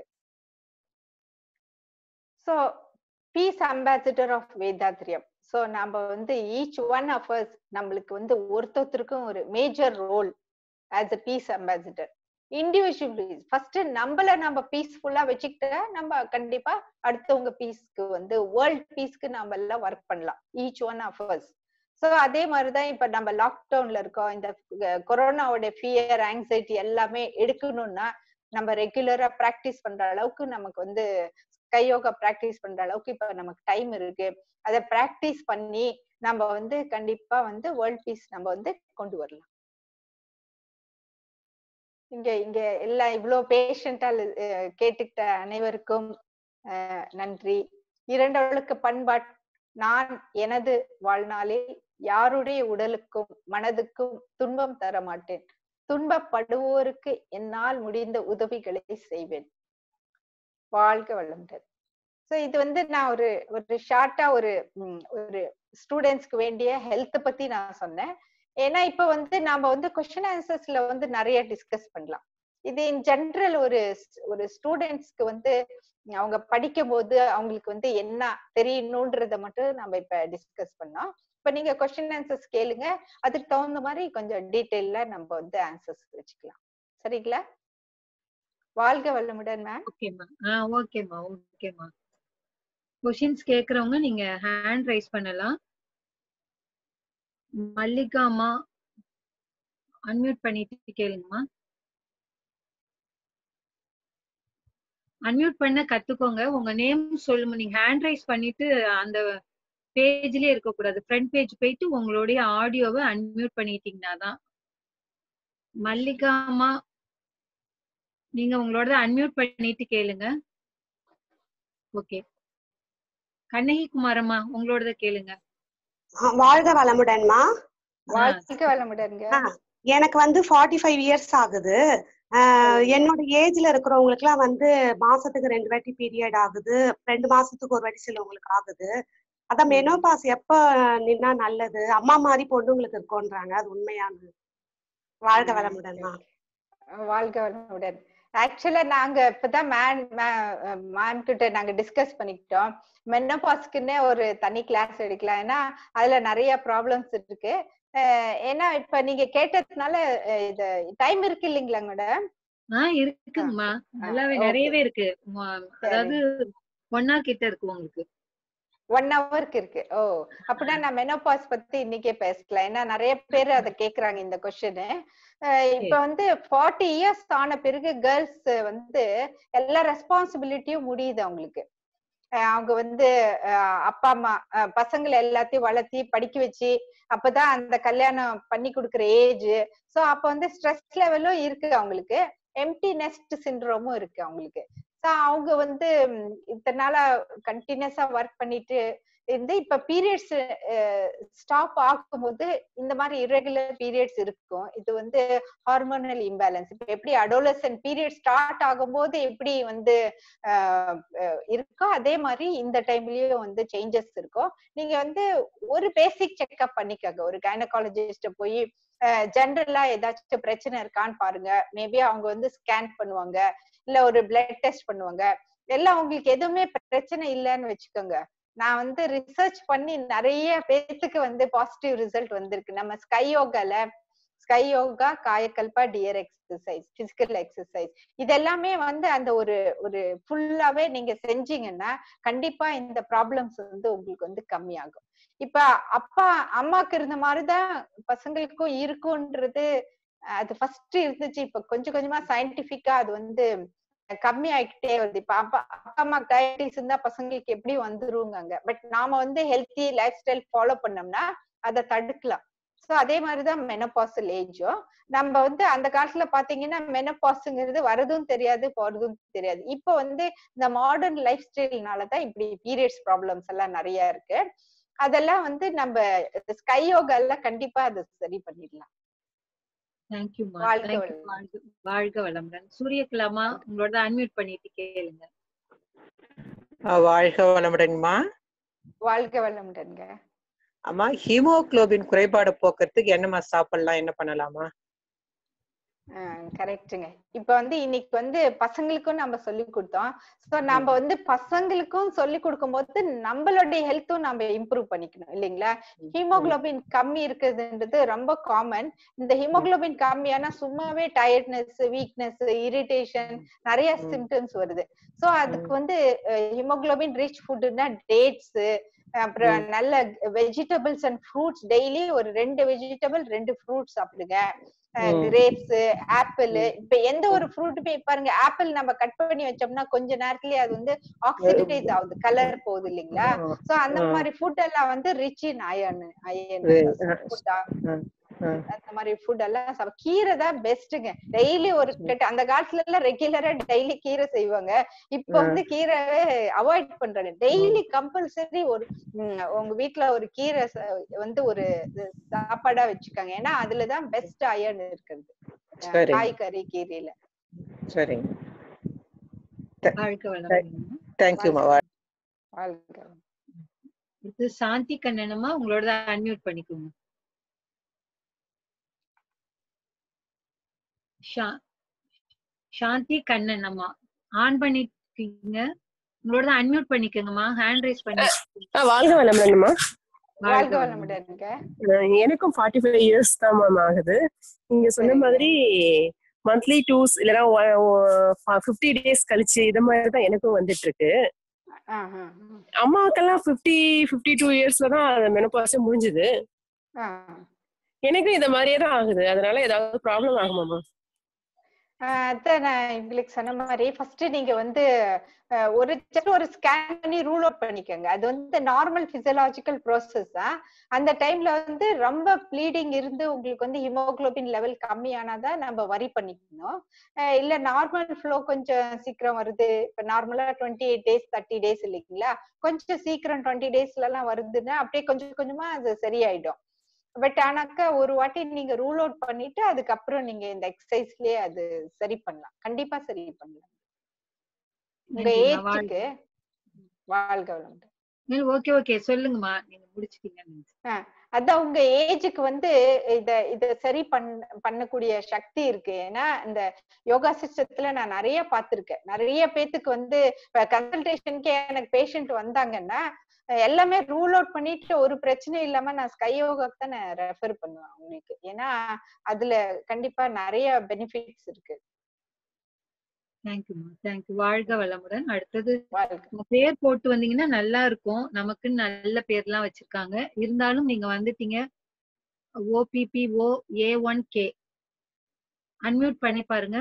so peace ambassador of Vethathiriyam so நம்ம வந்து ஈச் ஒன் ஆஃப் அஸ் நம்மளுக்கு வந்து ஒருத்தருக்கும் ஒரு major role as a peace ambassador individual first நம்மள நம்ம பீஸ்ஃபுல்லா வச்சுக்கிட்டா நம்ம கண்டிப்பா அடுத்தவங்க பீஸ்க்கு வந்து வேர்ல்ட் பீஸ்க்கு நம்ம எல்லாம் ஒர்க் பண்ணலாம் each one of us so அதே மாதிரிதான் இப்ப நம்ம லாக்டவுன்ல இருக்கோம் இந்த கொரோனாவோட ஃபியர் ஆங்ஸைட்டி எல்லாமே எடுக்கணும்னா நம்ம ரெகுலரா ப்ராக்டிஸ் பண்ற அளவுக்கு நமக்கு வந்து கையோகா ப்ராக்டிஸ் பண்ற அளவுக்கு இப்ப நமக்கு டைம் இருக்கு அதை ப்ராக்டிஸ் பண்ணி நம்ம வந்து கண்டிப்பா வந்து வேர்ல்ட் பீஸ் நம்ம வந்து கொண்டு வரலாம் இங்க இங்க எல்லாம் இவ்வளவு பேஷண்டா கேட்டுக்கிட்ட அனைவருக்கும் அஹ், நன்றி இரண்டவளுக்கு பண்பாட் நான் எனது வாழ்நாளில் யாருடைய உடலுக்கும் மனதுக்கும் துன்பம் தர மாட்டேன் துன்பப்படுவோருக்கு என்னால் முடிந்த உதவிகளை செய்வேன் வாழ்க வளமுடன் சோ இது வந்து நான் ஒரு ஒரு ஷார்ட்டா ஒரு ம், ஒரு ஸ்டூடெண்ட்ஸ்க்கு வேண்டிய ஹெல்த் பத்தி நான் சொன்னேன் ஏன்னா இப்ப வந்து நாம வந்து கொஸ்டின் ஆன்சர்ஸ்ல வந்து நிறைய டிஸ்கஸ் பண்ணலாம் இது இன் ஜென்ரல் ஒரு ஸ்- ஒரு ஸ்டூடெண்ட்ஸ்க்கு வந்து அவங்க படிக்கும் போது அவங்களுக்கு வந்து என்ன தெரியணுன்றத மட்டும் நம்ம இப்ப டிஸ்கஸ் பண்ணோம் இப்ப நீங்க கொஸ்டின் ஆன்சர்ஸ் கேளுங்க அதுக்கு தகுந்த மாதிரி கொஞ்சம் டீட்டெயில்ல நம்ம வந்து ஆன்சர்ஸ் வச்சுக்கலாம் சரிங்களா வாழ்க வளமுடன் மேம் ஓகேம்மா ஆ ஓகேம்மா ஓகேம்மா கொஷின்ஸ் கேக்குறவங்க நீங்க ஹேண்ட் ரைஸ் பண்ணலாம் மல்லிகா அம்மா அன்மியூட் பண்ணிட்டு கேளுங்கம்மா அன்மியூட் பண்ண கத்துக்கோங்க உங்க நேம் சொல்லுங்க நீங்க ஹேண்ட் ரைஸ் பண்ணிட்டு அந்த பேஜ்லயே இருக்க கூடாது ஃப்ரண்ட் பேஜ் போயிட்டு உங்களுடைய ஆடியோவை அன்மியூட் பண்ணிட்டீங்கன்னா தான் மல்லிகா அம்மா நீங்க உங்களோட அன்மியூட் பண்ணிட்டு கேளுங்க ஓகே கண்ணகி குமாரம்மா உங்களோடத கேளுங்க ஆ, வாழ்க வளமுடன்மா வாழ்க வளமுடன்ங்க ஆ, எனக்கு வந்து ஃபார்ட்டி ஃபைவ் இயர்ஸ் ஆகுது ஆஹ் என்னோட ஏஜ்ல இருக்கிறவங்களுக்கு எல்லாம் வந்து மாசத்துக்கு ரெண்டு வாட்டி பீரியட் ஆகுது ரெண்டு மாசத்துக்கு ஒரு வாட்டி சிலவங்களுக்கு ஆகுது அதான் மெனோபாஸ் எப்ப நின்னா நல்லது அம்மா மாதிரி பொண்ணுங்களுக்கு இருக்கோன்றாங்க அது உண்மையானது வாழ்க வளமுடன்மா வாழ்க வளமுடன் ஆக்சுவலா நாங்க இப்பதான் மேம் மேம் கிட்ட நாங்க டிஸ்கஸ் பண்ணிக்கிட்டோம் மென்னபாஸ்க்குன்னே ஒரு தனி கிளாஸ் எடுக்கலாம் ஏன்னா அதுல நிறைய ப்ராப்ளம்ஸ் இருக்கு அஹ் ஏன்னா இப்ப நீங்க கேட்டதுனால அஹ் இது டைம் இருக்கு இல்லைங்களா மேடம் ஆ இருக்குங்கம்மா நல்லாவே okay. நிறையவே இருக்கு ம- அதாவது ஒன் ஹவர் கிட்ட இருக்கு உங்களுக்கு ஒன் ஹவருக்கு இருக்கு ஓ அப்படின்னா நான் மெனோபாஸ் பத்தி இன்னைக்கே பேசலாம் ஏன்னா நிறைய பேர் அதை கேக்குறாங்க இந்த கொஸ்டின் இப்ப வந்து ஃபார்ட்டி இயர்ஸ் ஆன பிறகு கேர்ள்ஸ் வந்து எல்லா ரெஸ்பான்சிபிலிட்டியும் முடியுது அவங்களுக்கு அஹ் அவங்க வந்து அஹ் அப்பா அம்மா அஹ் பசங்களை எல்லாத்தையும் வளர்த்தி படிக்க வச்சு அப்பதான் அந்த கல்யாணம் பண்ணி கொடுக்குற ஏஜ் சோ அப்ப வந்து ஸ்ட்ரெஸ் லெவலும் இருக்கு அவங்களுக்கு எம்டி நெஸ்ட் சிண்ட்ரோமும் இருக்கு அவங்களுக்கு சோ அவங்க வந்து ம், இத்தனை நாளா கண்டினியூஸா ஒர்க் பண்ணிட்டு இருந்து இப்ப பீரியட்ஸ் ஸ்டாப் ஆகும்போது இந்த மாதிரி irregular பீரியட்ஸ் இருக்கும் இது வந்து ஹார்மோனல் இம்பேலன்ஸ் இப்ப எப்படி அடோலசன் பீரியட் ஸ்டார்ட் ஆகும்போது எப்படி வந்து ஆஹ் அஹ் இருக்கோ அதே மாதிரி இந்த டைம்லயும் வந்து சேஞ்சஸ் இருக்கும் நீங்க வந்து ஒரு பேசிக் செக்அப் பண்ணிக்கோங்க ஒரு கைனகாலஜிஸ்ட போய் ஜென்ரலா ஏதாச்சும் பிரச்சனை இருக்கான்னு பாருங்க மேபி அவங்க வந்து ஸ்கேன் பண்ணுவாங்க இல்ல ஒரு பிளட் டெஸ்ட் பண்ணுவாங்க எல்லாம் உங்களுக்கு எதுவுமே பிரச்சனை இல்லைன்னு வச்சுக்கோங்க நான் வந்து ரிசர்ச் பண்ணி நிறைய பேத்துக்கு வந்து பாசிட்டிவ் ரிசல்ட் வந்திருக்கு நம்ம ஸ்கை யோகால SKY yoga Kayakalpa dear exercise physical exercise இது எல்லாமே வந்து அந்த ஒரு ஒரு ஃபுல்லாவே நீங்க செஞ்சீங்கன்னா கண்டிப்பா இந்த ப்ராப்ளம்ஸ் வந்து உங்களுக்கு வந்து கம்மியாகும் இப்ப அப்பா அம்மாக்கு இருந்த மாதிரிதான் பசங்களுக்கும் இருக்கும்ன்றது அது ஃபர்ஸ்ட் இருந்துச்சு இப்ப கொஞ்சம் கொஞ்சமா சயின்டிபிக்கா அது வந்து கம்மி ஆயிக்கிட்டே வருது இப்ப அப்பா அப்பா அம்மா டயபிட்டிஸ் இருந்தா பசங்களுக்கு எப்படி வந்துருவாங்க பட் நாம வந்து ஹெல்த்தி லைஃப் ஸ்டைல் ஃபாலோ பண்ணோம்னா அதை தடுக்கலாம் சோ அதே மாதிரிதான் மெனப்பாசல் ஏஜும் நம்ம வந்து அந்த காலத்துல பாத்தீங்கன்னா மெனப்பாஸுங்கிறது வரதும் தெரியாது போறதும் தெரியாது இப்போ வந்து இந்த மாடர்ன் லைஃப் ஸ்டைல்னாலதான் இப்படி பீரியட்ஸ் ப்ராப்ளம்ஸ் எல்லாம் நிறைய இருக்கு அதெல்லாம் வந்து நம்ம ஸ்கை யோகால கண்டிப்பா அதை சரி பண்ணிடலாம் தேங்க்யூமா வாழ்க தேங்க்யூ வளமுடன். வாழ்க வாழ்க வளமுடன் சூரியகலாமா உங்களோட அன்மியூட் பண்ணிட்டு கேளுங்க அஹ் வாழ்க வளமுடன்மா வாழ்க வளமுடன்ங்க அம்மா ஹீமோகுளோபின் குறைபாடு போக்குறதுக்கு என்னம்மா சாப்பிடலாம் என்ன பண்ணலாமா கரெக்ட்டுங்க இப்ப வந்து இன்னைக்கு வந்து பசங்களுக்கும் நம்ம சொல்லி கொடுத்தோம் சோ நம்ம வந்து பசங்களுக்கும் சொல்லி கொடுக்கும் போது நம்மளுடைய ஹெல்த்தும் நம்ம இம்ப்ரூவ் பண்ணிக்கணும் இல்லைங்களா ஹீமோகுளோபின் கம்மி இருக்குதுன்றது ரொம்ப காமன் இந்த ஹீமோகுளோபின் கம்மியானா சும்மாவே டயர்ட்னஸ் வீக்னஸ் இரிட்டேஷன் நிறைய ம். சிம்டம்ஸ் வருது சோ அதுக்கு வந்து ஹீமோகுளோபின் ரிச் ஃபுட்னா டேட்ஸ் அப்புறம் நல்ல வெஜிடபிள்ஸ் அண்ட் ஃப்ரூட்ஸ் டெய்லி ஒரு ரெண்டு வெஜிடபிள் ரெண்டு ஃப்ரூட்ஸ் சாப்பிடுங்க ம். கிரேப்ஸ் ஆப்பிள் இப்ப எந்த ஒரு ஃப்ரூட்டுமே பாருங்க ஆப்பிள் நம்ம கட் பண்ணி வச்சோம்னா கொஞ்ச நேரத்திலேயே அது வந்து ஆக்சிடைஸ் ஆகுது கலர் போகுது இல்லைங்களா சோ அந்த ஆ. மாதிரி ஃபுட் எல்லாம் வந்து rich in iron iron Right. அந்த மாதிரி ஃபுட் எல்லாம் சாப்பிட கீரை தான் பெஸ்ட்டுங்க டெய்லி ஒரு கட்டு அந்த காலத்துல எல்லாம் ரெகுலரா டெய்லி கீரை செய்வாங்க இப்ப ஆ. வந்து கீரைவே அவாய்ட் பண்றாங்க டெய்லி கம்பல்சரி ஒரு ம், உங்க வீட்ல ஒரு கீரை ச- வந்து ஒரு இது சாப்பாடா வச்சுக்கோங்க ஏன்னா அதுலதான் பெஸ்ட் அயர்ன் இருக்கிறது அஹ் சரி. காய்கறி கீரையில சரிங்க வாழ்க வளமுடன் தேங்க்யூமா வாழ்க இது சாந்தி கண்ணனம்மா உங்களோட அன்மியூட் பண்ணிக்கோங்க ஷா- சாந்தி கண்ணன் அம்மா ஆன் பண்ணிருக்கீங்க உங்களோட அன்மியூட் பண்ணிக்கோங்கம்மா ஹேண்ட் ரைஸ் பண்ணி ஆ, வாழ்க வளமுடன்மா வாழ்க வளமுடன்ங்க அஹ் எனக்கும் ஃபார்ட்டி ஃபைவ் இயர்ஸ் தான் மேம் ஆகுது நீங்க சொன்ன சரிங்க. மாதிரி மந்த்லி டூஸ் இல்லைன்னா ஃபிஃப்டி டேஸ் கழிச்சு இது மாதிரி தான் எனக்கும் வந்துட்டு இருக்கு ஆஹ் ஆஹ் அம்மாவுக்கெல்லாம் ஃபிஃப்டி ஃபிஃப்டி டூ இயர்ஸ்ல தான் மெனப்பாஸே முடிஞ்சுது ஆஹ் எனக்கும் இந்த மாதிரியே தான் ஆகுது அதனால ஏதாவது ப்ராப்ளம் ஆகுமாமா ஆஹ் அதான் நான் உங்களுக்கு சொன்ன மாதிரி ஃபர்ஸ்ட் நீங்க வந்து அஹ், ஒரு just ஒரு ஸ்கேன் பண்ணி ரூல் அவுட் பண்ணிக்கோங்க அது வந்து நார்மல் பிசியலாஜிக்கல் ப்ராசஸ் தான் அந்த டைம்ல வந்து ரொம்ப ப்ளீடிங் இருந்து உங்களுக்கு வந்து ஹிமோகுளோபின் லெவல் கம்மியானாதான் நம்ம வரி பண்ணிக்கணும் அஹ், இல்ல நார்மல் ஃப்ளோ கொஞ்சம் சீக்கிரம் வருது இப்ப நார்மலா twenty eight days thirty days இல்லைங்களா கொஞ்சம் சீக்கிரம் டுவெண்ட்டி டேஸ்ல எல்லாம் வருதுன்னா அப்படியே கொஞ்சம் கொஞ்சமா அது சரியாயிடும் பட் ஆனாக்கா ஒரு வாட்டி நீங்க ரூல் அவுட் பண்ணிட்டு அதுக்கப்புறம் நீங்க இந்த எக்ஸசைஸ்லயே அது சரி பண்ணலாம் கண்டிப்பா சரி பண்ணலாம் உங்க நன்றிம்மா, வாழ்க. ஏஜ்க்கு வாழ்க வளமுடன் ஓகே ஓகே சொல்லுங்கம்மா நீங்க முடிச்சிட்டீங்க அதான் உங்க ஏஜுக்கு வந்து இத இத சரி பண் பண்ணக்கூடிய சக்தி இருக்கு ஏன்னா இந்த யோகா சிஸ்டத்துல நான் நிறைய பார்த்திருக்கேன் நிறைய பேத்துக்கு வந்து கன்சல்டேஷனுக்கே எனக்கு பேஷண்ட் வந்தாங்கன்னா அஹ் எல்லாமே ரூல் அவுட் பண்ணிட்டு ஒரு பிரச்சனை இல்லாம நான் ஸ்கை யோகாக்கு தான் நான் ரெஃபர் பண்ணுவேன் அவங்களுக்கு ஏன்னா அதுல கண்டிப்பா நிறைய பெனிஃபிட்ஸ் இருக்கு தேங்க்யூமா தேங்க்யூ வாழ்க வளமுடன் அடுத்தது வாழ்க உங்க பேர் போட்டு வந்தீங்கன்னா நல்லா இருக்கும் நமக்குன்னு நல்ல பேர்லாம் வச்சிருக்காங்க இருந்தாலும் நீங்க வந்துட்டீங்க OPPO A one K unmute பண்ணி பாருங்க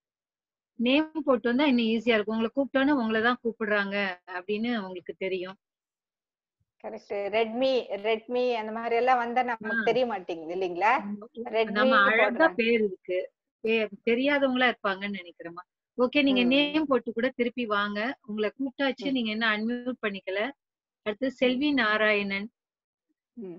நேம் போட்டு வந்தா இன்னும் ஈஸியா இருக்கும் உங்களை கூப்பிட்டோன்னே உங்களை தான் கூப்பிடுறாங்க அப்படின்னு உங்களுக்கு தெரியும் கரெக்ட் ரெட்மி ரெட்மி அந்த மாதிரி எல்லாம் வந்தா நமக்கு ஆ. தெரிய மாட்டேங்குது இல்லைங்களா ரெட்மி நம்ம அழகா போடுறாங்க பேர் இருக்கு பே- தெரியாதவங்களா இருப்பாங்கன்னு நினைக்கிறேமா ஓகே நீங்க ம். நேம் போட்டு கூட திருப்பி வாங்க உங்களை கூப்பிட்டாச்சு ம். நீங்க என்ன அன்மியூட் பண்ணிக்கல அடுத்து செல்வி நாராயணன் ம்.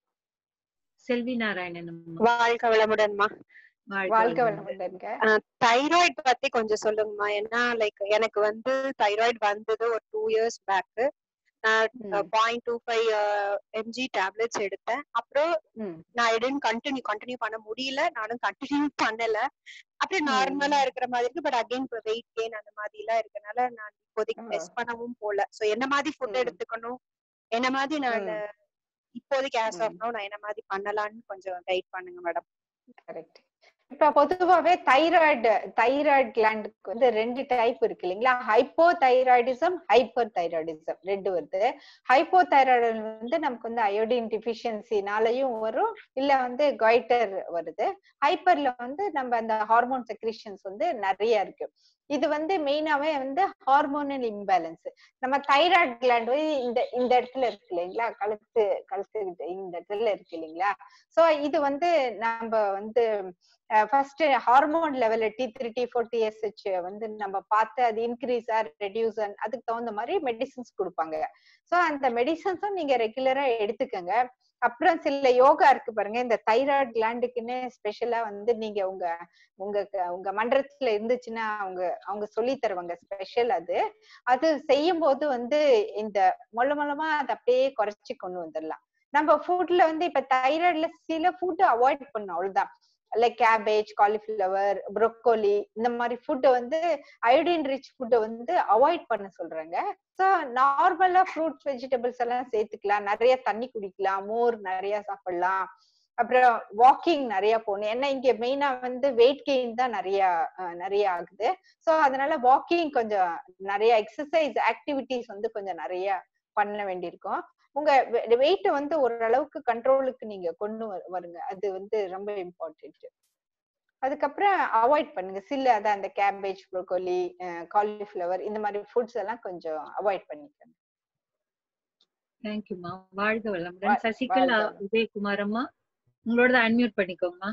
செல்வி நாராயணன் அம்மா. வாழ்க வளமுடன்மா வாழ்க வாழ்க வளமுடன். வளமுடன்ங்க தைராய்டு பத்தி கொஞ்சம் சொல்லுங்கம்மா ஏன்னா லைக் எனக்கு வந்து தைராய்டு வந்தது ஒரு டூ இயர்ஸ் பேக் நான் ம். Point two five mg tablets எடுத்தேன் அப்புறம் ம். நான் எடுன்னு கண்டினியூ கண்டினியூ பண்ண முடியல நானும் கண்டினியூ பண்ணல அப்படியே ம். நார்மலா இருக்கிற மாதிரி இருக்கு பட் அகைன் இப்போ வெயிட் கெயின் அந்த மாதிரி எல்லாம் இருக்கனால நான் இப்போதைக்கு ஆ. டெஸ்ட் பண்ணவும் போல சோ என்ன மாதிரி ஃபுட் ம். எடுத்துக்கணும் என்ன மாதிரி நான் ம். இப்போதைக்கு ஆஸ் ம். ஆஃப் நோ நான் என்ன மாதிரி பண்ணலாம்னு கொஞ்சம் கைட் பண்ணுங்க மேடம் கரெக்ட் இப்ப பொதுவாவே தைராய்டு தைராய்டு கிளாண்டுக்கு வந்து ரெண்டு டைப் இருக்கு இல்லைங்களா ஹைப்போ தைராய்டிசம் ஹைப்பர் தைராய்டிசம் ரெண்டு வருது ஹைப்போ தைராய்டு வந்து நமக்கு வந்து அயோடின் டிஃபிஷியன்சினாலையும் வரும் இல்ல வந்து காய்டர் வருது ஹைப்பர்ல வந்து நம்ம அந்த ஹார்மோன் செக்ரிஷன்ஸ் வந்து நிறைய இருக்கு இது வந்து மெயினாவே வந்து ஹார்மோனல் இம்பேலன்ஸ் நம்ம தைராய்டு கிளாண்ட் வந்து இந்த இந்த இடத்துல இருக்கு இல்லைங்களா கழுத்து கழுத்து கிட்ட இந்த இடத்துல இருக்கு இல்லைங்களா சோ இது வந்து நம்ம வந்து ஃபர்ஸ்ட் ஹார்மோன் லெவல்ல T three T four TSH வந்து நம்ம பார்த்து அது இன்க்ரீஸ் ஆர் ரெடியூஸ் அதுக்கு தகுந்த மாதிரி மெடிசின்ஸ் கொடுப்பாங்க சோ அந்த மெடிசன்ஸும் நீங்க ரெகுலரா எடுத்துக்கங்க அப்புறம் சில யோகா இருக்கு பாருங்க இந்த தைராய்டு கிளாண்டுக்குன்னு ஸ்பெஷலா வந்து நீங்க உங்க உங்க க- உங்க மன்றத்துல இருந்துச்சுன்னா அவங்க அவங்க சொல்லி தருவாங்க ஸ்பெஷல் அது அது செய்யும் போது வந்து இந்த மொள்ள மொல்லமா அதை அப்படியே குறைச்சு கொண்டு வந்துடலாம் நம்ம ஃபுட்ல வந்து இப்ப தைராய்டுல சில ஃபுட் அவாய்ட் பண்ணும் அவ்வளவுதான் லைக் கேபேஜ் காலிஃபிளவர் ப்ரொக்கோலி இந்த மாதிரி ஃபுட்டை வந்து அயோடின் ரிச் ஃபுட்டை வந்து அவாய்ட் பண்ண சொல்றாங்க ஸோ நார்மலா ஃப்ரூட்ஸ் வெஜிடபிள்ஸ் எல்லாம் சேர்த்துக்கலாம் நிறைய தண்ணி குடிக்கலாம் மோர் நிறைய சாப்பிடலாம் அப்புறம் வாக்கிங் நிறைய போகணும் ஏன்னா இங்க மெயினா வந்து வெயிட் கெயின் தான் நிறைய அஹ், நிறைய ஆகுது ஸோ அதனால வாக்கிங் கொஞ்சம் நிறைய எக்ஸசைஸ் ஆக்டிவிட்டிஸ் வந்து கொஞ்சம் நிறைய பண்ண வேண்டியிருக்கும் உங்க வெயிட் வந்து ஓரளவுக்கு கண்ட்ரோலுக்கு நீங்க கொண்டு வ- வருங்க அது வந்து ரொம்ப இம்பார்ட்டன்ட் அதுக்கப்புறம் அவாய்ட் பண்ணுங்க சில அதான் அந்த கேபேஜ் ப்ரோக்கோலி காலிஃபிளவர் இந்த மாதிரி ஃபுட்ஸ் எல்லாம் கொஞ்சம் அவாய்ட் பண்ணிக்கோங்க தேங்க்யூமா வாழ்க வளமுடன் வாழ்- சசிகலா வாழ்க வளமுடன். உதயகுமார் அம்மா உங்களோட அன்மியூட் பண்ணிக்கோங்கம்மா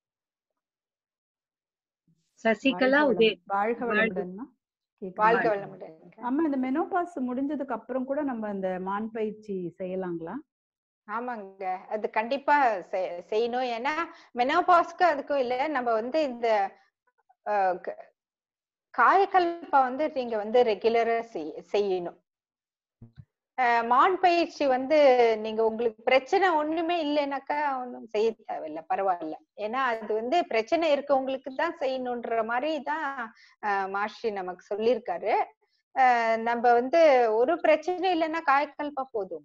சசிகலா வாழ்க உதய வளமுடன். வாழ்க வாழ்க- வளமுடன்மா வாழ்க கேக்குதுங்களா? வளமுடன் ஆமா இந்த மெனோபாஸ் முடிஞ்சதுக்கு அப்புறம் கூட நம்ம இந்த மான் பயிற்சி செய்யலாங்களா ஆமாங்க அது கண்டிப்பா செய்- செய்யணும் ஏன்னா மெனோபாஸ்க்கு அதுக்கும் இல்ல நம்ம வந்து இந்த அஹ், க- காயக்கல்பா வந்து நீங்க வந்து ரெகுலரா செய்யணும் அஹ், மான் பயிற்சி வந்து நீங்க உங்களுக்கு பிரச்சனை ஒண்ணுமே இல்லைனாக்கா ஒண்ணும் செய்ய தேவையில்ல பரவாயில்ல ஏன்னா அது வந்து பிரச்சனை இருக்கவங்களுக்கு தான் செய்யணுன்ற மாதிரி தான் அஹ், மாஷி நமக்கு சொல்லியிருக்காரு அஹ், நம்ம வந்து ஒரு பிரச்சனை இல்லைன்னா காயக்கல்பா போதும்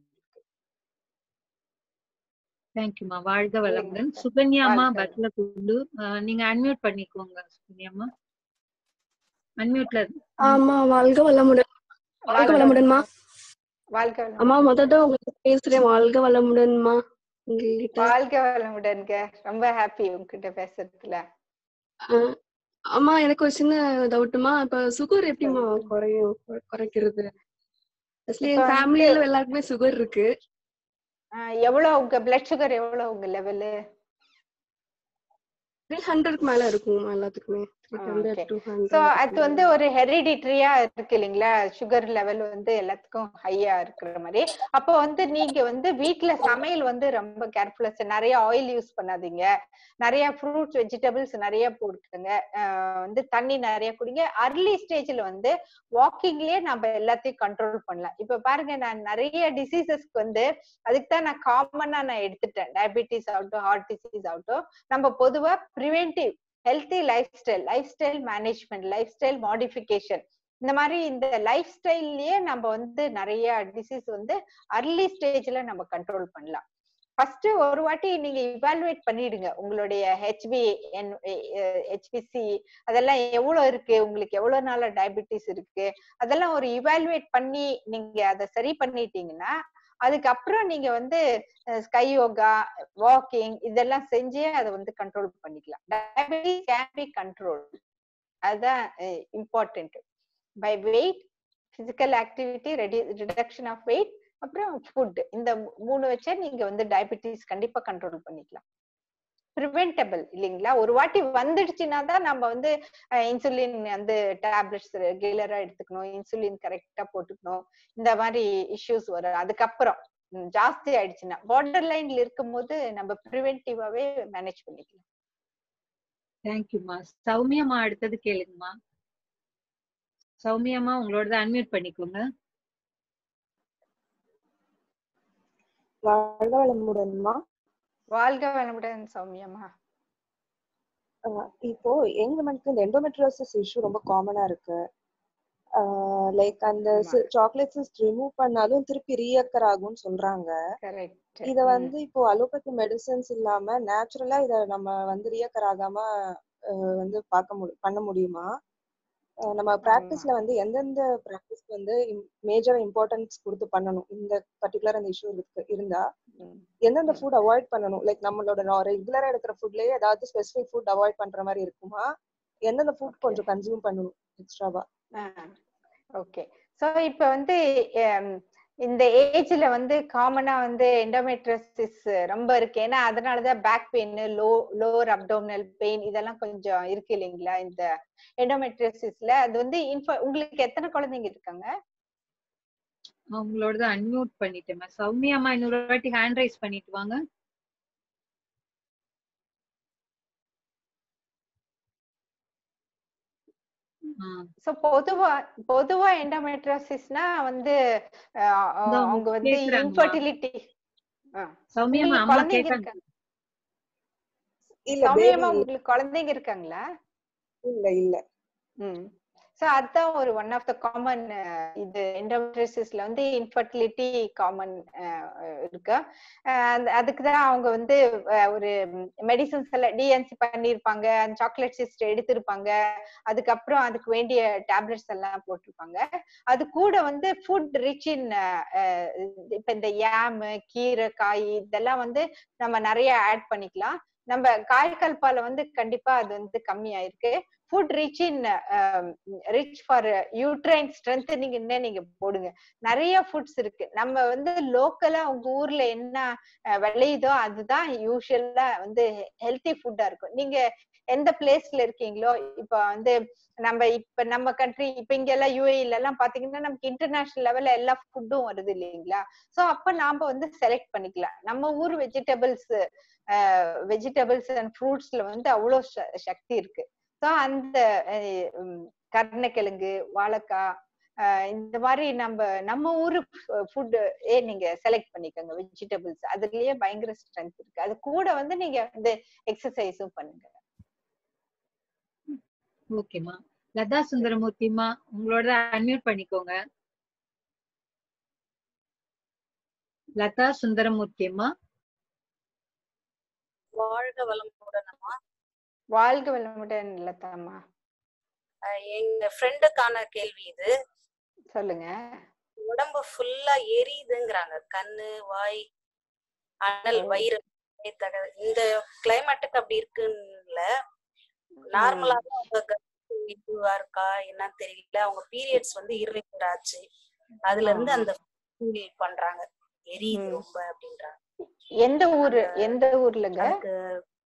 தேங்க்யூமா வாழ்க வளமுடன் இல்லைங்க. சுகன்யா அம்மா வாழ்க பஸ்ல கொண்டு நீங்க அன்மியூட் பண்ணிக்கோங்க சுகன்யா அம்மா அன்மியூட்ல ஆமா வாழ்க வளமுடன் வாழ்க வாழ்க வளமுடன்மா வாழ்க வளமுடன். அம்மா முதல்ல உங்களுக்கு பேசுறேன் வாழ்க வளமுடன்மா உங்ககிட்ட வாழ்க வளமுடன்ங்க ரொம்ப ஹாப்பி உங்ககிட்ட பேசுறதுல அஹ், அம்மா எனக்கு ஒரு சின்ன டவுட்டுமா இப்ப சுகர் எப்படிமா குறையும் குறை- குறைக்கிறது ஆக்சுவலி இப்ப என் வந்து- ஃபேமிலியில எல்லாருக்குமே சுகர் இருக்கு ஆஹ் எவ்வளவு உங்க பிளட் சுகர் எவ்வளவு உங்க லெவலு த்ரீ ஹண்ட்ரட்க்கு மேல இருக்குமா எல்லாத்துக்குமே three hundred okay. Two so அது வந்து ஒரு ஹெரிடிட்ரியா இருக்கு இல்லைங்களா சுகர் லெவல் வந்து எல்லாத்துக்கும் ஹையா இருக்கிற மாதிரி அப்போ வந்து நீங்க வந்து வீட்ல சமையல் வந்து ரொம்ப கேர்ஃபுல்லா நிறைய ஆயில் யூஸ் பண்ணாதீங்க நிறைய ஃப்ரூட்ஸ் வெஜிடபிள்ஸ் நிறைய போட்டுக்கோங்க ஆஹ் வந்து தண்ணி நிறைய குடிங்க அர்லி ஸ்டேஜ்ல வந்து வாக்கிங்லயே நம்ம எல்லாத்தையும் கண்ட்ரோல் பண்ணலாம் இப்ப பாருங்க நான் நிறைய டிசீசஸ்க்கு வந்து அதுக்கு தான் நான் காமனா நான் எடுத்துட்டேன் டயபிட்டிஸ் ஆகட்டும் ஹார்ட் டிசீஸ் ஆகட்டும் நம்ம பொதுவா preventive healthy lifestyle lifestyle management lifestyle modification இந்த மாதிரி இந்த லைஃப் ஸ்டைல்லயே நம்ம வந்து நிறைய டிசீஸ் வந்து அர்லி ஸ்டேஜ்ல நம்ம கண்ட்ரோல் பண்ணலாம் ஃபர்ஸ்ட் ஒரு வாட்டி நீங்க இவாலுவேட் பண்ணிடுங்க உங்களுடைய ஹெச்பி ஹெச்பிசி அதெல்லாம் எவ்வளவு இருக்கு உங்களுக்கு எவ்வளவு நாளா டயபிட்டிஸ் இருக்கு அதெல்லாம் ஒரு இவாலுவேட் பண்ணி நீங்க அதை சரி பண்ணிட்டீங்கன்னா அதுக்கப்புறம் நீங்க வந்து ஸ்கை யோகா வாக்கிங் இதெல்லாம் செஞ்சே அதை வந்து கண்ட்ரோல் பண்ணிக்கலாம் டயபிட்டிஸ் கேன் பி கண்ட்ரோல் அதுதான் important by weight physical activity ready reduction of weight அப்புறம் ஃபுட் இந்த மூ- மூணு வச்சே நீங்க வந்து டயபிட்டிஸ் கண்டிப்பா கண்ட்ரோல் பண்ணிக்கலாம் ப்ரிவென்டபிள் இல்லைங்களா ஒரு வாட்டி வந்துடுச்சுன்னா தான் நம்ம வந்து இன்சுலின் வந்து டேப்லெட்ஸ் ரெகுலரா எடுத்துக்கணும் இன்சுலின் கரெக்டா போட்டுக்கணும் இந்த மாதிரி இஷ்யூஸ் வரும் அதுக்கப்புறம் ம், ஜாஸ்தி ஆயிடுச்சுன்னா பார்டர் லைன்ல இருக்கும்போது நம்ம ப்ரிவென்டிவாவே மேனேஜ் பண்ணிக்கலாம் தேங்க்யூம்மா சௌமியம்மா அடுத்தது கேளுங்கம்மா சௌமியம்மா உங்களோட அன்மியூட் பண்ணிக்கோங்க வாழ்க வளமுடன்மா வாழ்க வளமுடன் சௌமியம்மா ஆஹ் இப்போ எங்க மனுக்கு இந்த எண்டோமெட்ரோசிஸ் இஷ்யூ ரொம்ப காமனா இருக்கு லைக் அந்த சாக்லேட்ஸ் ரிமூவ் பண்ணாலும் திருப்பி ரீஅக்கர் ஆகும்னு சொல்றாங்க கரெக்ட் இத வந்து இப்போ அலோபதி மெடிசன்ஸ் இல்லாம நேச்சுரலா இத நம்ம வந்து ரீஅக்கர் ஆகாம ஆஹ் வந்து பார்க்க முடியும் பண்ண முடியுமா ஆஹ் நம்ம பிராக்டிஸ்ல வந்து எந்தெந்த பிராக்டிஸ்க்கு வந்து மேஜர் இம்பார்ட்டன்ஸ் கொடுத்து பண்ணணும் இந்த பர்டிகுலர் அந்த இஷ்யூ இருக்கு இருந்தா எந்தெந்த ஃபுட் அவாய்ட் பண்ணணும் லைக் நம்மளோட ரெகுலரா எடுக்கிற ஃபுட்லயே ஏதாவது ஸ்பெசிஃபிக் ஃபுட் அவாய்ட் பண்ற மாதிரி இருக்குமா எந்தெந்த ஃபுட் கொஞ்சம் கன்சியூம் பண்ணணும் எக்ஸ்ட்ராவா ஓகே சோ இப்ப வந்து ஹம், இந்த ஏஜ்ல வந்து காமனா வந்து எண்டோமெட்ரோசிஸ் ரொம்ப இருக்கு ஏன்னா அதனாலதான் back pain low lower abdominal pain இதெல்லாம் கொஞ்சம் இருக்கு இல்லைங்களா இந்த எண்டோமெட்ரோசிஸ்ல அது வந்து info- உங்களுக்கு எத்தனை குழந்தைங்க இருக்காங்க அவங்களோட அன்மியூட் பண்ணிட்டேம்மா சௌமியாம்மா இன்னொரு வாட்டி ஹேண்ட் ரைஸ் பண்ணிட்டு வாங்க ஆ, சோ பொதுவா பொதுவா எண்டோமெட்ரோசிஸ்னா வந்து அஹ், இதோ அவங்க வந்து கேக்குறாங்கம்மா. இன்ஃபர்டிலிட்டி சௌமியாம்மா உங்களுக்கு அம்மா குழந்தைங்க கேட்டாங்க இருக்காங்க இல்ல சௌமியம்மா பேபி உங்களுக்கு குழந்தைங்க இருக்காங்களா இல்ல இல்ல ம் சோ அதான் ஒரு ஒன் ஆஃப் த காமன் இது எண்டோமெட்ரிசிஸ்ல வந்து இன்ஃபர்டிலிட்டி காமன் இருக்கு அஹ் அந்த அதுக்கு தான் அவங்க வந்து அஹ் ஒரு மெடிசன்ஸ் எல்லாம் டிஎன்சி பண்ணியிருப்பாங்க அந்த சாக்லேட் சிஸ்ட் எடுத்திருப்பாங்க அதுக்கப்புறம் அதுக்கு வேண்டிய டேப்லெட்ஸ் எல்லாம் போட்டிருப்பாங்க அது கூட வந்து ஃபுட் ரிச் இன் இப்ப இந்த யாமு கீரை காய் இதெல்லாம் வந்து நம்ம நிறைய ஆட் பண்ணிக்கலாம் நம்ம காய்கல்பால வந்து கண்டிப்பா அது வந்து கம்மியாயிருக்கு food rich in rich for uterine strengthening நீங்க போடுங்க நிறைய ஃபுட்ஸ் இருக்கு நம்ம வந்து லோக்கலா உங்க ஊர்ல என்ன அஹ், விளையுதோ அதுதான் யூஸ்வலா வந்து ஹெல்த்தி ஃபுட்டா இருக்கும் நீங்க எந்த பிளேஸ்ல இருக்கீங்களோ இப்ப வந்து நம்ம இப்ப நம்ம கண்ட்ரி இப்ப இங்க எல்லாம் யூஏல எல்லாம் பாத்தீங்கன்னா நமக்கு இன்டர்நேஷனல் லெவல்ல எல்லா ஃபுட்டும் வருது இல்லைங்களா சோ அப்ப நாம வந்து செலக்ட் பண்ணிக்கலாம் நம்ம ஊர் வெஜிடபிள்ஸ் வெஜிடபிள்ஸ் அண்ட் ஃப்ரூட்ஸ்ல வந்து அவ்வளவு ச- சக்தி இருக்கு ஸோ அந்த அஹ், உம், கருணைக்கிழங்கு வாழைக்காய் அஹ், இந்த மாதிரி நம்ம நம்ம ஊரு ஃபுட் ஏ நீங்க செலக்ட் பண்ணிக்கோங்க வெஜிடபிள்ஸ் அதுலயே பயங்கர ஸ்ட்ரென்த் இருக்கு அது கூட வந்து நீங்க வந்து எக்ஸசைஸும் பண்ணுங்க ஓகேம்மா லதா சுந்தரமூர்த்திம்மா உங்களோட அன்மியூட் பண்ணிக்கோங்க லதா சுந்தரமூர்த்திம்மா வாழ்க வளமுடனம்மா வாழ்க வளமுடன் லதாம்மா அஹ் எங்க ஃப்ரெண்டுக்கான கேள்வி இது சொல்லுங்க உடம்பு ஃபுல்லா எரியுதுங்கிறாங்க கண்ணு வாய் அனல் ஓ. வயிறு தக இந்த கிளைமேட்டுக்கு அப்படி இருக்குன்னு நார்மலாவே அவங்க கர்ப்ப இதுவா இருக்கா என்னன்னு தெரியல அவங்க பீரியட்ஸ் வந்து irregular ஆச்சு அதுல இருந்து ஆ. அந்த ஃபீல் பண்றாங்க எரியுது ம். ரொம்ப அப்படின்றாங்க எந்த ஊரு எந்த ஊர்லங்க அதுக்கு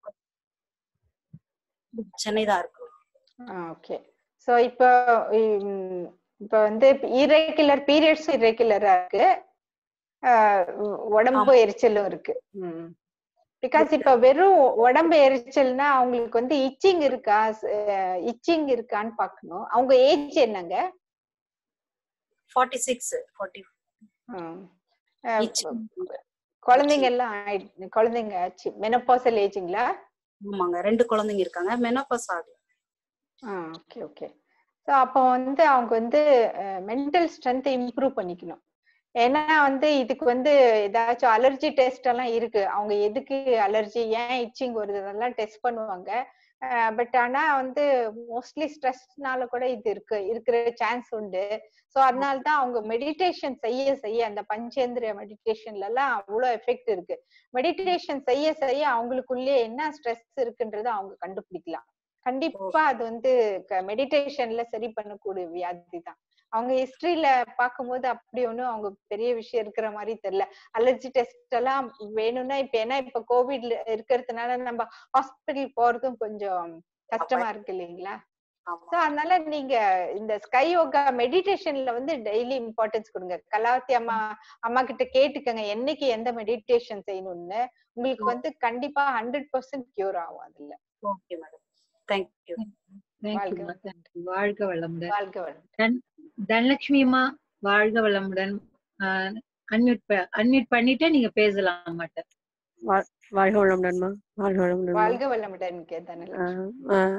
சென்னை தான் இருக்கு ஓகே சோ இப்போ உம், இப்போ வந்து irregular பீரியட்ஸ் irregular-ஆ இருக்கு ஆஹ் உ- உடம்பு எரிச்சலும் இருக்கு பிகாஸ் இப்ப வெறும் உடம்பு எரிச்சல்னா அவங்களுக்கு வந்து இச்சிங் இருக்கா இச்சிங் இருக்கான்னு பார்க்கணும் அவங்க ஏஜ் என்னங்க ஃபார்ட்டி சிக்ஸ் ஃபார்ட்டி ஆஹ் ஆஹ் குழந்தைங்க எல்லாம் ஆயிடு- குழந்தைங்க ஆச்சு மெனப்பாசல் ஏஜுங்களா ஆமாங்க ரெண்டு குழந்தைங்க இருக்காங்க மெனோபாஸ் ஆகுது ஆ ஓகே ஓகே ஸோ அப்போ வந்து அவங்க வந்து மென்டல் ஸ்ட்ரென்த்தை இம்ப்ரூவ் பண்ணிக்கணும் ஏன்னா வந்து இதுக்கு வந்து ஏதாச்சும் அலர்ஜி டெஸ்ட் எல்லாம் இருக்கு அவங்க எதுக்கு அலர்ஜி ஏன் இச்சிங் வருது அதெல்லாம் டெஸ்ட் பண்ணுவாங்க பட் ஆனா வந்து மோஸ்ட்லி ஸ்ட்ரெஸ்னால கூட இது இருக்கு இருக்கிற சான்ஸ் உண்டு சோ அதனால தான் அவங்க மெடிடேஷன் செய்ய செய்ய அந்த பஞ்சேந்திரிய மெடிடேஷன்ல எல்லாம் அவ்வளவு எஃபெக்ட் இருக்கு மெடிடேஷன் செய்ய செய்ய அவங்களுக்குள்ளே என்ன ஸ்ட்ரெஸ் இருக்குன்றதை அவங்க கண்டுபிடிக்கலாம் கண்டிப்பா அது வந்து மெடிடேஷன்ல சரி பண்ணக்கூடிய வியாதி தான் அவங்க ஹிஸ்டரியில பார்க்கும்போது அப்படி ஒண்ணும் அவங்க பெரிய விஷயம் இருக்கிற மாதிரி தெரியல அலர்ஜி டெஸ்ட் எல்லாம் வேணும்னா இப்ப ஏன்னா இப்ப கோவிட்ல இருக்கிறதுனால நம்ம ஹாஸ்பிட்டல் போறதும் கொஞ்சம் கஷ்டமா இருக்கு இல்லைங்களா சோ அதனால நீங்க இந்த ஸ்கை யோகா மெடிடேஷன்ல வந்து டெய்லி இம்பார்ட்டன்ஸ் கொடுங்க கலாவதி அம்மா அம்மா கிட்ட கேட்டுக்கங்க என்னைக்கு எந்த மெடிடேஷன் செய்யணும்னு உங்களுக்கு வந்து கண்டிப்பா ஹண்ட்ரட் பர்சன்ட் கியூர் ஆகும் அதுல ஓகே மேடம் தேங்க்யூ தேங்க்யூ வாழ்க வளமுடன் வாழ்க வளம் தன் தனலட்சுமி அம்மா வாழ்க வளமுடன் அன்மியூட் அன்மியூட் பண்ணிட்டு நீங்க பேசலாம் மாட்டேன் வா- வாழ்க வளமுடன்மா வாழ்க வளமுடன் வாழ்க வளமுடன் தனலட்சுமி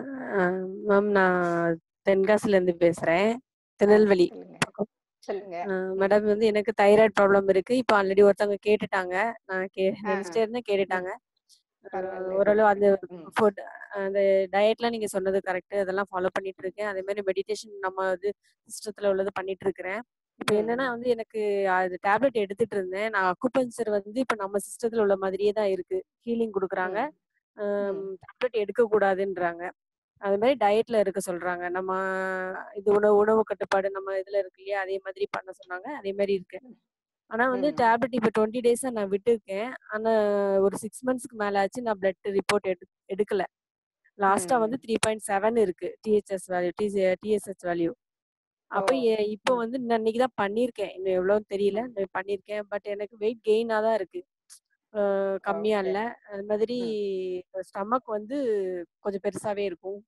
மேம் நான் தென்காசில இருந்து பேசுறேன் திருநெல்வேலி சொல்லுங்க மேடம் வந்து எனக்கு தைராய்டு ப்ராப்ளம் இருக்கு இப்போ ஆல்ரெடி ஒருத்தவங்க கேட்டுட்டாங்க நான் கே நினைச்சிட்டே இருந்தேன் கேட்டுட்டாங்க அஹ் ஓரளவு அந்த ஃபுட் அந்த டயட்லாம் நீங்க சொன்னது கரெக்ட் அதெல்லாம் ஃபாலோ பண்ணிட்டு இருக்கேன் அதே மாதிரி மெடிடேஷன் நம்ம இது சிஸ்டத்துல உள்ளது பண்ணிட்டு இருக்கிறேன் இப்போ என்னன்னா வந்து எனக்கு அது டேப்லெட் எடுத்துட்டு இருந்தேன் நான் அக்குபஞ்சர் வந்து இப்போ நம்ம சிஸ்டத்துல உள்ள மாதிரியே தான் இருக்கு ஹீலிங் கொடுக்குறாங்க டேப்லெட் எடுக்க கூடாதுன்றாங்க அது மாதிரி டயட்ல இருக்க சொல்றாங்க நம்ம இது உணவு உணவு கட்டுப்பாடு நம்ம இதுல இருக்கு இல்லையா அதே மாதிரி பண்ண சொன்னாங்க அதே மாதிரி இருக்கு ஆனா வந்து டேப்லெட் இப்போ டுவெண்ட்டி டேஸா நான் விட்டுருக்கேன் ஆனா ஒரு சிக்ஸ் மந்த்ஸ்க்கு மேல ஆச்சு நான் பிளட் ரிப்போர்ட் எடு எடுக்கல லாஸ்டா வந்து த்ரீ பாயிண்ட் செவன் இருக்கு டிஹெச்எஸ் வேல்யூ டிஎஸ்ஹெச் வேல்யூ அப்போ எ- இப்போ வந்து நான் இன்னைக்கு தான் பண்ணியிருக்கேன் இன்னும் எவ்வளோன்னு தெரியல நான் பண்ணியிருக்கேன் பட் எனக்கு வெயிட் கெயினாக தான் இருக்கு அஹ் கம்மியா இல்ல அது மாதிரி ஸ்டமக் வந்து கொஞ்சம் பெருசாவே இருக்கும்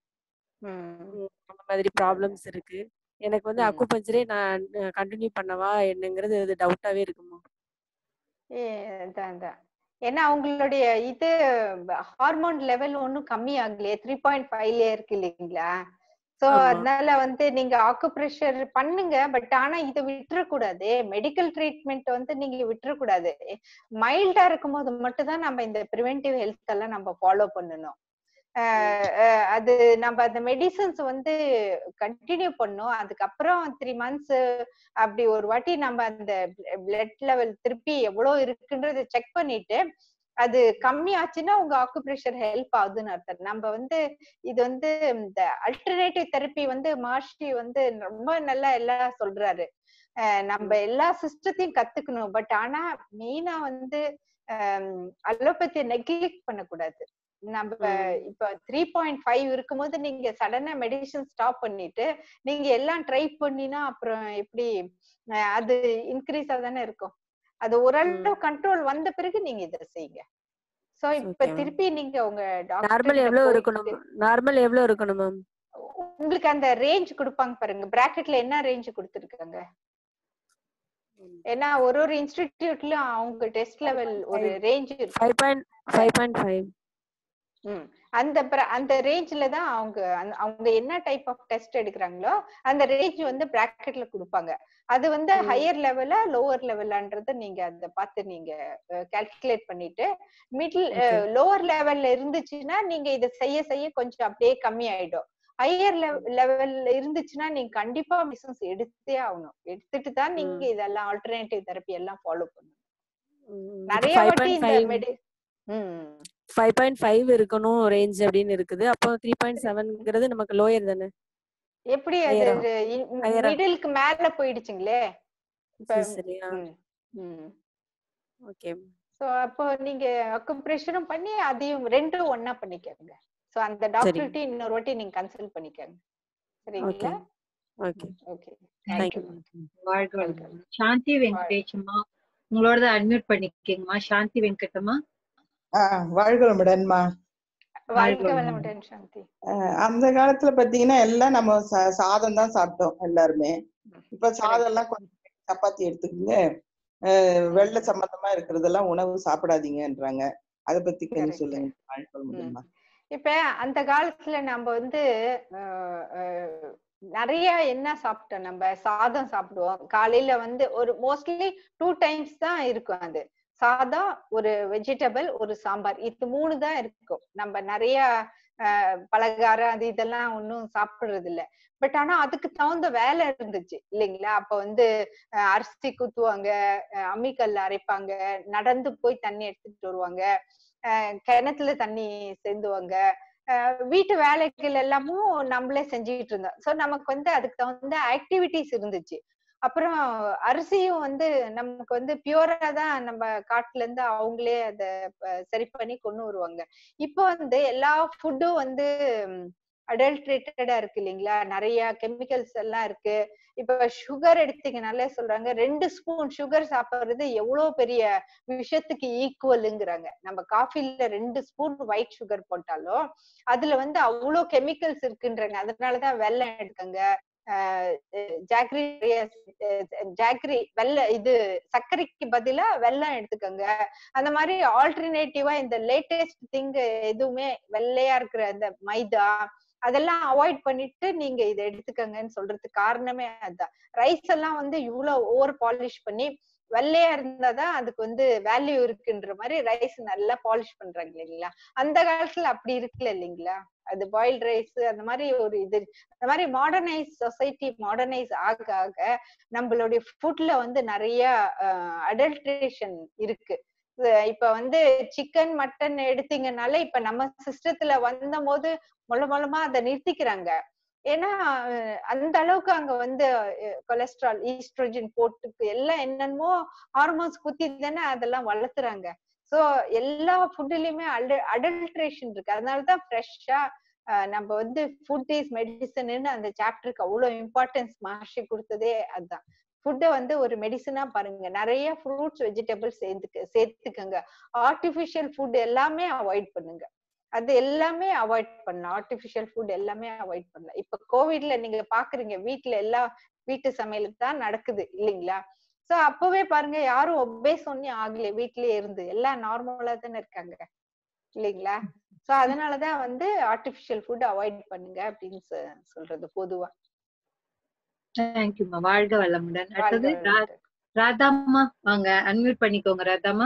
உம் அந்த மாதிரி ப்ராப்ளம்ஸ் இருக்கு எனக்கு வந்து அக்குபஞ்சரே நான் கண்டினியூ பண்ணவா என்னங்கிறது அது டவுட்டாவே இருக்குமா ஏ அதான் அதான் ஏன்னா அவங்களுடைய இது ஹார்மோன் லெவல் ஒன்றும் கம்மி ஆகலையே த்ரீ பாயிண்ட் ஃபைவ்ல இருக்கு இல்லைங்களா சோ ஆமா. அதனால வந்து நீங்க ஆக்குப்ரெஷர் பண்ணுங்க பட் ஆனா இதை விட்டுறக்கூடாது மெடிக்கல் ட்ரீட்மெண்ட் வந்து நீங்க விட்டுறக்கூடாது மைல்டா இருக்கும்போது மட்டும் தான் நம்ம இந்த ப்ரிவென்டிவ் ஹெல்த் எல்லாம் நம்ம ஃபாலோ பண்ணணும் அஹ் அஹ் அது நம்ம அந்த மெடிசன்ஸ் வந்து கண்டினியூ பண்ணும் அதுக்கப்புறம் த்ரீ மந்த்ஸ் அப்படி ஒரு வாட்டி நம்ம அந்த பிளட் லெவல் திருப்பி எவ்வளவு இருக்குன்றத செக் பண்ணிட்டு அது கம்மி ஆச்சுன்னா உங்க ஆக்குப்ரெஷர் ஹெல்ப் ஆகுதுன்னு அர்த்தம் நம்ம வந்து இது வந்து இந்த அல்டர்னேட்டிவ் தெரப்பி வந்து மார்ஷி வந்து ரொம்ப நல்லா எல்லாம் சொல்றாரு அஹ் நம்ம எல்லா சிஸ்டத்தையும் கத்துக்கணும் பட் ஆனா மெயினா வந்து அலோபதியை நெக்லெக்ட் பண்ணக்கூடாது நம்ம இப்ப த்ரீ பாயிண்ட் ஃபைவ் இருக்கும்போது நீங்க சடனா மெடிசன் ஸ்டாப் பண்ணிட்டு நீங்க எல்லாம் ட்ரை பண்ணினா அப்புறம் எப்படி அஹ் அது இன்க்ரீஸா தானே இருக்கும் அது ஓரளவு கண்ட்ரோல் வந்த பிறகு நீங்க இதை செய்யுங்க சோ இப்ப Okay, ma'am. திருப்பி நீங்க உங்க நார்மல் டாக்டர் எவ்வளவு இருக்கணும் நார்மல் எவ்வளவு இருக்கணும் மேம் உங்களுக்கு அந்த ரேஞ்ச் கொடுப்பாங்க பாருங்க பிராக்கெட்ல என்ன ரேஞ்ச் கொடுத்துருக்காங்க ஏன்னா ஒரு ஒரு இன்ஸ்டிடியூட்லயும் அவங்க டெஸ்ட் லெவல் ஒரு range five point five point five ம் அந்த bra- அந்த ரேஞ்ச்ல தான் அவங்க அந்த- அவங்க என்ன டைப் ஆஃப் டெஸ்ட் எடுக்கிறாங்களோ அந்த ரேஞ்ச் வந்து பிராக்கெட்ல கொடுப்பாங்க அது வந்து ஹையர் லெவலா லோவர் லெவலான்றத நீங்க அதை பார்த்து நீங்க கால்குலேட் பண்ணிட்டு மிடில் லோவர் லெவல்ல இருந்துச்சுன்னா நீங்க இதை செய்ய செய்ய கொஞ்சம் அப்படியே கம்மி ஆயிடும் ஹையர் லெவல்ல இருந்துச்சுன்னா நீங்க கண்டிப்பா மிஷன்ஸ் எடுத்தே ஆகணும் எடுத்துட்டு தான் நீங்க இதெல்லாம் ஆல்டர்னேட்டிவ் தெரப்பி எல்லாம் ஃபாலோ பண்ணணும் நிறைய ஃபைவ் வாட்டி பாயிண்ட் இந்த ஃபைவ் மெடி ம் ஃபைவ் பாயிண்ட் ஃபைவ் இருக்கணும் ரேஞ்ச் அப்படின்னு இருக்குது அப்போ த்ரீ பாயிண்ட் செவன்ங்கிறது நமக்கு லோயர் தானே எப்படி Higher ஆ? அது Higher ஆ? மிடிலுக்கு மேல போயிடுச்சுங்களே இப்ப சரி சரியா ம், ம் ஓகே சோ அப்போ நீங்க அக்குப்ரெஷரும் பண்ணி அதையும் ரெண்டும் ஒண்ணா பண்ணிக்கோங்க சோ அந்த டாக்டர்கிட்ட இன்னொரு வாட்டி நீங்க கன்சல்ட் பண்ணிக்கோங்க ஓகே சரிங்களா ஓகே ஓகே தேங்க்யூ வாழ்க வளமுடன் சாந்தி வெங்கடேஷம்மா உங்களோட அட்மிட் பண்ணிக்கங்கம்மா சாந்தி வெங்கடம்மா ஆ, வாழ்க வளமுடன்மா வாழ்க வளமுடன் சாந்தி அஹ் அந்த காலத்துல பாத்தீங்கன்னா எல்லாம் நம்ம சா- சாதம் தான் சாப்பிட்டோம் எல்லாருமே இப்ப சாதம் எல்லாம் கொஞ்சம் சப்பாத்தி எடுத்துக்கங்க அஹ் வெள்ளை சம்பந்தமா இருக்கிறதெல்லாம் உணவு சாப்பிடாதீங்கன்றாங்க அத பத்தி கொஞ்சம் சொல்லுங்க வாழ்க வளமுடன்மா இப்ப அந்த காலத்துல நம்ம வந்து அஹ், அஹ், நிறைய என்ன சாப்பிட்டோம் நம்ம சாதம் சாப்பிடுவோம் காலையில வந்து ஒரு மோஸ்ட்லி டூ டைம்ஸ் தான் இருக்கும் அது சாதம் ஒரு வெஜிடபிள் ஒரு சாம்பார் இது மூணு தான் இருக்கும் நம்ம நிறைய ஆஹ் பலகாரம் அது இதெல்லாம் ஒன்றும் சாப்பிடுறது இல்ல பட் ஆனா அதுக்கு தகுந்த வேலை இருந்துச்சு இல்லைங்களா அப்ப வந்து அஹ் அரிசி குத்துவாங்க அஹ் அம்மிக்கல்ல அரைப்பாங்க நடந்து போய் தண்ணி எடுத்துட்டு வருவாங்க அஹ் கிணத்துல தண்ணி சேர்ந்துவாங்க அஹ் வீட்டு வேலைகள் எல்லாமும் நம்மளே செஞ்சுக்கிட்டு இருந்தோம் சோ நமக்கு வந்து அதுக்கு தகுந்த ஆக்டிவிட்டிஸ் இருந்துச்சு அப்புறம் அரிசியும் வந்து நமக்கு வந்து பியூரா தான் நம்ம காட்டுல இருந்து அவங்களே அத ப- சரி பண்ணி கொண்டு வருவாங்க இப்போ வந்து எல்லா ஃபுட்டும் வந்து அடல்ட்ரேட்டடா இருக்கு இல்லைங்களா நிறைய கெமிக்கல்ஸ் எல்லாம் இருக்கு இப்ப சுகர் எடுத்தீங்கனாலே சொல்றாங்க ரெண்டு ஸ்பூன் சுகர் சாப்பிடுறது எவ்வளவு பெரிய விஷயத்துக்கு ஈக்குவலுங்கிறாங்க நம்ம காஃபில ரெண்டு ஸ்பூன் ஒயிட் சுகர் போட்டாலும் அதுல வந்து அவ்வளவு கெமிக்கல்ஸ் இருக்குன்றாங்க அதனாலதான் வெல்லம் எடுக்கங்க ஜாக்ரி ஜாக்ரி வெள்ள இது சர்க்கரைக்கு பதிலா வெல்லம் எடுத்துக்கோங்க அந்த மாதிரி ஆல்டர்னேட்டிவா இந்த லேட்டஸ்ட் திங் எதுவுமே வெள்ளையா இருக்கிற அந்த மைதா அதெல்லாம் அவாய்ட் பண்ணிட்டு நீங்க இதை எடுத்துக்கங்கன்னு சொல்றதுக்கு காரணமே அதுதான் ரைஸ் எல்லாம் வந்து இவ்வளவு ஓவர் பாலிஷ் பண்ணி வெள்ளையா இருந்தாதான் அதுக்கு வந்து வேல்யூ இருக்குன்ற மாதிரி ரைஸ் நல்லா பாலிஷ் பண்றாங்க இல்லைங்களா அந்த காலத்துல அப்படி இருக்குல்ல இல்லைங்களா அது பாயில்ட் ரைஸ் அந்த மாதிரி ஒரு இது அந்த மாதிரி மாடர்னைஸ் சொசைட்டி மாடர்னைஸ் ஆக ஆக நம்மளுடைய ஃபுட்ல வந்து நிறைய அடல்ட்ரேஷன் இருக்கு அஹ் இப்ப வந்து சிக்கன் மட்டன் எடுத்தீங்கனால இப்ப நம்ம சிஸ்டத்துல வந்த போது மொல மொலமா அதை நிறுத்திக்கிறாங்க ஏன்னா அஹ் அந்த அளவுக்கு அங்க வந்து கொலஸ்ட்ரால் ஈஸ்ட்ரோஜன் போட்டுக்கு எல்லாம் என்னென்னமோ ஹார்மோன்ஸ் குத்தி தானே அதெல்லாம் வளர்த்துறாங்க சோ எல்லா ஃபுட்லயுமே அட அடல்ட்ரேஷன் இருக்கு அதனாலதான் ஃப்ரெஷ்ஷா நம்ம வந்து ஃபுட் இஸ் மெடிசன்னு அந்த சாப்டருக்கு அவ்வளவு இம்பார்ட்டன்ஸ் மகர்ஷி கொடுத்ததே அதுதான் ஃபுட்டை வந்து ஒரு மெடிசனா பாருங்க நிறைய ஃப்ரூட்ஸ் வெஜிடபிள்ஸ் சேர்த்துக்க சேர்த்துக்கங்க ஆர்டிஃபிஷியல் ஃபுட் எல்லாமே அவாய்ட் பண்ணுங்க அது எல்லாமே அவாய்ட் பண்ணலாம் ஆர்டிஃபிஷியல் ஃபுட் எல்லாமே அவாய்ட் பண்ணலாம் இப்ப கோவிட்ல நீங்க பாக்குறீங்க வீட்ல எல்லா வீட்டு சமையலுக்கு தான் நடக்குது இல்லைங்களா சோ அப்பவே பாருங்க யாரும் ஒபேஸ் ஒன்னே ஆகல வீட்லயே இருந்து எல்லாம் நார்மலா தானே இருக்காங்க இல்லைங்களா சோ அதனாலதான் வந்து ஆர்டிபிஷியல் ஃபுட் அவாய்ட் பண்ணுங்க அப்படின்னு சொ- சொல்றது பொதுவா தேங்க்யூமா வாழ்க வளமுடன் வாழ்க அடுத்தது ரா- வளமுடன் ராதாம்மா வாங்க அன்மியூட் பண்ணிக்கோங்க ராதாம்மா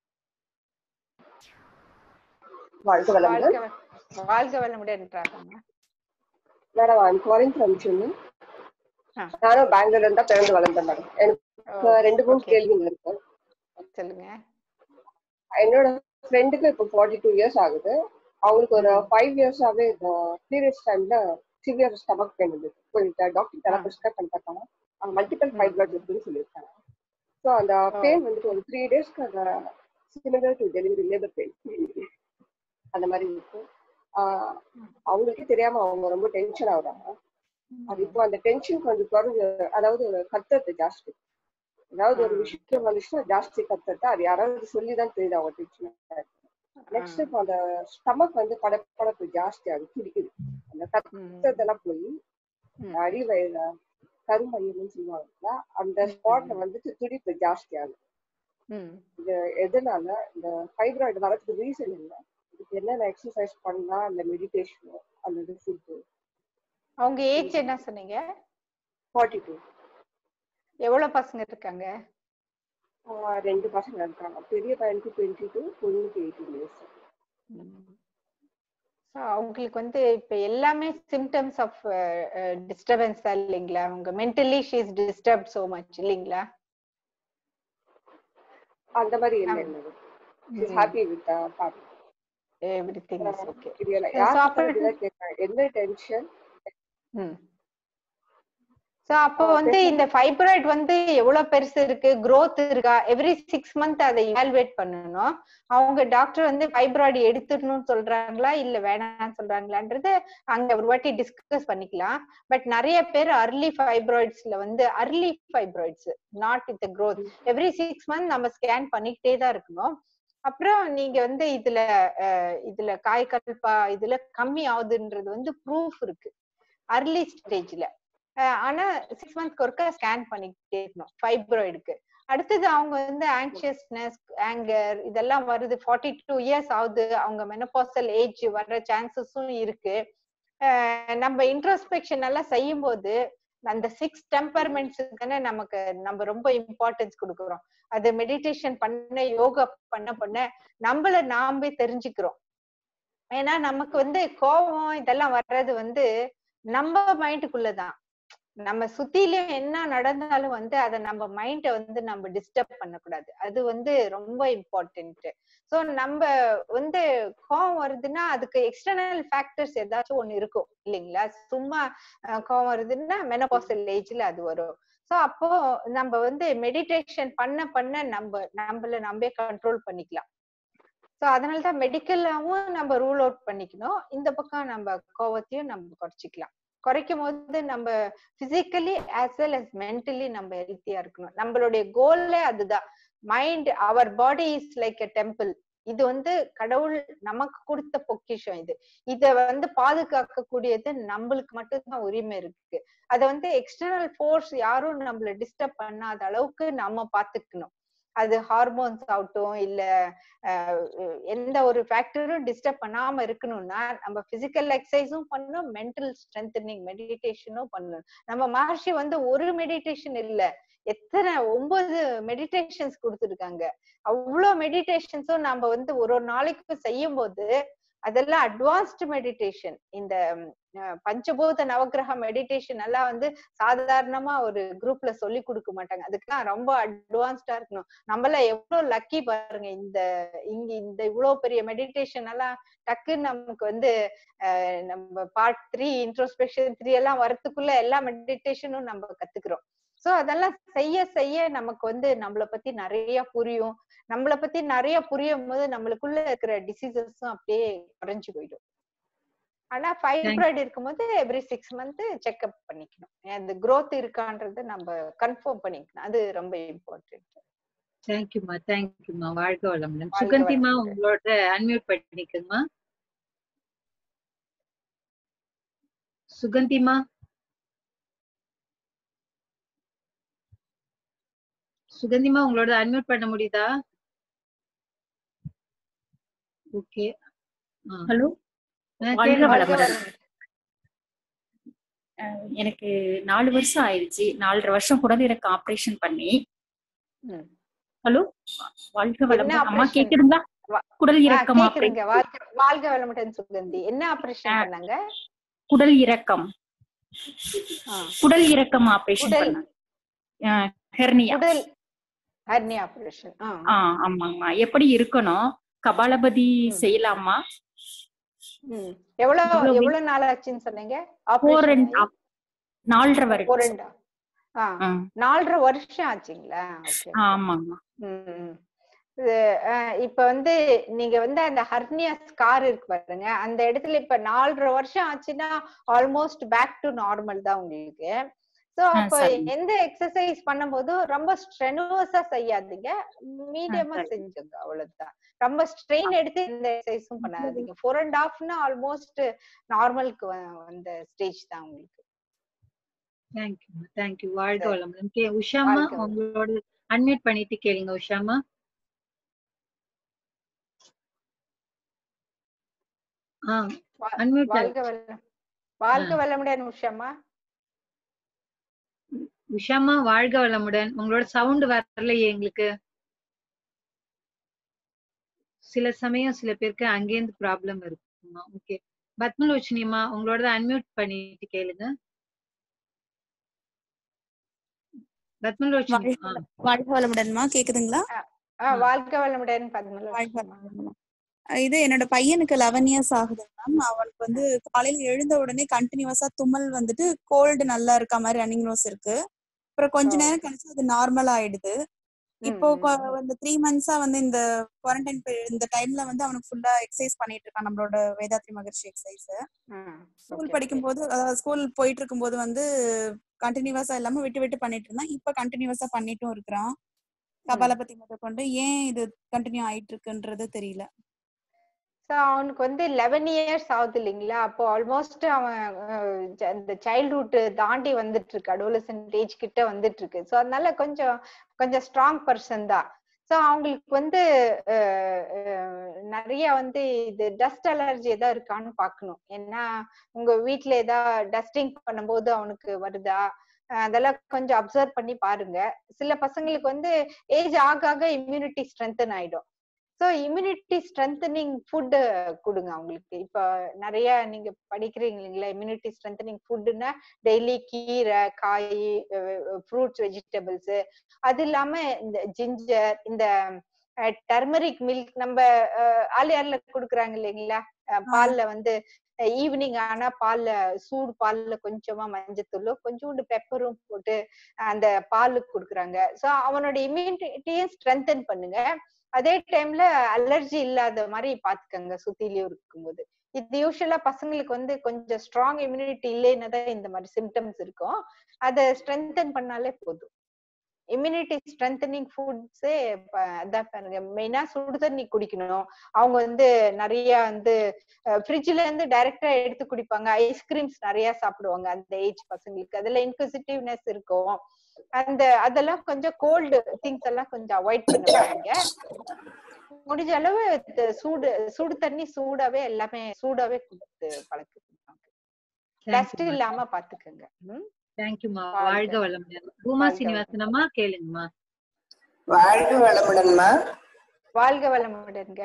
வாழ்க வளமுடன் வாழ்க வ- வாழ்க வளமுடன்றாங்க madam I'm calling from Chennai நானும் பெங்களூர்ல இருந்தா பிறந்து வளர்ந்தேன் மேடம் எனக்கு ரெண்டு மூணு கேள்விங்க இருக்கு சொல்லுங்க என்னோட ஃப்ரெண்டுக்கு இப்போ ஃபார்ட்டி டூ இயர்ஸ் ஆகுது அவங்களுக்கு ஒரு ஃபைவ் இயர்ஸாவே இந்த பீரியட்ஸ் டைம்ல சிவியர் ஸ்டமக் பெயின் இருந்தது போயிட்டு டாக்டர் தர ப்ரிஸ்கிரைப் பண்ணி பார்த்தாங்க அவங்க மல்டிபிள் ஃபைப்ராய்ட்ஸ் இருக்குன்னு சொல்லியிருக்காங்க ஸோ அந்த பெயின் வந்துட்டு ஒரு த்ரீ டேஸ்க்கு அந்த similar to delivery labour pain அந்த மாதிரி இருக்கும் ஆஹ் அவங்களுக்கே தெரியாம அவங்க ரொம்ப டென்ஷன் ஆகுறாங்க அது இப்போ அந்த டென்ஷன் கொஞ்சம் குறைஞ்சு அதாவது கத்துறது ஜாஸ்தி ஏதாவது ஒரு விஷயம் வந்துச்சுன்னா ஜாஸ்தி கத்துறது அது யாராவது சொல்லி தான் தெரியுது அவங்க டென்ஷன் நெக்ஸ்ட் இப்போ அந்த ஸ்டமக் வந்து படப்படப்பு ஜாஸ்தி ஆகுது துடிக்குது அந்த கத்துறதெல்லாம் போய் அடி வயிறு கருமயிறுன்னு சொல்லுவாங்கல்ல அந்த ஸ்பாட்ல வந்துட்டு துடிப்பு ஜாஸ்தி ஆகுது இது எதனால இந்த ஃபைப்ராய்டு வரதுக்கு ரீசன் இல்லை இதுக்கு என்னென்ன எக்ஸசைஸ் பண்ணலாம் அந்த மெடிடேஷன் அல்லது ஃபுட்டு அவங்க ஏஜ் என்ன சொன்னீங்க ஃபார்ட்டி டூ எவ்வளவு பசங்க இருக்காங்க ரெண்டு பசங்க இருக்காங்க பெரிய பையனுக்கு டுவெண்ட்டி டூ பொண்ணுக்கு எயிட்டீன் இயர்ஸ் So, அவங்களுக்கு வந்து இப்ப எல்லாமே சிம்டம்ஸ் ஆஃப் டிஸ்டர்பன்ஸ் தான் இல்லைங்களா அவங்க mentally she is disturb so much இல்லைங்களா அந்த மாதிரி இல்லை இல்லை இஸ் ஹாப்பி வித் பாப்பா எவ்ரிதிங் இஸ் ஓகே இது எல்லாம் So, யார் அப்ப- கேட்கறேன் என்ன டென்ஷன் சோ அப்போ வந்து இந்த ஃபைப்ராய்ட் வந்து எவ்வளவு பெருசு இருக்கு growth இருக்கா எவ்ரி சிக்ஸ் மந்த் அதை இவால்வேட் பண்ணணும் அவங்க டாக்டர் வந்து ஃபைப்ராய்டு எடுத்துடணும்னு சொல்றாங்களா இல்ல வேணாம்னு சொல்றாங்களான்றது அங்க ஒரு வாட்டி டிஸ்கஸ் பண்ணிக்கலாம் பட் நிறைய பேர் அர்லி ஃபைப்ராய்ட்ஸ்ல வந்து early fibroids not with growth every six month நம்ம ஸ்கேன் பண்ணிக்கிட்டே தான் இருக்கணும் அப்புறம் நீங்க வந்து இதுல அஹ், இதுல காய்கல்பா இதுல கம்மி ஆகுதுன்றது வந்து ப்ரூஃப் இருக்கு அர்லி ஸ்டேஜ்ல ஆனா சிக்ஸ் மந்த்க்கு ஒருக்கா ஸ்கேன் பண்ணிக்கிட்டே இருக்கணும் ஃபைப்ராய்டுக்கு அடுத்தது அவங்க வந்து ஆங்ஷியஸ்னஸ் ஆங்கர் இதெல்லாம் வருது ஃபார்ட்டி டூ இயர்ஸ் ஆகுது அவங்க மெனோபாசல் ஏஜ் வர்ற சான்சஸும் இருக்கு அஹ் நம்ம இன்ட்ரோஸ்பெக்ஷன் எல்லாம் செய்யும் போது அந்த சிக்ஸ் டெம்பர்மெண்ட்ஸ் தானே நமக்கு நம்ம ரொம்ப இம்பார்ட்டன்ஸ் கொடுக்குறோம் அது மெடிடேஷன் பண்ண யோகா பண்ண பண்ண நம்மள நாமே தெரிஞ்சுக்கிறோம் ஏன்னா நமக்கு வந்து கோபம் இதெல்லாம் வர்றது வந்து நம்ம மைண்டுக்குள்ளதான் நம்ம சுத்திலும் என்ன நடந்தாலும் வந்து அதை நம்ம மைண்ட வந்து நம்ம டிஸ்டர்ப் பண்ணக்கூடாது அது வந்து ரொம்ப இம்பார்ட்டன்ட் சோ நம்ம வந்து கோவம் வருதுன்னா அதுக்கு எக்ஸ்டர்னல் ஃபேக்டர்ஸ் ஏதாச்சும் ஒண்ணு இருக்கும் இல்லைங்களா சும்மா அஹ், கோவம் வருதுன்னா மெனபாசல் ஏஜ்ல அது வரும் சோ அப்போ நம்ம வந்து மெடிடேஷன் பண்ண பண்ண நம்ம நம்மள நம்பே கண்ட்ரோல் பண்ணிக்கலாம் சோ அதனாலதான் மெடிக்கலாவும் நம்ம ரூல் அவுட் பண்ணிக்கணும் இந்த பக்கம் நம்ம கோவத்தையும் நம்ம குறைச்சிக்கலாம் குறைக்கும் போது நம்ம physically as well as mentally நம்ம ஹெல்த்தியா இருக்கணும் நம்மளுடைய கோல்லே அதுதான் mind our body is like a temple இது வந்து கடவுள் நமக்கு கொடுத்த பொக்கிஷம் இது இத வந்து பாதுகாக்க கூடியது நம்மளுக்கு மட்டும்தான் உரிமை இருக்கு அத வந்து எக்ஸ்டர்னல் ஃபோர்ஸ் யாரும் நம்மள டிஸ்டர்ப் பண்ணாத அளவுக்கு நம்ம பாத்துக்கணும் அது ஹார்மோன்ஸ் ஆகட்டும் இல்ல அஹ், எந்த ஒரு ஃபேக்டரும் டிஸ்டர்ப் பண்ணாம இருக்கணும்னா நம்ம பிசிக்கல் எக்ஸசைஸும் பண்ணணும் மென்டல் ஸ்ட்ரென்தனிங் மெடிடேஷனும் பண்ணணும் நம்ம மகர்ஷி வந்து ஒரு மெடிடேஷன் இல்ல எத்தனை ஒன்பது மெடிடேஷன்ஸ் கொடுத்துருக்காங்க அவ்வளோ மெடிடேஷன்ஸும் நம்ம வந்து ஒரு ஒரு நாளைக்கு செய்யும் போது அதெல்லாம் அட்வான்ஸ்டு மெடிடேஷன் இந்த ம், அஹ், பஞ்சபூத நவக்கிரக மெடிடேஷன் எல்லாம் வந்து சாதாரணமா ஒரு குரூப்ல சொல்லி கொடுக்க மாட்டாங்க அதுக்கெல்லாம் ரொம்ப அட்வான்ஸ்டா இருக்கணும் நம்மள எவ்வளவு லக்கி பாருங்க இந்த இங்க இந்த இவ்வளவு பெரிய மெடிடேஷன் எல்லாம் டக்குன்னு நமக்கு வந்து அஹ், நம்ம பார்ட் த்ரீ இன்ட்ரோஸ்பெக்ஷன் த்ரீ எல்லாம் வரத்துக்குள்ள எல்லா மெடிடேஷனும் நம்ம கத்துக்கிறோம் சோ அதெல்லாம் செய்ய செய்ய நமக்கு வந்து நம்மள பத்தி நிறைய புரியும் நம்மள பத்தி நிறைய புரியும் போது நம்மளுக்குள்ள இருக்கிற டிசீசஸும் அப்படியே குறைஞ்சு போயிடும் ஆனா ஃபைப்ராய்டு இருக்கும்போது எவ்ரி சிக்ஸ் மந்த் செக்அப் பண்ணிக்கணும் அந்த growth இருக்கான்றது நம்ம கன்ஃபார்ம் பண்ணிக்கணும் அது ரொம்ப இம்பார்ட்டன்ட் தேங்க்யூமா தேங்க்யூமா வாழ்க வளமுடன் வாழ்க சுகந்திமா வளமுடன். உங்களோட அன்மியூட் பண்ணிக்கோங்கம்மா சுகந்திமா சுகந்திமா உங்களோட அன்மியூட் பண்ண முடியுதா ஓகே ஹலோ வாழ்க கேளுங்க வளமுடன் அஹ் எனக்கு நாலு வருஷம் ஆயிடுச்சு நாலரை வருஷம் குடலிறக்க ஆபரேஷன் பண்ணி ஹலோ வாழ்க என்ன வளமுடன் அம்மா ஆபரேஷன் கேக்குதுங்களா குடல் இறக்கம் கேக்குறீங்க ஆபரேஷன் வாழ்க வாழ்க வளமுடன் சுகந்தி என்ன ஆபரேஷன் பண்ணாங்க குடல் இறக்கம் ஆ. குடல் இறக்கம் ஆபரேஷன் குடல் பண்ணாங்க ஹெர்னியா குடல் ஹர்னியா ஆபரேஷன் ஆ ஆமாங்கம்மா எப்படி இருக்கணும் கபாலபதி செய்யலாமா ம் எவ்வளவு எவ்வளவு week? எவ்வளவு நாள் ஆச்சுன்னு சொன்னீங்க ஃபோர் ஆபரேஷன் அண்ட் நாலரை ஒரு வருடம் ரெண்டா ஆ ஆ. நாலரை வருஷம் ஆச்சுங்களா ஓகே ஆமாங்கம்மா ம் இது, அஹ், இப்ப வந்து நீங்க வந்து அந்த ஹர்னியா ஸ்கார் இருக்கு பாருங்க அந்த இடத்துல இப்ப நாலரை வருஷம் ஆச்சுன்னா ஆல்மோஸ்ட் பேக் டு நார்மல் தான் உங்களுக்கு சோ ஆ, அப்ப சரிங்க. எந்த எக்ஸசைஸ் பண்ணும்போது ரொம்ப ஸ்ட்ரெனுவஸா செய்யாதீங்க மீடியமா சரி. செஞ்சுங்க அவ்வளவுதான் ரொம்ப ஸ்ட்ரெயின் எடுத்து எந்த எக்ஸசைஸும் பண்ணாதீங்க ஃபோர் அண்ட் ஹாஃப்னா ஆல்மோஸ்ட் நார்மலுக்கு வந்த ஸ்டேஜ் தான் உங்களுக்கு தேங்க்யூ தேங்க்யூ வாழ்க சரி. வளமுடன் கே உஷாமா வாழ்க வளமுடன். உங்களோட அன்மியூட் பண்ணிட்டு கேளுங்க உஷாமா ஆ வா- அன்மியூட் வாழ்க வளம் வாழ்க ஆ. வளமுடன் உஷாமா உஷாமா வாழ்க வளமுடன் உங்களோட சவுண்ட் வரலையே எங்களுக்கு சில சமயம் சில பேருக்கு அங்கேருந்து ப்ராப்ளம் இருக்குமா ஓகே பத்மலோச்சினியம்மா உங்களோட அன்மியூட் பண்ணிட்டு கேளுங்க பத்மலோச்சினி வாழ்க ஆ வள- வாழ்க வளமுடன்மா கேக்குதுங்களா ஆ, வாழ்க வளமுடன் பத்மலோச்சனி வாழ்க வளமுடன். இது என்னோட பையனுக்கு லெவன் இயர்ஸ் ஆகுது மேம் அவனுக்கு வந்து காலையில எழுந்த உடனே கண்டினியூஸா தும்மல் வந்துட்டு கோல்டு நல்லா இருக்க மாதிரி ரன்னிங் நோஸ் இருக்கு அப்புறம் கொஞ்ச ஓ. நேரம் கழிச்சு அது நார்மல் ஆயிடுது இப்போ ம், கொ- இந்த த்ரீ மந்த்ஸா வந்து இந்த குவாரண்டைன் இந்த டைம்ல வந்து அவனுக்கு ஃபுல்லா எக்ஸசைஸ் பண்ணிட்டு இருக்கான் நம்மளோட வேதாத்ரி மகர்ஷி எக்ஸசைஸ் ம், ஸ்கூல் okay, படிக்கும் போது ஸ்கூல் போயிட்டு இருக்கும்போது வந்து கண்டினியூஸா இல்லாம விட்டு விட்டு பண்ணிட்டு இருந்தான் இப்ப கண்டினியூஸா பண்ணிட்டும் இருக்கிறான் கபாலபதி முதற்கொண்டு ஏன் இது கண்டினியூ ஆயிட்டு இருக்குன்றது தெரியல So, அவனுக்கு வந்து லெவன் இயர்ஸ் ஆகுது இல்லைங்களா அப்போ ஆல்மோஸ்ட் அவன் அஹ், ஜ- இந்த சைல்ட்ஹுட் தாண்டி வந்துட்டு இருக்கு அடோலசன்ட் ஏஜ் கிட்ட வந்துட்டு இருக்கு ஸோ அதனால கொஞ்சம் கொஞ்சம் ஸ்ட்ராங் பர்சன் தான் ஸோ அவங்களுக்கு வந்து அஹ், அஹ், நிறைய வந்து இது டஸ்ட் அலர்ஜி ஏதாவது இருக்கான்னு பார்க்கணும் ஏன்னா உங்க வீட்ல ஏதாவது டஸ்டிங் பண்ணும்போது அவனுக்கு வருதா அஹ் அதெல்லாம் கொஞ்சம் அப்சர்வ் பண்ணி பாருங்க சில பசங்களுக்கு வந்து ஏஜ் ஆக ஆக இம்யூனிட்டி ஸ்ட்ரென்தன் ஆயிடும் ஸோ இம்யூனிட்டி ஸ்ட்ரென்தனிங் ஃபுட் கொடுங்க அவங்களுக்கு இப்போ நிறைய நீங்க படிக்கிறீங்க இல்லைங்களா இம்யூனிட்டி ஸ்ட்ரென்தனிங் ஃபுட்டுன்னா டெய்லி கீரை காய் ஃப்ரூட்ஸ் வெஜிடபிள்ஸ் அது இல்லாம இந்த ஜிஞ்சர் இந்த டர்மரிக் மில்க் நம்ம அஹ், ஆலியார்ல கொடுக்குறாங்க இல்லைங்களா அஹ், பால்ல வந்து ஈவினிங் ஆனா பால்ல சூடு பால்ல கொஞ்சமா மஞ்சத்தூளும் கொஞ்சோண்டு பெப்பரும் போட்டு அந்த பாலுக்கு கொடுக்குறாங்க சோ அவனோட இம்யூனிட்டியும் ஸ்ட்ரென்தன் பண்ணுங்க அதே டைம்ல அலர்ஜி இல்லாத மாதிரி பாத்துக்கங்க சுத்திலயும் இருக்கும்போது இது யூஸ்வலா பசங்களுக்கு வந்து கொஞ்சம் ஸ்ட்ராங் இம்யூனிட்டி இல்லைன்னா தான் இந்த மாதிரி சிம்டம்ஸ் இருக்கும் அதை ஸ்ட்ரென்தன் பண்ணாலே போதும் இம்யூனிட்டி ஸ்ட்ரென்தனிங் ஃபுட்ஸே அதான் பாருங்க மெயினா சுடு தண்ணி குடிக்கணும் அவங்க வந்து நிறைய வந்து ஃப்ரிட்ஜ்ல இருந்து டைரக்டா எடுத்து குடிப்பாங்க ஐஸ்கிரீம்ஸ் நிறைய சாப்பிடுவாங்க அந்த ஏஜ் பசங்களுக்கு அதுல இன்குசிட்டிவ்னஸ் இருக்கும் அந்த அதெல்லாம் கொஞ்சம் கோல்டு திங்ஸ் எல்லாம் கொஞ்சம் அவாய்ட் பண்ண பாருங்க முடிஞ்ச அளவு த- சூடு சுடு தண்ணி சூடாவே எல்லாமே சூடாவே கொடுத்து பழக்கு டஸ்ட் இல்லாம பாத்துக்கோங்க ம்? தேங்க்யூமா வாழ்க. வாழ்க வளமுடன் பூமா வாழ்க சீனிவாசனம்மா கேளுங்கம்மா வாழ்க வளமுடன்மா வாழ்க வளமுடன்ங்க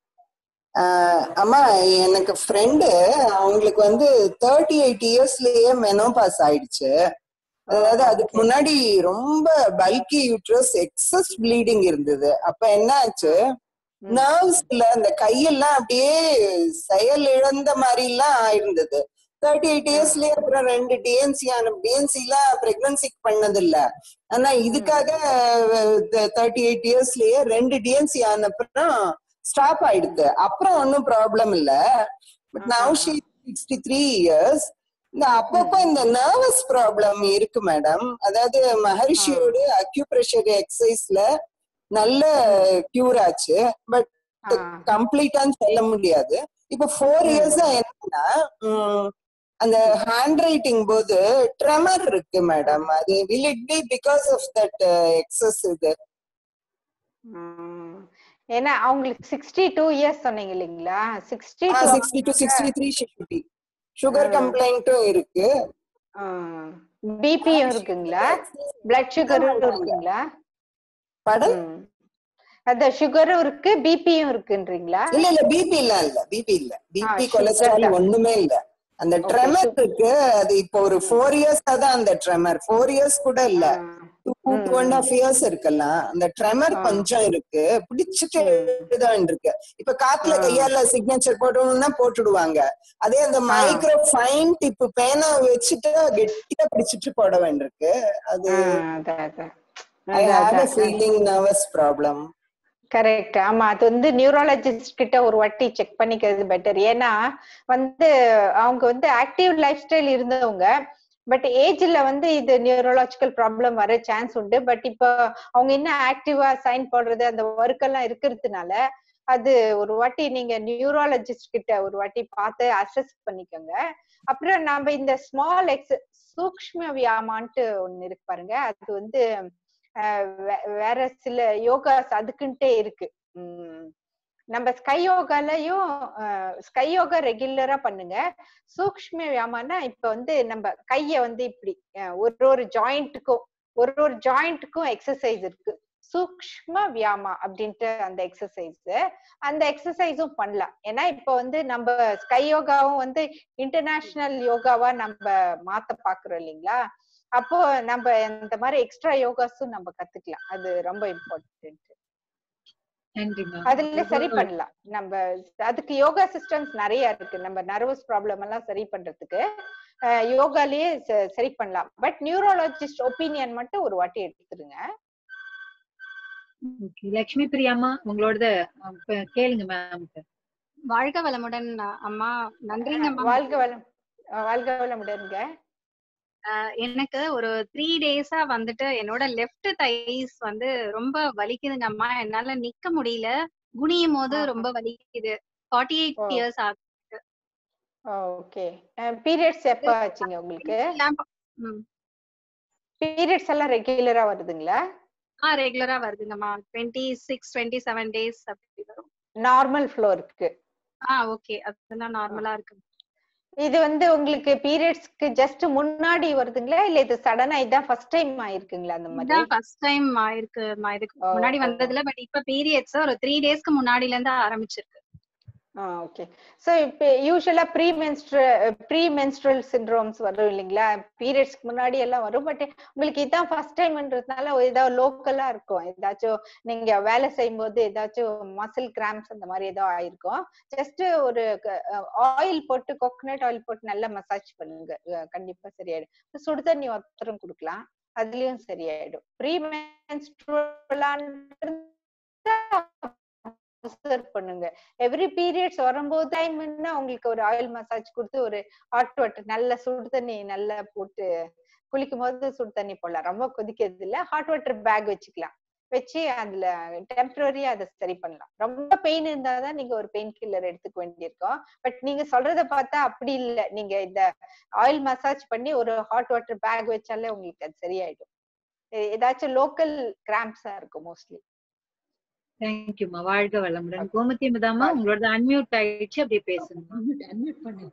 ஆஹ் அம்மா எனக்கு ஃப்ரெண்டு அவங்களுக்கு வந்து தேர்ட்டி எயிட் இயர்ஸ்லயே மெனோபாஸ் ஆயிடுச்சு அதாவது அதுக்கு முன்னாடி ரொம்ப பல்கி யூட்ரஸ் எக்ஸஸ் ப்ளீடிங் இருந்தது அப்ப என்ன ஆச்சு நர்வ்ஸ்ல அந்த கையெல்லாம் அப்படியே செயல் இழந்த மாதிரி எல்லாம் ஆயிருந்தது தேர்ட்டி எயிட் இயர்ஸ்லயே அப்புறம் ரெண்டு டிஎன்சி ஆன டிஎன்சி எல்லாம் பிரெக்னன்சிக்கு பண்ணது இல்ல ஆனா இதுக்காக தேர்ட்டி எயிட் இயர்ஸ்லயே ரெண்டு டிஎன்சி ஆன அப்புறம் ஸ்டாப் ஆயிடுது அப்புறம் ஒன்னும் ப்ராப்ளம் இல்ல but now she sixty three years இந்த அப்பப்போ இந்த நர்வஸ் ப்ராப்ளம் இருக்கு மேடம் அதாவது மகரிஷியோட அக்யூப்ரெஷர் எக்ஸசைஸ்ல நல்ல கியூர் ஆச்சு பட் கம்ப்ளீட்டான்னு சொல்ல முடியாது இப்ப ஃபோர் இயர்ஸா என்னன்னா உம், அந்த ஹேண்ட் ரைட்டிங் போது ட்ரெமர் இருக்கு மேடம் அது will it be because of that excess இது ம். ஏன்னா அவங்களுக்கு சிக்ஸ்டி டூ இயர்ஸ் சொன்னீங்க இல்லைங்களா sixty sixty two sixty three fifty sugar கம்ப்ளைண்ட்டும் இருக்கு பிபியும் இருக்குங்களா பிளட் சுகரும் இருக்குங்களா படம் ம். அதான் சுகரும் இருக்கு பிபியும் இருக்குன்றீங்களா இல்ல இல்ல பிபி இல்ல இல்ல பிபி இல்ல பிபி sugar கொலஸ்ட்ரால் தான். ஒண்ணுமே இல்ல அந்த Okay, ட்ரெமர் இருக்கு அது இப்போ ஒரு ஃபோர் இயர்ஸ் தான் அந்த ட்ரெமர் ஃபோர் இயர்ஸ் கூட இல்ல two two and half years இருக்கலாம் அந்த ட்ரெமர் கொஞ்சம் இருக்கு பிடிச்சிட்டு தான் இருக்கு இப்ப காத்துல கையால சிக்னேச்சர் போடணும்னா போட்டுடுவாங்க அதே அந்த மைக்ரோ ஃபைன் டிப் பேனா வச்சுட்டு கெட்டியா பிடிச்சிட்டு போட வேண்டியிருக்கு அது அதான் அதான் ஐ அதான், ஹாவ் அ அதான். ஃபீலிங் நர்வஸ் ப்ராப்ளம் கரெக்ட் ஆமா அது வந்து நியூரலஜிஸ்ட் கிட்ட ஒரு வாட்டி செக் பண்ணிக்கிறது பெட்டர் ஏன்னா வந்து அவங்க வந்து ஆக்டிவ் லைஃப் ஸ்டைல் இருந்தவங்க பட் ஏஜ்ல வந்து இது நியூரலாஜிக்கல் ப்ராப்ளம் வர சான்ஸ் உண்டு பட் இப்போ அவங்க இன்னும் ஆக்டிவா சைன் போடுறது அந்த ஒர்க் எல்லாம் இருக்கிறதுனால அது ஒரு வாட்டி நீங்க நியூரலஜிஸ்ட் கிட்ட ஒரு வாட்டி பார்த்து அசஸ் பண்ணிக்கோங்க அப்புறம் நம்ம இந்த ஸ்மால் எக்ஸ் சூக்ஷ்ம வியாமான்ட்டு ஒண்ணு இருக்கு பாருங்க அது வந்து அஹ் வே- வேற சில யோகாஸ் அதுக்குன்ட்டே இருக்கு உம் நம்ம ஸ்கை யோகாலயும் ஸ்கை யோகா ரெகுலரா பண்ணுங்க சூக்ஷ்ம வியாமானா இப்ப வந்து நம்ம கைய வந்து இப்படி அஹ் ஒரு ஒரு ஜாயிண்ட்டுக்கும் ஒரு ஒரு ஜாயிண்ட்டுக்கும் எக்ஸசைஸ் இருக்கு சூக்ஷ்ம வியாமா அப்படின்ட்டு அந்த எக்ஸசைஸ் அந்த எக்ஸசைஸும் பண்ணலாம் ஏன்னா இப்ப வந்து நம்ம ஸ்கை யோகாவும் வந்து இன்டர்நேஷனல் யோகாவா நம்ம மாத்த பாக்குறோம் இல்லைங்களா அப்போ நம்ம இந்த மாதிரி எக்ஸ்ட்ரா யோகாஸும் நம்ம கத்துக்கலாம் அது ரொம்ப இம்பார்ட்டன்ட் நன்றிம்மா அதுல சரி பண்ணலாம் நம்ம அதுக்கு யோகா சிஸ்டம்ஸ் நிறைய இருக்கு நம்ம நர்வஸ் ப்ராப்ளம் எல்லாம் சரி பண்றதுக்கு அஹ், யோகாலயே ச- சரி பண்ணலாம் பட் நியூரோலஜிஸ்ட் ஒப்பீனியன் மட்டும் ஒரு வாட்டி எடுத்துருங்க Okay. லக்ஷ்மி பிரியாம்மா உங்களோடத அஹ், ப- கேளுங்க மேம் வாழ்க வளமுடன் அம்மா நன்றிங்கம்மா வாழ்க வளம் அஹ், வாழ்க வளமுடன்ங்க அஹ் எனக்கு ஒரு த்ரீ டேஸா வந்துட்டு என்னோட லெஃப்ட் தைஸ் வந்து ரொம்ப வலிக்குதுங்க அம்மா என்னால நிக்க முடியல குனியும் போது ரொம்ப வலிக்குது ஃபார்ட்டி எயிட் ஓ. இயர்ஸ் ஆகுது ஓகே பீரியட்ஸ் எப்ப ஆச்சுங்க உங்களுக்கு ம். பீரியட்ஸ் எல்லாம் ரெகுலரா வருதுங்களா ஆ ரெகுலரா வருதுங்கம்மா twenty six twenty seven days அப்படி வரும் நார்மல் ஃப்ளோருக்கு ஆ ஓகே அதெல்லாம் நார்மலா இருக்கு இது வந்து உங்களுக்கு பீரியட்ஸ்க்கு ஜஸ்ட் முன்னாடி வருதுங்களா இல்ல இது சடனா இதான் ஃபர்ஸ்ட் டைம் ஆயிருக்குங்களா அந்த மாதிரி இதான் ஃபர்ஸ்ட் டைம் ஆயிருக்கு மா- இதுக்கு முன்னாடி வந்ததுல பட் இப்ப பீரியட்ஸ் ஒரு த்ரீ டேஸ்க்கு முன்னாடில இருந்து ஆரம்பிச்சிருக்கு ஆ ஓகே சோ இப்போ யூஸ்வலா ப்ரீ மென்ஸ்ட்ரு ப்ரீ மென்ஸ்ட்ரல் சிண்ட்ரோம்ஸ் வரும் இல்லைங்களா பீரியட்ஸ்க்கு முன்னாடி எல்லாம் வரும் பட் உங்களுக்கு இதான் ஃபர்ஸ்ட் டைம்ன்றதுனால ஏதாவது லோக்கலா இருக்கும் ஏதாச்சும் நீங்க வேலை செய்யும்போது ஏதாச்சும் மசில் கிராம்ஸ் அந்த மாதிரி ஏதோ ஆயிருக்கும் ஜஸ்ட் ஒரு ஆயில் போட்டு கோகனட் ஆயில் போட்டு நல்லா மசாஜ் பண்ணுங்க அஹ் கண்டிப்பா சரியாயிடும் சுடு தண்ணி ஒத்தரம் கொடுக்கலாம் அதுலயும் சரியாயிடும் ப்ரீ அப்சர்வ் பண்ணுங்க எவ்ரி பீரியட்ஸ் வரும்போது டைம்னா உங்களுக்கு ஒரு ஆயில் மசாஜ் கொடுத்து ஒரு ஹாட் வாட்டர் நல்ல சுடு தண்ணி நல்லா போட்டு குளிக்கும் போது சுடு தண்ணி போடலாம் ரொம்ப கொதிக்கிறது இல்ல ஹாட் வாட்டர் பேக் வச்சுக்கலாம் வச்சு அதுல டெம்பரரியா அதை சரி பண்ணலாம் ரொம்ப பெயின் இருந்தாதான் நீங்க ஒரு பெயின் கில்லர் எடுத்துக்க வேண்டியிருக்கும் பட் நீங்க சொல்றத பார்த்தா அப்படி இல்ல நீங்க இந்த ஆயில் மசாஜ் பண்ணி ஒரு ஹாட் வாட்டர் பேக் வச்சாலே உங்களுக்கு அது சரியாயிடும் எ- ஏதாச்சும் லோக்கல் கிராம்ஸா இருக்கும் மோஸ்ட்லி தேங்க்யூமா வாழ்க வளமுடன் கோமதி மதாமா உங்களோட அன்மியூட் ஆயிடுச்சு அப்படியே பேசுங்க அன்மியூட் பண்ணு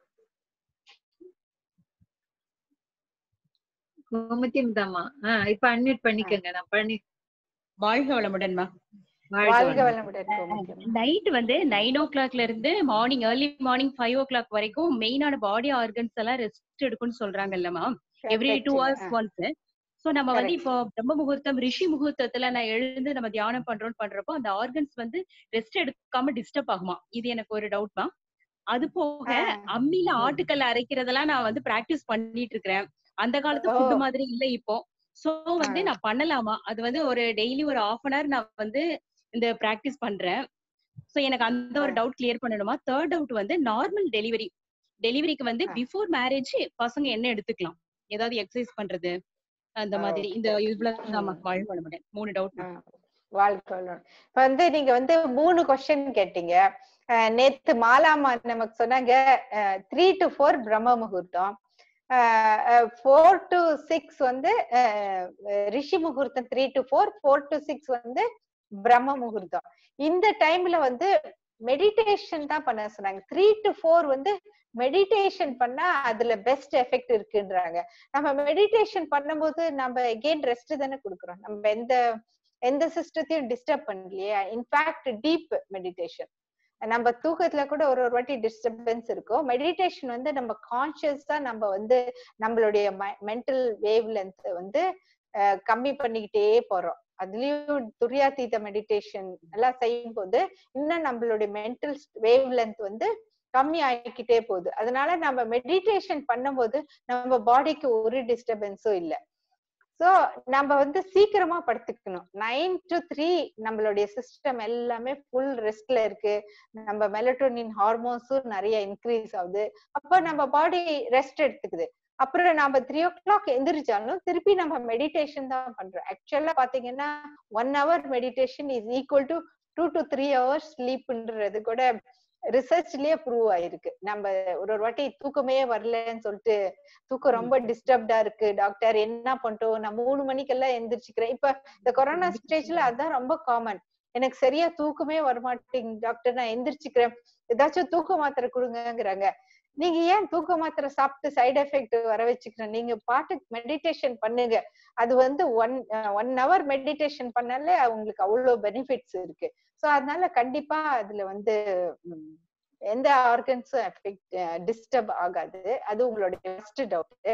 கோமதி மதாமா ஆஹ் இப்ப அன்மியூட் பண்ணிக்கங்க நான் பண்ணி வாழ்க வளமுடன்மா வாழ்க வளமுடன் கோமதி நைட் வந்து நைன் ஓ கிளாக்ல இருந்து morning early morning five o'clock வரைக்கும் மெயினான பாடி ஆர்கன்ஸ் எல்லாம் ரெஸ்ட் எடுக்கும்னு சொல்றாங்கல்லம்மா எவ்ரி டூ Correct. ஹவர்ஸ் ஆ. ஒன்ஸ் சோ நம்ம வந்து Correct. இப்போ பிரம்ம முகூர்த்தம் ரிஷி முகூர்த்தத்துல நான் எழுந்து நம்ம தியானம் பண்றோம்னு பண்றப்போ அந்த ஆர்கன்ஸ் வந்து ரெஸ்ட் எடுக்காம டிஸ்டர்ப் ஆகுமா இது எனக்கு ஒரு டவுட்மா அது போக அம்மியில ஆட்டுக்கல்ல அரைக்கிறதெல்லாம் நான் வந்து பிராக்டிஸ் பண்ணிட்டு இருக்கிறேன் அந்த காலத்து ஃபுட் ஓ. மாதிரி இல்ல இப்போ சோ வந்து நான் பண்ணலாமா அது வந்து ஒரு டெய்லி ஒரு half அன் ஹவர் நான் வந்து இந்த பிராக்டிஸ் பண்றேன் சோ எனக்கு அந்த ஒரு டவுட் கிளியர் பண்ணணுமா தேர்ட் டவுட் வந்து நார்மல் டெலிவரி டெலிவரிக்கு வந்து பிஃபோர் மேரேஜ் பசங்க என்ன எடுத்துக்கலாம் ஏதாவது எக்ஸசைஸ் பண்றது அந்த மாதிரி இந்த இவ்வளவு தான் வாழ் வளமுடன் மூணு டவுட் வாழ்க்கை வளம். இப்ப வந்து நீங்க வந்து மூணு கொஸ்டின் கேட்டீங்க அஹ் நேத்து மாலாமா நமக்கு சொன்னாங்க த்ரீ டு ஃபோர் பிரம்ம முகூர்த்தம் ஃபோர் டு சிக்ஸ் வந்து அஹ், ரிஷி முகூர்த்தம் three to four four to six வந்து பிரம்ம முகூர்த்தம் இந்த டைம்ல வந்து மெடிடேஷன் தான் பண்ண சொன்னாங்க த்ரீ டு ஃபோர் வந்து மெடிடேஷன் பண்ணா அதுல பெஸ்ட் எஃபெக்ட் இருக்குன்றாங்க நம்ம மெடிடேஷன் பண்ணும்போது நம்ம எகெயின் ரெஸ்ட் தானே கொடுக்குறோம் நம்ம எந்த எந்த சிஸ்டத்தையும் டிஸ்டர்ப் பண்ணலையே இன்ஃபேக்ட் டீப் மெடிடேஷன் நம்ம தூக்கத்துல கூட ஒரு ஒரு வாட்டி டிஸ்டர்பன்ஸ் இருக்கும் மெடிடேஷன் வந்து நம்ம கான்சியஸா நம்ம வந்து நம்மளுடைய மென்டல் வேவ் லென்த் வந்து அஹ், கம்மி பண்ணிக்கிட்டே போறோம் அதுலயும் துரியாதீத மெடிடேஷன் எல்லாம் செய்யும் போது இன்னும் நம்மளுடைய மென்டல் வேவ் லென்த் வந்து கம்மி ஆகிக்கிட்டே போகுது அதனால நம்ம மெடிடேஷன் பண்ணும்போது நம்ம பாடிக்கு ஒரு டிஸ்டர்பன்ஸும் இல்லை சோ நம்ம வந்து சீக்கிரமா படுத்துக்கணும் நைன் டு த்ரீ நம்மளுடைய சிஸ்டம் எல்லாமே ஃபுல் ரெஸ்ட்ல இருக்கு நம்ம மெலட்டோனின் ஹார்மோன்ஸும் நிறைய இன்க்ரீஸ் ஆகுது அப்ப நம்ம பாடி ரெஸ்ட் எடுத்துக்குது அப்புறம் நம்ம த்ரீ ஓ கிளாக் எந்திரிச்சாலும் திருப்பி நம்ம மெடிடேஷன் தான் பண்றோம் ஆக்சுவலா பாத்தீங்கன்னா one hour meditation is equal to two to three hours ஸ்லீப்ன்றது கூட ரிசர்ச்லயே ப்ரூவ் ஆயிருக்கு நம்ம ஒரு ஒரு வாட்டி தூக்கமே வரலன்னு சொல்லிட்டு தூக்கம் ரொம்ப டிஸ்டர்ப்டா இருக்கு டாக்டர் என்ன பண்ணிட்டோம் நான் மூணு மணிக்கெல்லாம் எந்திரிச்சுக்கிறேன் இப்ப இந்த கொரோனா ஸ்டேஜ்ல அதான் ரொம்ப காமன் எனக்கு சரியா தூக்கமே வரமாட்டேங்குது டாக்டர் நான் எந்திரிச்சுக்கிறேன் ஏதாச்சும் தூக்க மாத்திரை கொடுங்கங்கிறாங்க நீங்க ஏன் தூக்க மாத்திரை சாப்பிட்டு சைடு எஃபெக்ட் வர வச்சுக்கிறேன் நீங்க பாட்டு மெடிடேஷன் பண்ணுங்க அது வந்து ஒன் ஒன் ஹவர் மெடிடேஷன் பண்ணாலே உங்களுக்கு அவ்வளவு பெனிஃபிட்ஸ் இருக்கு சோ அதனால கண்டிப்பா அதுல வந்து ம், எந்த ஆர்கன்ஸும் எஃபெக்ட் டிஸ்டர்ப் ஆகாது அது உங்களுடைய ஃபர்ஸ்ட் டவுட்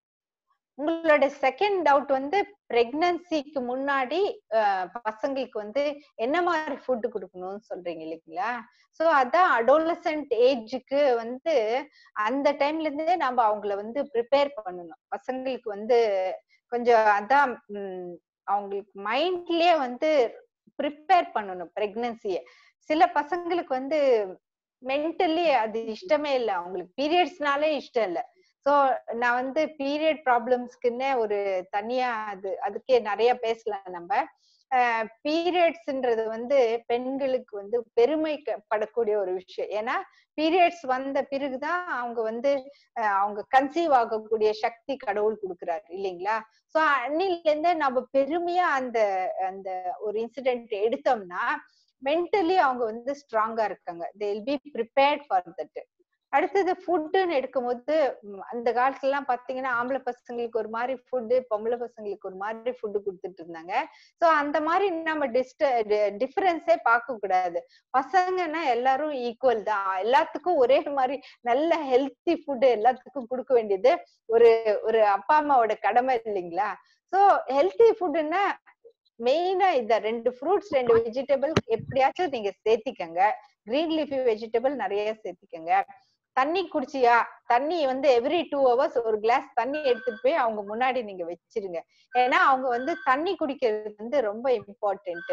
உங்களோட செகண்ட் டவுட் வந்து பிரெக்னன்சிக்கு முன்னாடி அஹ், பசங்களுக்கு வந்து என்ன மாதிரி ஃபுட் கொடுக்கணும்னு சொல்றீங்க இல்லைங்களா சோ அதான் அடோலசன்ட் ஏஜுக்கு வந்து அந்த டைம்ல இருந்தே நம்ம அவங்கள வந்து ப்ரிப்பேர் பண்ணணும் பசங்களுக்கு வந்து கொஞ்சம் அதான் ம், அவங்களுக்கு மைண்ட்லயே வந்து ப்ரிப்பேர் பண்ணணும் பிரெக்னன்சிய சில பசங்களுக்கு வந்து மென்டலி அது இஷ்டமே இல்லை அவங்களுக்கு பீரியட்ஸ்னாலே இஷ்டம் இல்லை சோ நான் வந்து பீரியட் ப்ராப்ளம்ஸ்க்குன்னே ஒரு தனியா அது அதுக்கே நிறைய பேசலாம் நம்ம பீரியட்ஸ்ன்றது வந்து பெண்களுக்கு வந்து பெருமைப்படக்கூடிய ஒரு விஷயம் ஏன்னா பீரியட்ஸ் வந்த பிறகுதான் அவங்க வந்து அஹ், அவங்க கன்சீவ் ஆகக்கூடிய சக்தி கடவுள் கொடுக்குறாரு இல்லைங்களா சோ அன்னில இருந்து நம்ம பெருமையா அந்த அந்த ஒரு இன்சிடென்ட் எடுத்தோம்னா மென்டலி அவங்க வந்து ஸ்ட்ராங்கா இருக்காங்க they will be prepared for that அடுத்தது ஃபுட்டுன்னு எடுக்கும்போது ம், அந்த காலத்துல எல்லாம் பாத்தீங்கன்னா ஆம்பளை பசங்களுக்கு ஒரு மாதிரி ஃபுட்டு பொம்பளை பசங்களுக்கு ஒரு மாதிரி ஃபுட்டு கொடுத்துட்டு இருந்தாங்க சோ அந்த மாதிரி நம்ம டிஸ்ட டிஃபரன்ஸே பார்க்க கூடாது பசங்கன்னா எல்லாரும் ஈக்குவல் தான் எல்லாத்துக்கும் ஒரே மாதிரி நல்ல ஹெல்த்தி ஃபுட் எல்லாத்துக்கும் கொடுக்க வேண்டியது ஒரு ஒரு அப்பா அம்மாவோட கடமை இல்லைங்களா சோ ஹெல்த்தி ஃபுட்னா மெயினா இந்த ரெண்டு ஃப்ரூட்ஸ் ரெண்டு வெஜிடபிள் எப்படியாச்சும் நீங்க சேர்த்திக்கங்க கிரீன் லீஃபி வெஜிடபிள் நிறைய சேர்த்திக்கங்க தண்ணி குடிச்சியா தண்ணி வந்து எவ்ரி டூ ஹவர்ஸ் ஒரு கிளாஸ் தண்ணி எடுத்துட்டு போய் அவங்க முன்னாடி நீங்க வச்சிருங்க ஏன்னா அவங்க வந்து தண்ணி குடிக்கிறது வந்து ரொம்ப இம்பார்ட்டன்ட்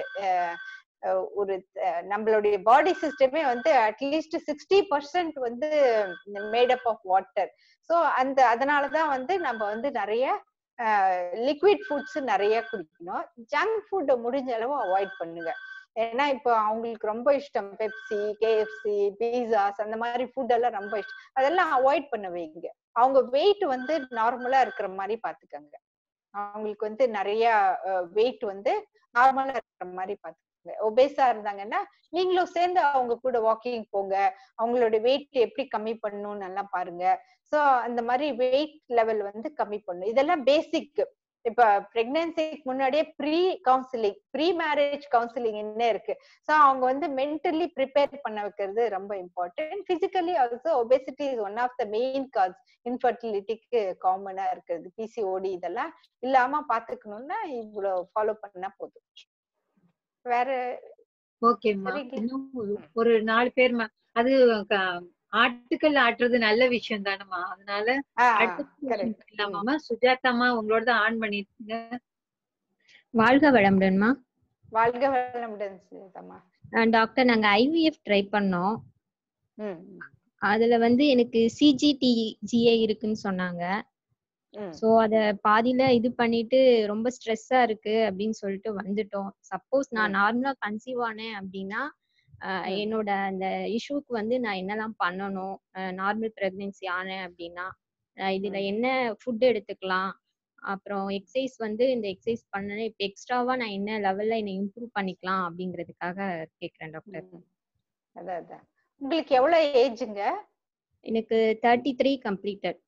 ஒரு அஹ், நம்மளுடைய பாடி சிஸ்டமே வந்து அட்லீஸ்ட் சிக்ஸ்டி பர்சன்ட் வந்து மேடப் ஆஃப் வாட்டர் ஸோ அந்த அதனாலதான் வந்து நம்ம வந்து நிறைய லிக்விட் ஃபுட்ஸ் நிறைய குடிக்கணும் ஜங்க் ஃபுட்டை முடிஞ்ச அளவு அவாய்ட் பண்ணுங்க ஏன்னா இப்போ அவங்களுக்கு ரொம்ப இஷ்டம் பெப்சி கேஎஃப்சி பீஸாஸ் அந்த மாதிரி ஃபுட் எல்லாம் ரொம்ப இஷ்டம் அதெல்லாம் அவாய்ட் பண்ண வைங்க அவங்க வெயிட் வந்து நார்மலா இருக்கிற மாதிரி பாத்துக்கங்க அவங்களுக்கு வந்து நிறைய வெயிட் வந்து நார்மலா இருக்கிற மாதிரி பாத்துக்கங்க ஒபேஸா இருந்தாங்கன்னா நீங்களும் சேர்ந்து அவங்க கூட வாக்கிங் போங்க அவங்களோட வெயிட் எப்படி கம்மி பண்ணணும்னு எல்லாம் பாருங்க சோ அந்த மாதிரி வெயிட் லெவல் வந்து கம்மி பண்ணும் இதெல்லாம் பேசிக் இப்ப பிரெக்னன்சிக்கு முன்னாடியே pre counselling pre marriage counselling என்ன இருக்கு சோ அவங்க வந்து மென்டலி ப்ரிப்பேர் பண்ண வைக்கிறது ரொம்ப important physically also obesity is one of the main cause இன்ஃபர்டிலிட்டிக்கு காமனா இருக்கிறது பிசிஓடி இதெல்லாம் இல்லாம பாத்துக்கணும்னா இவ்வளவு ஃபாலோ பண்ணா போதும் வேற ஓகேம்மா சரிங்க. இன்னும் ஒரு- ஒரு நாலு பேர் ம- அது க- ஆட்டுக்கல் ஆட்டுறது நல்ல விஷயம் தானம்மா அதனால அடுத்த question போயிடலாமாம்மா சுஜாதாம்மா உங்களோட தான் ஆன் பண்ணிருக்கீங்க வாழ்க வளமுடன்மா வாழ்க வளமுடன் சுஜாதாம்மா அஹ் டாக்டர் நாங்க ஐவிஎஃப் ட்ரை பண்ணோம் ம் அதுல வந்து எனக்கு சிஜிடி ஜிஏ இருக்குன்னு சொன்னாங்க ம் சோ அத பாதியில இது பண்ணிட்டு ரொம்ப ஸ்ட்ரெஸ்ஸா இருக்கு அப்படின்னு சொல்லிட்டு வந்துட்டோம் சப்போஸ் நான் நார்மலா கன்சீவ் ஆனேன் அப்படின்னா அஹ் ம். என்னோட அந்த இஷ்யூக்கு வந்து நான் என்னெல்லாம் பண்ணணும் நார்மல் பிரெக்னன்சி ஆனேன் அப்படின்னா அஹ் இதுல என்ன ஃபுட் எடுத்துக்கலாம் அப்புறம் எக்ஸசைஸ் வந்து இந்த எக்ஸசைஸ் பண்ணேன் இப்போ எக்ஸ்ட்ராவா நான் என்ன லெவல்ல என்னை இம்ப்ரூவ் பண்ணிக்கலாம் அப்படிங்கிறதுக்காக கேக்குறேன் டாக்டர் அதான் அதான் உங்களுக்கு எவ்வளவு ஏஜுங்க எனக்கு தேர்ட்டி த்ரீ கம்ப்ளீட்டட்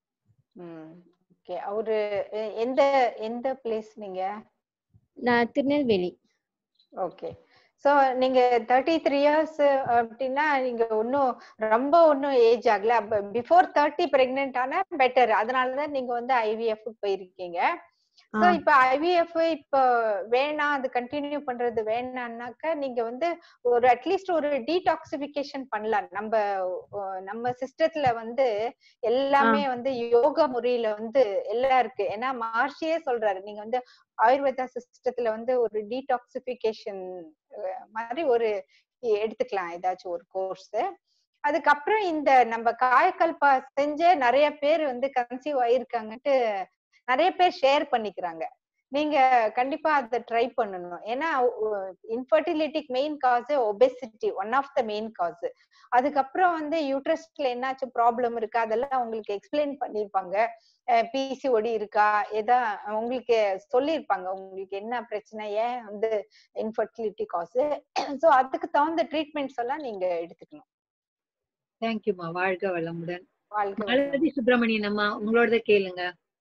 ஓகே அவரு எ- எந்த எந்த பிளேஸ் நீங்க நான் திருநெல்வேலி ஓகே சோ நீங்க தேர்ட்டி த்ரீ இயர்ஸ் அப்படின்னா நீங்க ஒன்னும் ரொம்ப ஒன்னும் ஏஜ் ஆகல பிஃபோர் தேர்ட்டி பிரெக்னென்ட் ஆனா பெட்டர் அதனாலதான் நீங்க வந்து ஐவிஎஃப் போயிருக்கீங்க சோ ஆ. இப்ப ஐவிஎஃப் இப்ப வேணாம் அது கண்டினியூ பண்றது வேணாம்னாக்க நீங்க வந்து ஒரு அட்லீஸ்ட் ஒரு டீடாக்சிபிகேஷன் பண்ணலாம் நம்ம அஹ், நம்ம சிஸ்டத்துல வந்து எல்லாமே வந்து யோகா முறையில வந்து எல்லாம் இருக்கு ஏன்னா மகர்ஷியே சொல்றாரு நீங்க வந்து ஆயுர்வேதா சிஸ்டத்துல வந்து ஒரு டீடாக்சிபிகேஷன் மாதிரி ஒரு எடுத்துக்கலாம் ஏதாச்சும் ஒரு கோர்ஸ் அதுக்கப்புறம் இந்த நம்ம காயக்கல்பா செஞ்ச நிறைய பேர் வந்து கன்சீவ் ஆயிருக்காங்கன்ட்டு நிறைய பேர் ஷேர் பண்ணிக்கிறாங்க நீங்க கண்டிப்பா அதை ட்ரை பண்ணணும் ஏன்னா இன்ஃபர்டிலிட்டிக்கு main cause obesity one of the main cause அதுக்கப்புறம் வந்து யூட்ரஸ்ல என்னாச்சும் ப்ராப்ளம் இருக்கா அதெல்லாம் உங்களுக்கு எக்ஸ்பிளைன் பண்ணிருப்பாங்க பிசிஓடி இருக்கா ஏதா உங்களுக்கு சொல்லியிருப்பாங்க உங்களுக்கு என்ன பிரச்சனை ஏன் வந்து இன்ஃபர்டிலிட்டி காஸ் சோ அதுக்கு தகுந்த ட்ரீட்மெண்ட்ஸ் எல்லாம் நீங்க எடுத்துக்கணும் தேங்க்யூம்மா வாழ்க வளமுடன் வாழ்க மாலதி சுப்பிரமணியன் அம்மா உங்களோடத கேளுங்க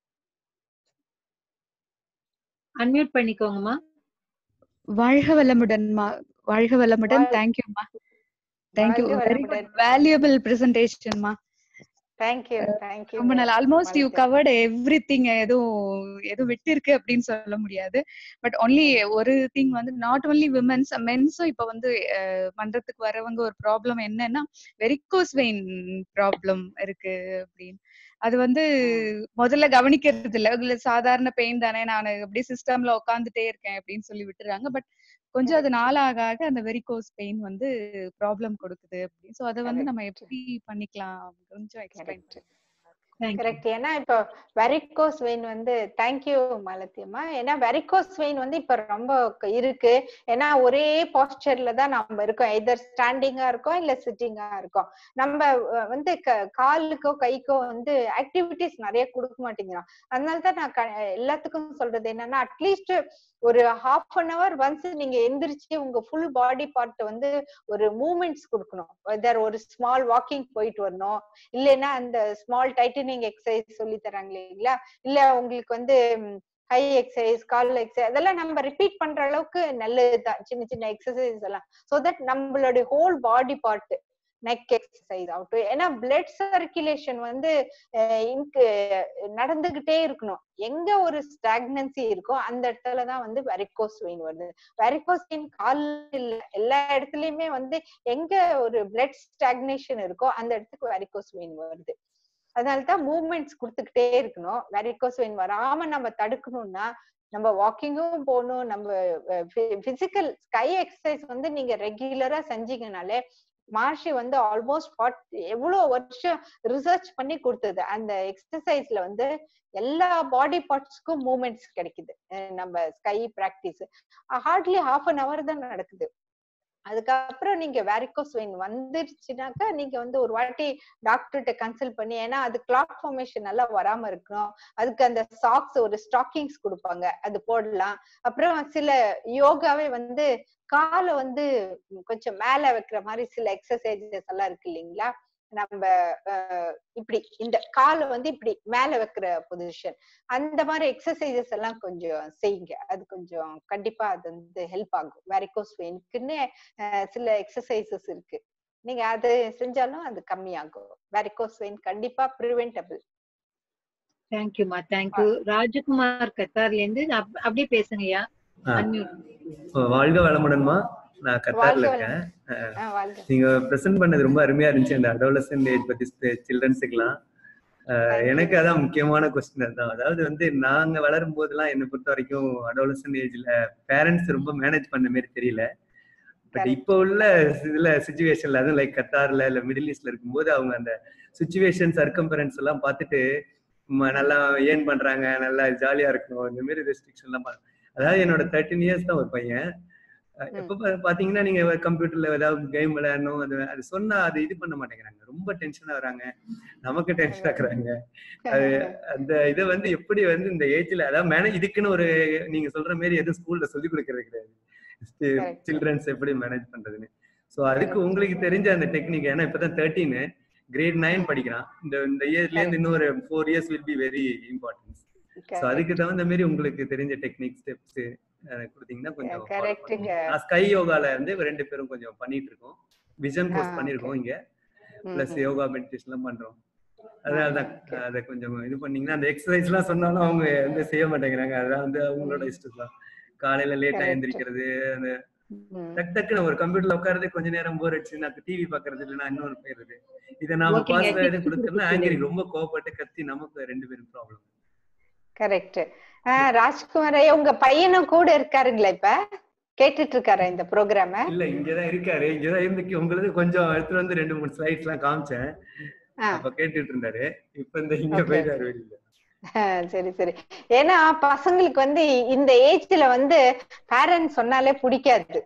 அன்மியூட் பண்ணிக்கோங்கம்மா வாழ்க வளமுடன்மா வாழ்க வளமுடன் தேங்க்யூம்மா தேங்க்யூ வாழ்க வெரி வளமுடன். குட் வேல்யூபிள் பிரசன்டேஷன்மா தேங்க்யூ தேங்க்யூ ரொம்ப நாள் almost you covered everything எதுவும் எதுவும் விட்டு இருக்கு அப்படின்னு சொல்ல முடியாது பட் ஒன்லி ஒரு திங் வந்து நாட் ஒன்லி விமன்ஸ் மென்ஸும் இப்ப வந்து அஹ், மன்றத்துக்கு வரவங்க ஒரு ப்ராப்ளம் என்னன்னா வெரிகோஸ் வெயின் ப்ராப்ளம் இருக்கு அப்படின்னு அது வந்து முதல்ல கவனிக்கிறது இல்ல இல்ல சாதாரண பெயின் தானே நான் அப்படியே சிஸ்டம்ல உட்காந்துட்டே இருக்கேன் அப்படின்னு சொல்லி விட்டுறாங்க பட் கொஞ்சம் அது நாளாக ஆக அந்த வெரிகோஸ் பெயின் வந்து ப்ராப்ளம் கொடுக்குது அப்படின்னு சோ அதை வந்து நம்ம எப்படி பண்ணிக்கலாம் கொஞ்சம் எக்ஸ்பிளைன் கரெக்ட் ஏன்னா இப்போ வெரிகோஸ் வெயின் வந்து தேங்க்யூ மாலத்தியம்மா ஏன்னா வெரிகோஸ் வெயின் வந்து இப்ப ரொம்ப க- இருக்கு ஏன்னா ஒரே பாஸ்டர்ல தான் நம்ம இருக்கோம் எதர் ஸ்டாண்டிங்கா இருக்கோம் இல்ல சிட்டிங்கா இருக்கோம் நம்ம அஹ், வந்து க- காலுக்கோ கைக்கோ வந்து ஆக்டிவிட்டிஸ் நிறைய கொடுக்க மாட்டேங்கிறோம் அதனால தான் நான் க- எல்லாத்துக்கும் சொல்றது என்னன்னா அட்லீஸ்ட் ஒரு ஹாஃப் அன் அவர் ஒன்ஸ் நீங்க எந்திரிச்சு உங்க ஃபுல் பாடி பார்ட் வந்து ஒரு மூமெண்ட்ஸ் கொடுக்கணும் வெதர் ஒரு ஸ்மால் வாக்கிங் போயிட்டு வரணும் இல்லைன்னா அந்த ஸ்மால் டைட்டனிங் எக்ஸசைஸ் சொல்லி தராங்க இல்லைங்களா இல்ல உங்களுக்கு வந்து ஹை எக்ஸசைஸ் கால் எக்ஸசைஸ் அதெல்லாம் நம்ம ரிப்பீட் பண்ற அளவுக்கு நல்லதுதான் சின்ன சின்ன எக்ஸசைஸ் எல்லாம் சோ தட் நம்மளுடைய whole body part neck exercise ஆகட்டும் ஏன்னா பிளட் சர்க்குலேஷன் வந்து அஹ், இங்கு நடந்துகிட்டே இருக்கணும் எங்க ஒரு ஸ்டாக்னன்சி இருக்கோ அந்த இடத்துலதான் வந்து வெரிகோஸ் வெயின் வருது வெரிகோஸ் வெயின் கால் இல்ல எல்லா இடத்துலயுமே வந்து எங்க ஒரு பிளட் ஸ்டாக்னேஷன் இருக்கோ அந்த இடத்துக்கு வெரிகோஸ் வெயின் வருது அதனாலதான் மூவ்மெண்ட்ஸ் கொடுத்துக்கிட்டே இருக்கணும் வெரிகோஸ் வெயின் வராம நம்ம தடுக்கணும்னா நம்ம வாக்கிங்கும் போகணும் நம்ம பிசிக்கல் ஸ்கை எக்ஸசைஸ் வந்து நீங்க ரெகுலரா செஞ்சீங்கனாலே மார்ஷி வந்து ஆல்மோஸ்ட் எவ்வளவு வருஷம் ரிசர்ச் பண்ணி கொடுத்தது அந்த எக்ஸசைஸ்ல வந்து எல்லா பாடி பார்ட்ஸ்க்கும் மூமெண்ட்ஸ் கிடைக்குது அஹ் நம்ம SKY practice hardly half an hour தான் நடக்குது அதுக்கப்புறம் நீங்க வேரிகோஸ் வெயின் வந்துருச்சுனாக்கா நீங்க வந்து ஒரு வாட்டி டாக்டர்கிட்ட கன்சல்ட் பண்ணி ஏன்னா அது கிளாக் ஃபார்மேஷன் நல்லா வராம இருக்கணும் அதுக்கு அந்த சாக்ஸ் ஒரு ஸ்டாக்கிங்ஸ் கொடுப்பாங்க அது போடலாம் அப்புறம் சில யோகாவே வந்து காலை வந்து கொஞ்சம் மேல வைக்கிற மாதிரி சில எக்ஸசைசஸ் எல்லாம் இருக்கு இல்லைங்களா நம்ம அஹ், இப்படி இந்த காலை வந்து இப்படி மேல வைக்கிற பொசிஷன் அந்த மாதிரி எக்ஸசைசஸ் எல்லாம் கொஞ்சம் செய்யுங்க அது கொஞ்சம் கண்டிப்பா அது வந்து ஹெல்ப் ஆகும் வெரிகோஸ் வெயின்க்குன்னு சில எக்ஸசைசஸ் இருக்கு நீங்க அது செஞ்சாலும் அது கம்மியாகும் வெரிகோஸ் வெயின் கண்டிப்பா ப்ரிவென்டபிள் தேங்க்யூமா தேங்க்யூ ராஜகுமார் கத்தார்ல இருந்து அப்- அப்படியே பேசுங்கய்யா ஆ. Unmute. வாழ்க வளமுடன்மா நான் கத்தார்ல வாழ்க இருக்கேன் வளமுடன். ஆ, வாழ்க. நீங்க பிரசன்ட் பண்ணது ரொம்ப அருமையா இருந்துச்சு அந்த அடோலசன்ட் ஏஜ் பத்தி சில்ட்ரன்ஸுக்குலாம் எனக்கு அதான் முக்கியமான கொஸ்டின் அதுதான் அதாவது வந்து நாங்க வளரும் போதெல்லாம் என்னை பொறுத்த வரைக்கும் அடோலசன்ட் ஏஜ்ல பேரண்ட்ஸ் ரொம்ப மேனேஜ் பண்ண மாதிரி தெரியல பட் இப்போ உள்ள இதுல சுச்சுவேஷன்ல அதுவும் லைக் கத்தார்ல இல்ல மிடில் ஈஸ்ட்ல இருக்கும்போது அவங்க அந்த சுச்சுவேஷன் சர்க்கம்பரன்ஸ் எல்லாம் பார்த்துட்டு ம, நல்லா ஏன் பண்றாங்க நல்லா ஜாலியா இருக்கணும் இந்த மாதிரி ரெஸ்ட்ரிக்ஷன் எல்லாம் பா- அதாவது என்னோட தேர்ட்டின் இயர்ஸ் தான் ஒரு பையன் அஹ் எப்ப பா- பாத்தீங்கன்னா நீங்க கம்ப்யூட்டர்ல ஏதாவது கேம் விளையாடணும் அது அது சொன்னா அது இது பண்ண மாட்டேங்கிறாங்க ரொம்ப டென்ஷனா வராங்க நமக்கு டென்ஷன் ஆக்குறாங்க அது அந்த இதை வந்து எப்படி வந்து இந்த ஏஜ்ல அதாவது மேனேஜ் இதுக்குன்னு ஒரு நீங்க சொல்ற மாதிரி எதுவும் ஸ்கூல்ல சொல்லி கொடுக்கறது கிடையாது சில்ட்ரன்ஸ் எப்படி மேனேஜ் பண்றதுன்னு சோ அதுக்கு உங்களுக்கு தெரிஞ்ச அந்த டெக்னிக் ஏன்னா இப்பதான் தேர்ட்டீன் கிரேட் நைன் படிக்கிறான் இந்த இந்த இயர்ல இருந்து இன்னொரு four years will be very importance so அதுக்கு தகுந்த மாதிரி உங்களுக்கு தெரிஞ்ச டெக்னிக் ஸ்டெப்ஸ் கொடுத்தீங்கன்னா கொஞ்சம் follow கரெக்டுங்க பண்ணுவோம். நான் ஸ்கை யோகால இருந்து ரெண்டு பேரும் கொஞ்சம் பண்ணிட்டு இருக்கோம் விஷன் கோர்ஸ் ஆ, பண்ணிருக்கோம் இங்க பிளஸ் ம்ஹும். யோகா மெடிடேஷன் எல்லாம் பண்றோம் அதனாலதான் அதை கொஞ்சம் இது பண்ணீங்கன்னா அந்த எக்ஸசைஸ் எல்லாம் சொன்னாலும் அவங்க வந்து செய்ய மாட்டேங்கிறாங்க அதான் வந்து அவங்களோட இஷ்டம் தான் காலையில லேட்டா Correct. எந்திரிக்கிறது அந்த டக்கு டக்குன்னு ஒரு கம்ப்யூட்டர்ல உட்கார்றது கொஞ்ச நேரம் போர் அடிச்சு நான் டிவி பாக்குறது இல்லைன்னா இன்னொரு போயிருது இதை நாம Working பாஸ்வேர்டு ethics கொடுத்தோம்னா இருக்கு ஆங்கிரி ரொம்ப கோவப்பட்டு கத்தி நமக்கு ரெண்டு பேரும் ப்ராப்ளம் கரெக்ட் ராஜ்குமார் ஐயா உங்க பையனும் கூட இருக்காருங்களா இப்ப கேட்டுட்டு இருக்காரா இந்த ப்ரோக்ராம இல்ல இங்கதான் இருக்காரு இங்கதான் இருந்து உங்களுக்கு கொஞ்சம் எடுத்துட்டு வந்து ரெண்டு மூணு ஸ்லைட்ஸ் எல்லாம் காமிச்சேன் அப்ப கேட்டுட்டு இருந்தாரு இப்ப இந்த இங்க Okay. போயிட்டாரு வெளியில சரி சரி ஏன்னா பசங்களுக்கு வந்து இந்த ஏஜ்ல வந்து பேரண்ட்ஸ் சொன்னாலே பிடிக்காது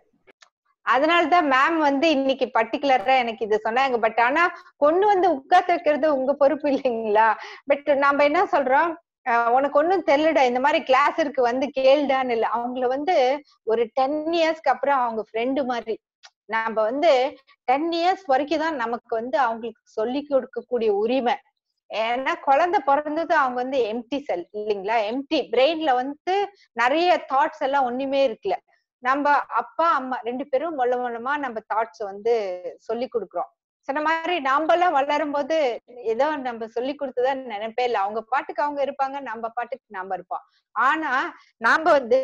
அதனாலதான் மேம் வந்து இன்னைக்கு பர்டிகுலரா எனக்கு இது சொன்னாங்க பட் ஆனா கொண்டு வந்து உட்கார்ந்து வைக்கிறது உங்க பொறுப்பு இல்லைங்களா பட் நம்ம என்ன சொல்றோம் அஹ் உனக்கு ஒண்ணும் தெரியலடா இந்த மாதிரி கிளாஸ் இருக்கு வந்து கேளுடான்னு இல்ல அவங்கள வந்து ஒரு டென் இயர்ஸ்க்கு அப்புறம் அவங்க ஃப்ரெண்டு மாதிரி நாம வந்து டென் இயர்ஸ் வரைக்கும் தான் நமக்கு வந்து அவங்களுக்கு சொல்லி கொடுக்கக்கூடிய உரிமை ஏன்னா குழந்தை பிறந்தது அவங்க வந்து எம்டி செல் இல்லைங்களா எம்டி பிரெயின்ல வந்து நிறைய தாட்ஸ் எல்லாம் ஒண்ணுமே இருக்குல்ல நம்ம அப்பா அம்மா ரெண்டு பேரும் மொல்ல மொல்லமா நம்ம தாட்ஸ் வந்து சொல்லி கொடுக்குறோம் சொன்ன மாதிரி நாம எல்லாம் வளரும் போது ஏதோ நம்ம சொல்லி கொடுத்ததா நினைப்பே இல்லை அவங்க பாட்டுக்கு அவங்க இருப்பாங்க நம்ம பாட்டுக்கு நாம இருப்போம் ஆனா நாம வந்து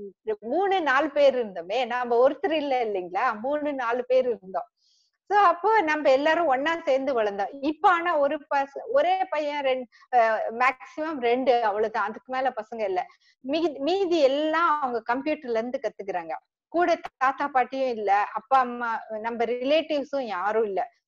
மூணு நாலு பேர் இருந்தோமே நாம ஒருத்தர் இல்ல இல்லைங்களா மூணு நாலு பேர் இருந்தோம் சோ அப்போ நம்ம எல்லாரும் ஒன்னா சேர்ந்து வளர்ந்தோம் இப்ப ஆனா ஒரு பச ஒரே பையன் ரெண்டு மேக்சிமம் ரெண்டு அவ்வளவுதான் அதுக்கு மேல பசங்க இல்ல மீதி மீதி எல்லாம் அவங்க கம்ப்யூட்டர்ல இருந்து கத்துக்கிறாங்க கூட தாத்தா பாட்டியும் இல்ல அப்பா அம்மா நம்ம ரிலேட்டிவ்ஸும் யாரும் இல்ல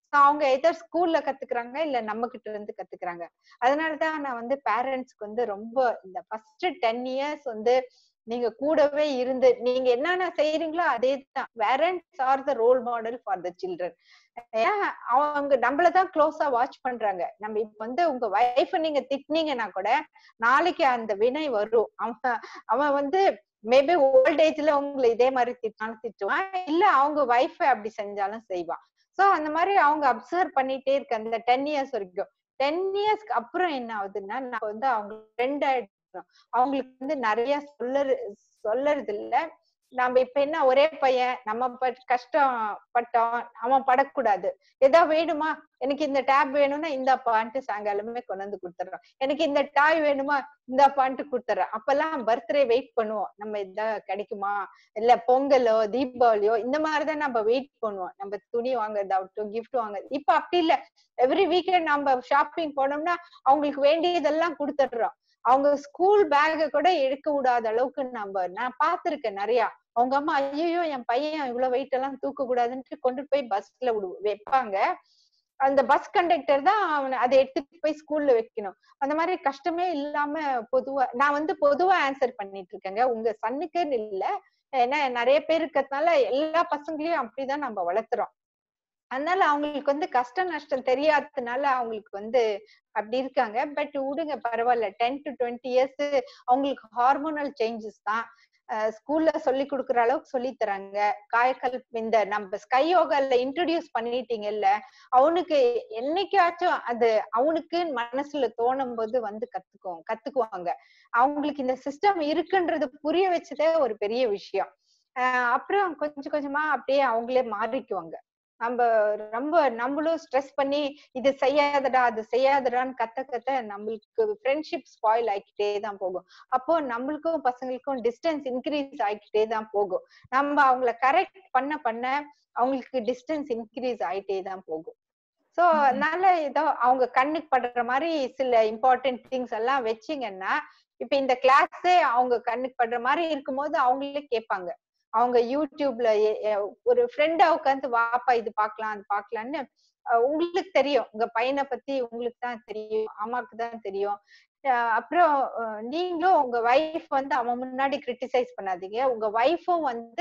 So அவங்க எதர் ஸ்கூல்ல கத்துக்கிறாங்க இல்ல நம்ம கிட்ட இருந்து கத்துக்கிறாங்க அதனாலதான் நான் வந்து பேரண்ட்ஸ்க்கு வந்து ரொம்ப இந்த ஃபர்ஸ்ட் டென் இயர்ஸ் வந்து நீங்க கூடவே இருந்து நீங்க என்னென்ன செய்யறீங்களோ அதே தான் parents are the role model for the children ஏன் அவங்க நம்மளதான் க்ளோஸா வாட்ச் பண்றாங்க நம்ம இப்ப வந்து உங்க வைஃப் நீங்க திட்டினீங்கன்னா கூட நாளைக்கு அந்த வினை வரும் அவன் அவன் வந்து மேபி ஓல்ட் ஏஜ்ல உங்களை இதே மாதிரி திட்டினாலும் திட்டுவான் இல்ல அவங்க வைஃப் அப்படி செஞ்சாலும் செய்வான் சோ அந்த மாதிரி அவங்க அப்சர்வ் பண்ணிட்டே இருக்கு அந்த டென் இயர்ஸ் வரைக்கும் டென் இயர்ஸ்க்கு அப்புறம் என்ன ஆகுதுன்னா நான் வந்து அவங்க ஃப்ரெண்ட் ஆயிடுறோம் அவங்களுக்கு வந்து நிறைய சொல்லறு சொல்லறது இல்ல நம்ம இப்ப என்ன ஒரே பையன் நம்ம பட் கஷ்டப்பட்டோம் அவன் படக்கூடாது ஏதா வேணுமா எனக்கு இந்த டேப் வேணும்னா இந்த பான்ட்டு சாயங்காலமே கொண்டு வந்து கொடுத்துட்றோம் எனக்கு இந்த டாய் வேணுமா இந்த பான்ட்டு கொடுத்துட்றேன் அப்பெல்லாம் பர்த்டே வெயிட் பண்ணுவோம் நம்ம இதா கிடைக்குமா இல்ல பொங்கலோ தீபாவளியோ இந்த மாதிரிதான் நம்ம வெயிட் பண்ணுவோம் நம்ம துணி வாங்குறதாகட்டும் கிஃப்ட் வாங்குறது இப்ப அப்படி இல்ல எவ்ரி வீக்கெண்ட் நம்ம ஷாப்பிங் போனோம்னா அவங்களுக்கு வேண்டியதெல்லாம் கொடுத்துடுறோம் அவங்க ஸ்கூல் பேக கூட எடுக்க விடாத அளவுக்கு நம்ம நான் பார்த்திருக்கேன் நிறைய அவங்க அம்மா ஐயோ என் பையன் இவ்வளவு வெயிட் எல்லாம் தூக்க கூடாதுன்ட்டு கொண்டு போய் பஸ்ல விடு வைப்பாங்க அந்த பஸ் கண்டக்டர் தான் அவனை அதை எடுத்துட்டு போய் ஸ்கூல்ல வைக்கணும் அந்த மாதிரி கஷ்டமே இல்லாம பொதுவா நான் வந்து பொதுவா ஆன்சர் பண்ணிட்டு இருக்கேங்க உங்க சன்னுக்குன்னு இல்ல ஏன்னா நிறைய பேர் இருக்கிறதுனால எல்லா பசங்களையும் அப்படிதான் நம்ம வளர்த்துறோம் அதனால அவங்களுக்கு வந்து கஷ்ட நஷ்டம் தெரியாததுனால அவங்களுக்கு வந்து அப்படி இருக்காங்க பட் விடுங்க பரவாயில்ல டென் டு டுவெண்ட்டி இயர்ஸ் அவங்களுக்கு ஹார்மோனல் சேஞ்சஸ் தான் ஸ்கூல்ல சொல்லி கொடுக்குற அளவுக்கு சொல்லி தராங்க காயக்கல் இந்த நம்ம ஸ்கை யோகால இன்ட்ரடியூஸ் பண்ணிட்டீங்கல்ல அவனுக்கு என்னைக்காச்சும் அது அவனுக்கு மனசுல தோணும் போது வந்து கத்துக்குவோம் கத்துக்குவாங்க அவங்களுக்கு இந்த சிஸ்டம் இருக்குன்றது புரிய வச்சதே ஒரு பெரிய விஷயம் ஆஹ் அப்புறம் கொஞ்சம் கொஞ்சமா அப்படியே அவங்களே மாறிக்குவாங்க நம்ம ரொம்ப நம்மளும் ஸ்ட்ரெஸ் பண்ணி இது செய்யாதடா அது செய்யாதடான்னு கத்த கத்த நம்மளுக்கு ஃப்ரெண்ட்ஷிப் ஸ்பாயில் ஆகிக்கிட்டே தான் போகும் அப்போ நம்மளுக்கும் பசங்களுக்கும் டிஸ்டன்ஸ் இன்க்ரீஸ் ஆகிக்கிட்டே தான் போகும் நம்ம அவங்கள கரெக்ட் பண்ண பண்ண அவங்களுக்கு டிஸ்டன்ஸ் இன்க்ரீஸ் ஆயிட்டே தான் போகும் சோ அதனால ஏதோ அவங்க கண்ணுக்கு படுற மாதிரி சில இம்பார்ட்டன்ட் திங்ஸ் எல்லாம் வச்சீங்கன்னா இப்ப இந்த கிளாஸே அவங்க கண்ணுக்கு படுற மாதிரி இருக்கும்போது அவங்களே கேட்பாங்க அவங்க யூடியூப்ல ஒரு ஃப்ரெண்டா உட்காந்து வாப்பா இது பாக்கலாம் அது பாக்கலாம்னு உங்களுக்கு தெரியும் உங்க பையனை பத்தி உங்களுக்கு தான் தெரியும் அம்மாக்கு தான் தெரியும் அப்புறம் நீங்களும் உங்க ஒய்ஃப் வந்து அவன் முன்னாடி கிரிட்டிசைஸ் பண்ணாதீங்க உங்க ஒய்ஃபும் வந்து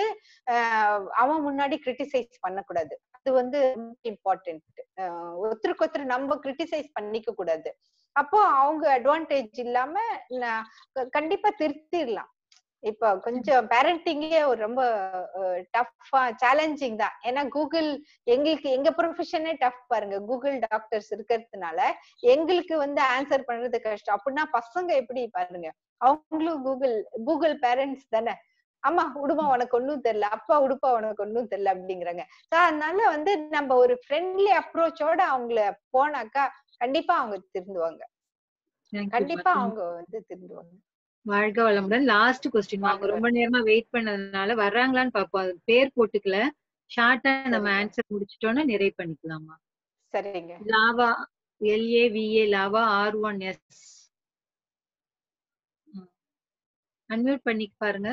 அவன் முன்னாடி கிரிட்டிசைஸ் பண்ணக்கூடாது அது வந்து இம்பார்ட்டன்ட் ஒருத்தருக்கு ஒருத்தர் நம்ம கிரிட்டிசைஸ் பண்ணிக்க கூடாது அப்போ அவங்க அட்வான்டேஜ் இல்லாம கண்டிப்பா திருத்திடலாம் இப்போ கொஞ்சம் பேரண்டிங்கே ஒரு ரொம்ப டஃப்பா சேலஞ்சிங் தான் ஏன்னா கூகுள் எங்களுக்கு எங்க ப்ரொஃபஷனே டஃப் பாருங்க கூகுள் டாக்டர்ஸ் இருக்கிறதுனால எங்களுக்கு வந்து ஆன்சர் பண்றது கஷ்டம் அப்படின்னா பசங்க எப்படி பாருங்க அவங்களும் கூகுள் கூகுள் பேரண்ட்ஸ் தானே அம்மா உடுமா உனக்கு ஒன்னும் தெரியல அப்பா உடுப்பா உனக்கு ஒன்னும் தெரியல அப்படிங்கிறாங்க சோ அதனால வந்து நம்ம ஒரு ஃப்ரெண்ட்லி அப்ரோச்சோட அவங்கள போனாக்கா கண்டிப்பா அவங்க திருந்துவாங்க கண்டிப்பா அவங்க வந்து திருந்துவாங்க வாழ்க வளமுடன் லாஸ்ட் கொஸ்டின் அவங்க ரொம்ப நேரமா வெயிட் பண்ணதுனால வர்றாங்களான்னு பாப்போம் அது பேர் போட்டுக்கல ஷார்ட்டா நம்ம ஆன்சர் முடிச்சிட்டோம்னா நிறைவு பண்ணிக்கலாமா சரிங்க Lava L A V A Lava R one S unmute பண்ணி பாருங்க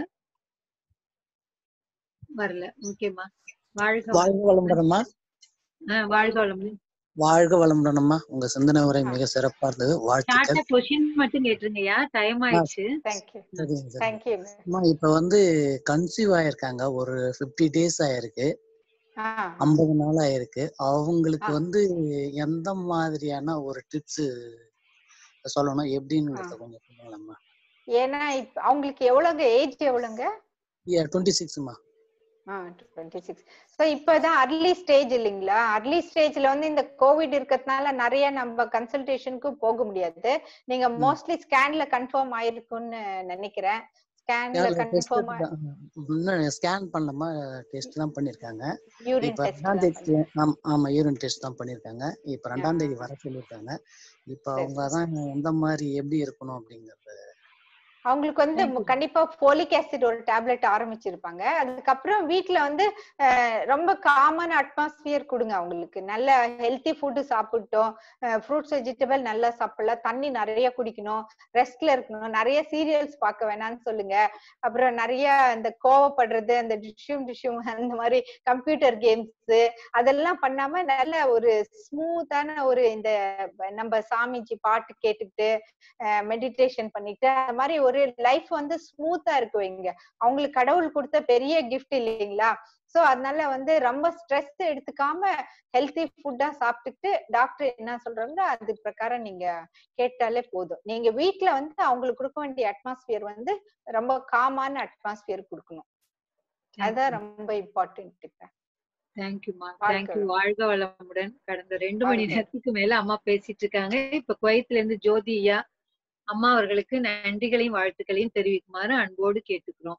வரல ஓகேமா வாழ்க வாழ்க வளமுடனம்மா ஆஹ் வாழ்க வளமுடன் வாழ்க வளமுடனம்மா உங்க சிந்தனை உரை மிக சிறப்பா இருந்தது வாழ்த்துக்கள் ஷார்ட்டா கொஸ்டின் மட்டும் கேட்டுருங்கய்யா டைம் ஆயிடுச்சு சரிங்க சார் அம்மா இப்ப வந்து கன்சீவ் ஆயிருக்காங்க ஒரு பிப்டி டேஸ் ஆயிருக்கு ஐம்பது நாள் ஆயிருக்கு அவங்களுக்கு வந்து எந்த மாதிரியான ஒரு டிப்ஸ் சொல்லணும் எப்படின்னு கொஞ்சம் சொல்லுங்களேம்மா ஏன்னா இப்ப அவங்களுக்கு எவ்வளவுங்க ஏஜ் எவ்வளவுங்க டுவெண்ட்டி சிக்ஸ்மா டுவெண்ட்டி சிக்ஸ் ஸோ இப்போதான் அர்லி ஸ்டேஜ் இல்லைங்களா அர்லி ஸ்டேஜ்ல வந்து இந்த கோவிட் இருக்கிறதுனால நிறைய நம்ம கன்சல்டேஷனுக்கு போக முடியாது நீங்க மோஸ்ட்லி ஸ்கேன்ல கன்ஃபார்ம் ஆயிருக்கும்னு நினைக்கிறேன் ஸ்கேன்ல கன்ஃபார்ம் ஸ்கேன் பண்ணலாமா டெஸ்ட் தான் பண்ணிருக்காங்க யூரின் இப்ப ரெண்டாம் தேதி ஆமா யூரின் டெஸ்ட் தான் பண்ணிருக்காங்க இப்ப ரெண்டாம் தேதி வர சொல்லியிருக்காங்க இப்ப அவங்க தான் எந்த மாதிரி எப்படி இருக்கணும் அப்படிங்கறது அவங்களுக்கு வந்து மு- கண்டிப்பா ஃபோலிக் ஆசிட் ஒரு டேப்லெட் ஆரம்பிச்சிருப்பாங்க அதுக்கப்புறம் வீட்ல வந்து அஹ், ரொம்ப காமன் அட்மாஸ்பியர் கொடுங்க அவங்களுக்கு நல்ல ஹெல்த்தி ஃபுட்டு சாப்பிட்டோம் ஃப்ரூட்ஸ் வெஜிடபிள் நல்லா சாப்பிடலாம் தண்ணி நிறைய குடிக்கணும் ரெஸ்ட்ல இருக்கணும் நிறைய சீரியல்ஸ் பார்க்க வேணாம்னு சொல்லுங்க அப்புறம் நிறைய இந்த கோவப்படுறது அந்த டிஷ்யூம் டிஷ்யூம் அந்த மாதிரி கம்ப்யூட்டர் கேம்ஸ் அதெல்லாம் பண்ணாம நல்ல ஒரு ஸ்மூத்தான ஒரு இந்த நம்ம சாமிஜி பாட்டு கேட்டுக்கிட்டு மெடிடேஷன் பண்ணிட்டு அந்த மாதிரி ஒரு லைஃப் வந்து ஸ்மூத்தா இருக்கு வைங்க அவங்களுக்கு கடவுள் கொடுத்த பெரிய கிஃப்ட் இல்லைங்களா சோ அதனால வந்து ரொம்ப ஸ்ட்ரெஸ் எடுத்துக்காம ஹெல்த்தி ஃபுட்டா சாப்பிட்டுட்டு டாக்டர் என்ன சொல்றாங்களோ அது பிரகாரம் நீங்க கேட்டாலே போதும் நீங்க வீட்ல வந்து அவங்களுக்கு கொடுக்க வேண்டிய அட்மாஸ்பியர் வந்து ரொம்ப காமான அட்மாஸ்பியர் கொடுக்கணும் அதுதான் ரொம்ப இம்பார்ட்டன்ட் இப்ப தேங்க்யூமா வாழ்க தேங்க்யூ வளமுடன். வாழ்க வளமுடன் கடந்த ரெண்டு மணி வாழ்க நேரத்துக்கு மேல அம்மா பேசிட்டு இருக்காங்க இப்ப குவைத்துல இருந்து ஜோதி ஐயா அம்மா அவர்களுக்கு நன்றிகளையும் வாழ்த்துக்களையும் தெரிவிக்குமாறு அன்போடு கேட்டுக்கிறோம்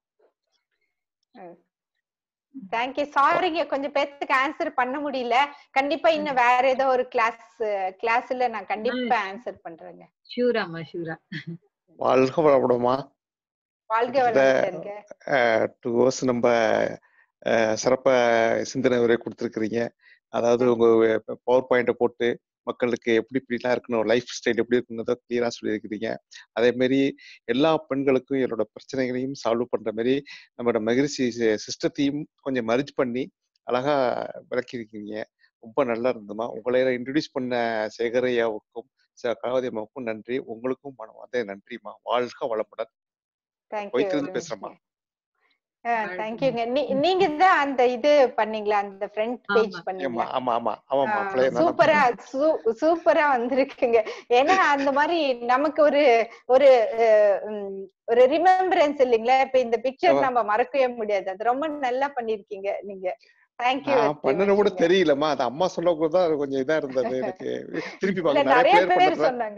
தேங்க்யூ சாரிங்க கொஞ்சம் பேருக்கு ஆன்சர் பண்ண முடியல கண்டிப்பா இன்னும் வேற ஏதோ ஒரு கிளாஸ் கிளாஸ்ல நான் கண்டிப்பா ஆன்சர் பண்றேங்க ஷூராம்மா ஷூரா வாழ்க வளமுடமா வாழ்க இந்த வளமுடன்ங்க டூ ஹவர்ஸ் நம்ம அஹ், சிறப்பா சிந்தனை உரை கொடுத்துருக்குறீங்க அதாவது உங்க பவர் பாயிண்ட்டை போட்டு மக்களுக்கு எப்படி இப்படிலாம் இருக்கணும் லைஃப் ஸ்டைல் எப்படி இருக்கணுன்றத கிளியரா சொல்லியிருக்கிறீங்க அதே மாதிரி எல்லா பெண்களுக்கும் என்னோட பிரச்சனைகளையும் சால்வ் பண்ற மாதிரி நம்மளோட மகிழ்ச்சி சிஸ்டத்தையும் கொஞ்சம் மர்ஜ் பண்ணி அழகா விளக்கியிருக்கீங்க ரொம்ப நல்லா இருந்ததுமா உங்களை இன்ட்ரடியூஸ் பண்ண சேகரையாவுக்கும் ச- கலாவதி அம்மாவுக்கும் நன்றி உங்களுக்கும் மனமார்ந்த நன்றிமா வாழ்க வளமுடன் தேங்க்யூ குவைத்திலிருந்து பேசுறேம்மா தேங்க்யூங்க நீங்க தான் அந்த இது பண்ணீங்களா அந்த ஃப்ரண்ட் பேஜ் ஆமா பண்ணீங்களா ஆமா ஆமா ஆமாம்மா பிள்ளைய நல்லா சூப்பரா சூப்பரா வந்திருக்குங்க ஏன்னா அந்த மாதிரி நமக்கு ஒரு ஒரு அஹ், உம், ஒரு ரிமெம்பரன்ஸ் இல்லைங்களா இப்ப இந்த பிக்சர் ஆமா. நம்ம மறக்கவே முடியாது அது ரொம்ப நல்லா பண்ணிருக்கீங்க நீங்க தேங்க்யூ நான் பண்ணன கூட தெரியலம்மா அது அம்மா சொல்ல கூட தான் கொஞ்சம் இதா இருந்தது எனக்கு திருப்பி இல்ல பார்க்க நிறைய நிறைய பேர் பேர் பண்றேன் சொன்னாங்க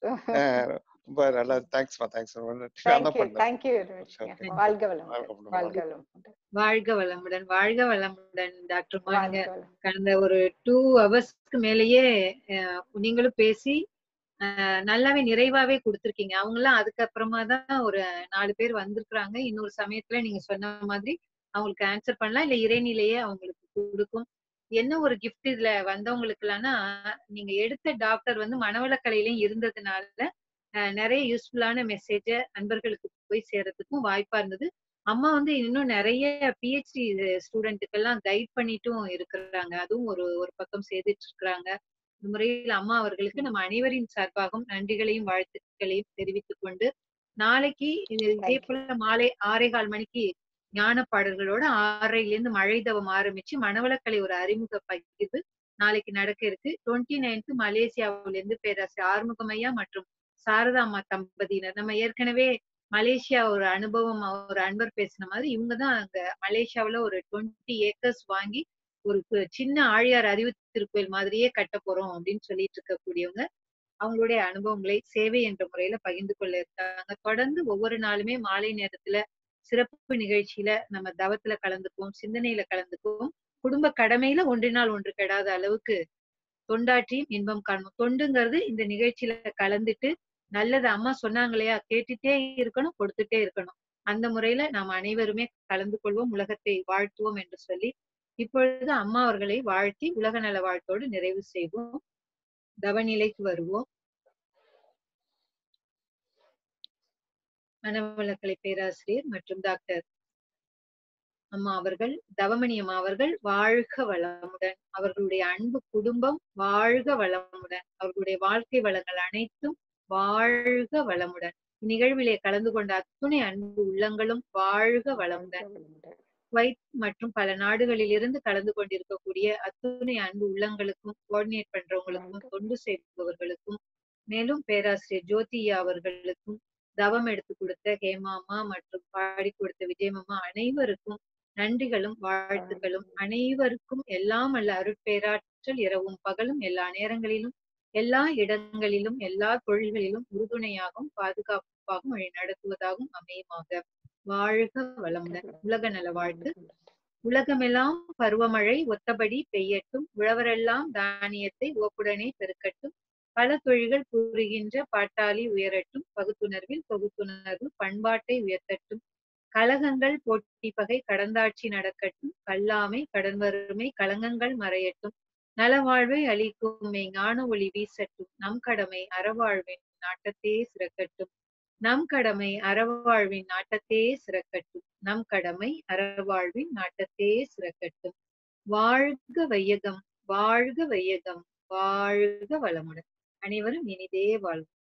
அஹ் ரொம்ப நல்லா தேங்க்ஸ்மா தேங்க்ஸ் நான் தான் தேங்க்யூ பண்ணேன் தேங்க்யூ வெரி மச்ங்க வாழ்க வளமுடன் வாழ்க வளமுடன் வாழ்க வளமுடன் வாழ்க வளமுடன் டாக்டர்மா நீங்க வாழ்க வளமுடன் கடந்த ஒரு டூ ஹவர்ஸ்க்கு மேலேயே அஹ், நீங்களும் பேசி அஹ், நல்லாவே நிறைவாவே கொடுத்துருக்கீங்க அவங்களாம் அதுக்கப்புறமா தான் ஒரு நாலு பேர் வந்திருக்கிறாங்க இன்னொரு சமயத்துல நீங்க சொன்ன மாதிரி அவங்களுக்கு ஆன்சர் பண்ணலாம் இல்ல இறைநிலையே அவங்களுக்கு கொடுக்கும் என்ன ஒரு gift இதுல வந்தவங்களுக்குலாம்னா நீங்க எடுத்த டாக்டர் வந்து மனவளக்கலையிலயும் இருந்ததுனால அஹ், நிறைய யூஸ்ஃபுல்லான மெசேஜ நண்பர்களுக்கு போய் சேர்றதுக்கும் வாய்ப்பா இருந்தது அம்மா வந்து இன்னும் நிறைய பிஹெச்டி ஸ்டூடெண்ட்டுக்கெல்லாம் கைட் பண்ணிட்டும் இருக்கிறாங்க அதுவும் ஒரு ஒரு பக்கம் செய்துட்டு இருக்கிறாங்க இந்த முறையில் அம்மா அவர்களுக்கு நம்ம அனைவரின் சார்பாகவும் நன்றிகளையும் வாழ்த்துக்களையும் தெரிவித்துக் கொண்டு நாளைக்கு இது இதே போல மாலை ஆறே கால் மணிக்கு ஞான பாடல்களோட ஆறரைல இருந்து மழை தவம் ஆரம்பிச்சு மனவளக்கலை ஒரு அறிமுக பகிர்வு நாளைக்கு நடக்க இருக்கு டுவெண்ட்டி நைன்த் மலேசியாவில இருந்து பேராசிரியர் ஆறுமுகமையா மற்றும் சாரதா அம்மா தம்பதியினர் நம்ம ஏற்கனவே மலேசியா ஒரு அனுபவம் ஒரு அன்பர் பேசின மாதிரி இவங்க தான் அங்க மலேசியாவுல ஒரு டுவெண்ட்டி ஏக்கர்ஸ் வாங்கி ஒரு கு- சின்ன ஆழியார் அறிவு திருக்கோயில் மாதிரியே கட்ட போறோம் அப்படின்னு சொல்லிட்டு இருக்கக்கூடியவங்க அவங்களுடைய அனுபவங்களை சேவை என்ற முறையில பகிர்ந்து கொள்ள இருக்காங்க தொடர்ந்து ஒவ்வொரு நாளுமே மாலை நேரத்துல சிறப்பு நிகழ்ச்சியில நம்ம தவத்துல கலந்துக்குவோம் சிந்தனையில கலந்துக்குவோம் குடும்ப கடமையில ஒன்றினால் ஒன்று கெடாத அளவுக்கு தொண்டாற்றியும் இன்பம் காணும் தொண்டுங்கிறது இந்த நிகழ்ச்சியில கலந்துட்டு நல்லது அம்மா சொன்னாங்க இல்லையா கேட்டுட்டே இருக்கணும் கொடுத்துட்டே இருக்கணும் அந்த முறையில நாம் அனைவருமே கலந்து கொள்வோம் உலகத்தை வாழ்த்துவோம் என்று சொல்லி இப்பொழுது அம்மா அவர்களை வாழ்த்தி உலக நல வாழ்த்தோடு நிறைவு செய்வோம் தவநிலைக்கு வருவோம் மனவளக்கலை பேராசிரியர் மற்றும் டாக்டர் அம்மா அவர்கள் தவமணி அம்மா அவர்கள் வாழ்க வளமுடன் அவர்களுடைய அன்பு குடும்பம் வாழ்க வளமுடன் அவர்களுடைய வாழ்க்கை வளங்கள் அனைத்தும் வாழ்க வளமுடன் இந்நிகழ்விலே கலந்து கொண்ட அத்துணை அன்பு உள்ளங்களும் வாழ்க வளமுடன் குவைத் மற்றும் பல நாடுகளில் இருந்து கலந்து கொண்டிருக்கக்கூடிய அத்துணை அன்பு உள்ளங்களுக்கும் கோஆர்டினேட் பண்றவங்களுக்கும் தொண்டு செய்பவர்களுக்கும் மேலும் பேராசிரியர் ஜோதியா அவர்களுக்கும் தவம் எடுத்து கொடுத்த ஹேமாமா மற்றும் பாடி கொடுத்த விஜயமாமா அனைவருக்கும் நன்றிகளும் வாழ்த்துக்களும் அனைவருக்கும் எல்லாம் அல்ல அருட்பேராற்றல் இரவும் பகலும் எல்லா நேரங்களிலும் எல்லா இடங்களிலும் எல்லா தொழில்களிலும் உறுதுணையாகவும் பாதுகாப்பாகவும் வழி நடத்துவதாகவும் அமையுமாக வாழ்க வளமுடன் உலக நல வாழ்த்து உலகமெல்லாம் பருவமழை ஒத்தபடி பெய்யட்டும் உழவரெல்லாம் தானியத்தை ஓப்புடனே பெருக்கட்டும் பல தொழில்கள் புரிகின்ற பாட்டாளி உயரட்டும் பகுத்துணர்வில் பகுத்துணர்வு பண்பாட்டை உயர்த்தட்டும் கலகங்கள் போட்டி பகை கடந்தாட்சி நடக்கட்டும் கல்லாமை கடன் வறுமை களங்கங்கள் மறையட்டும் நலவாழ்வை அளிக்கும் ஞான ஒளி வீசட்டும் நம் கடமை அறவாழ்வின் நாட்டத்தே சிறக்கட்டும் நம் கடமை அறவாழ்வின் நாட்டத்தே சிறக்கட்டும் நம் கடமை அறவாழ்வின் நாட்டத்தே சிறக்கட்டும் வாழ்க வையகம் வாழ்க வையகம் வாழ்க வளமுடன் அனைவரும் இனிதே வாழ்வு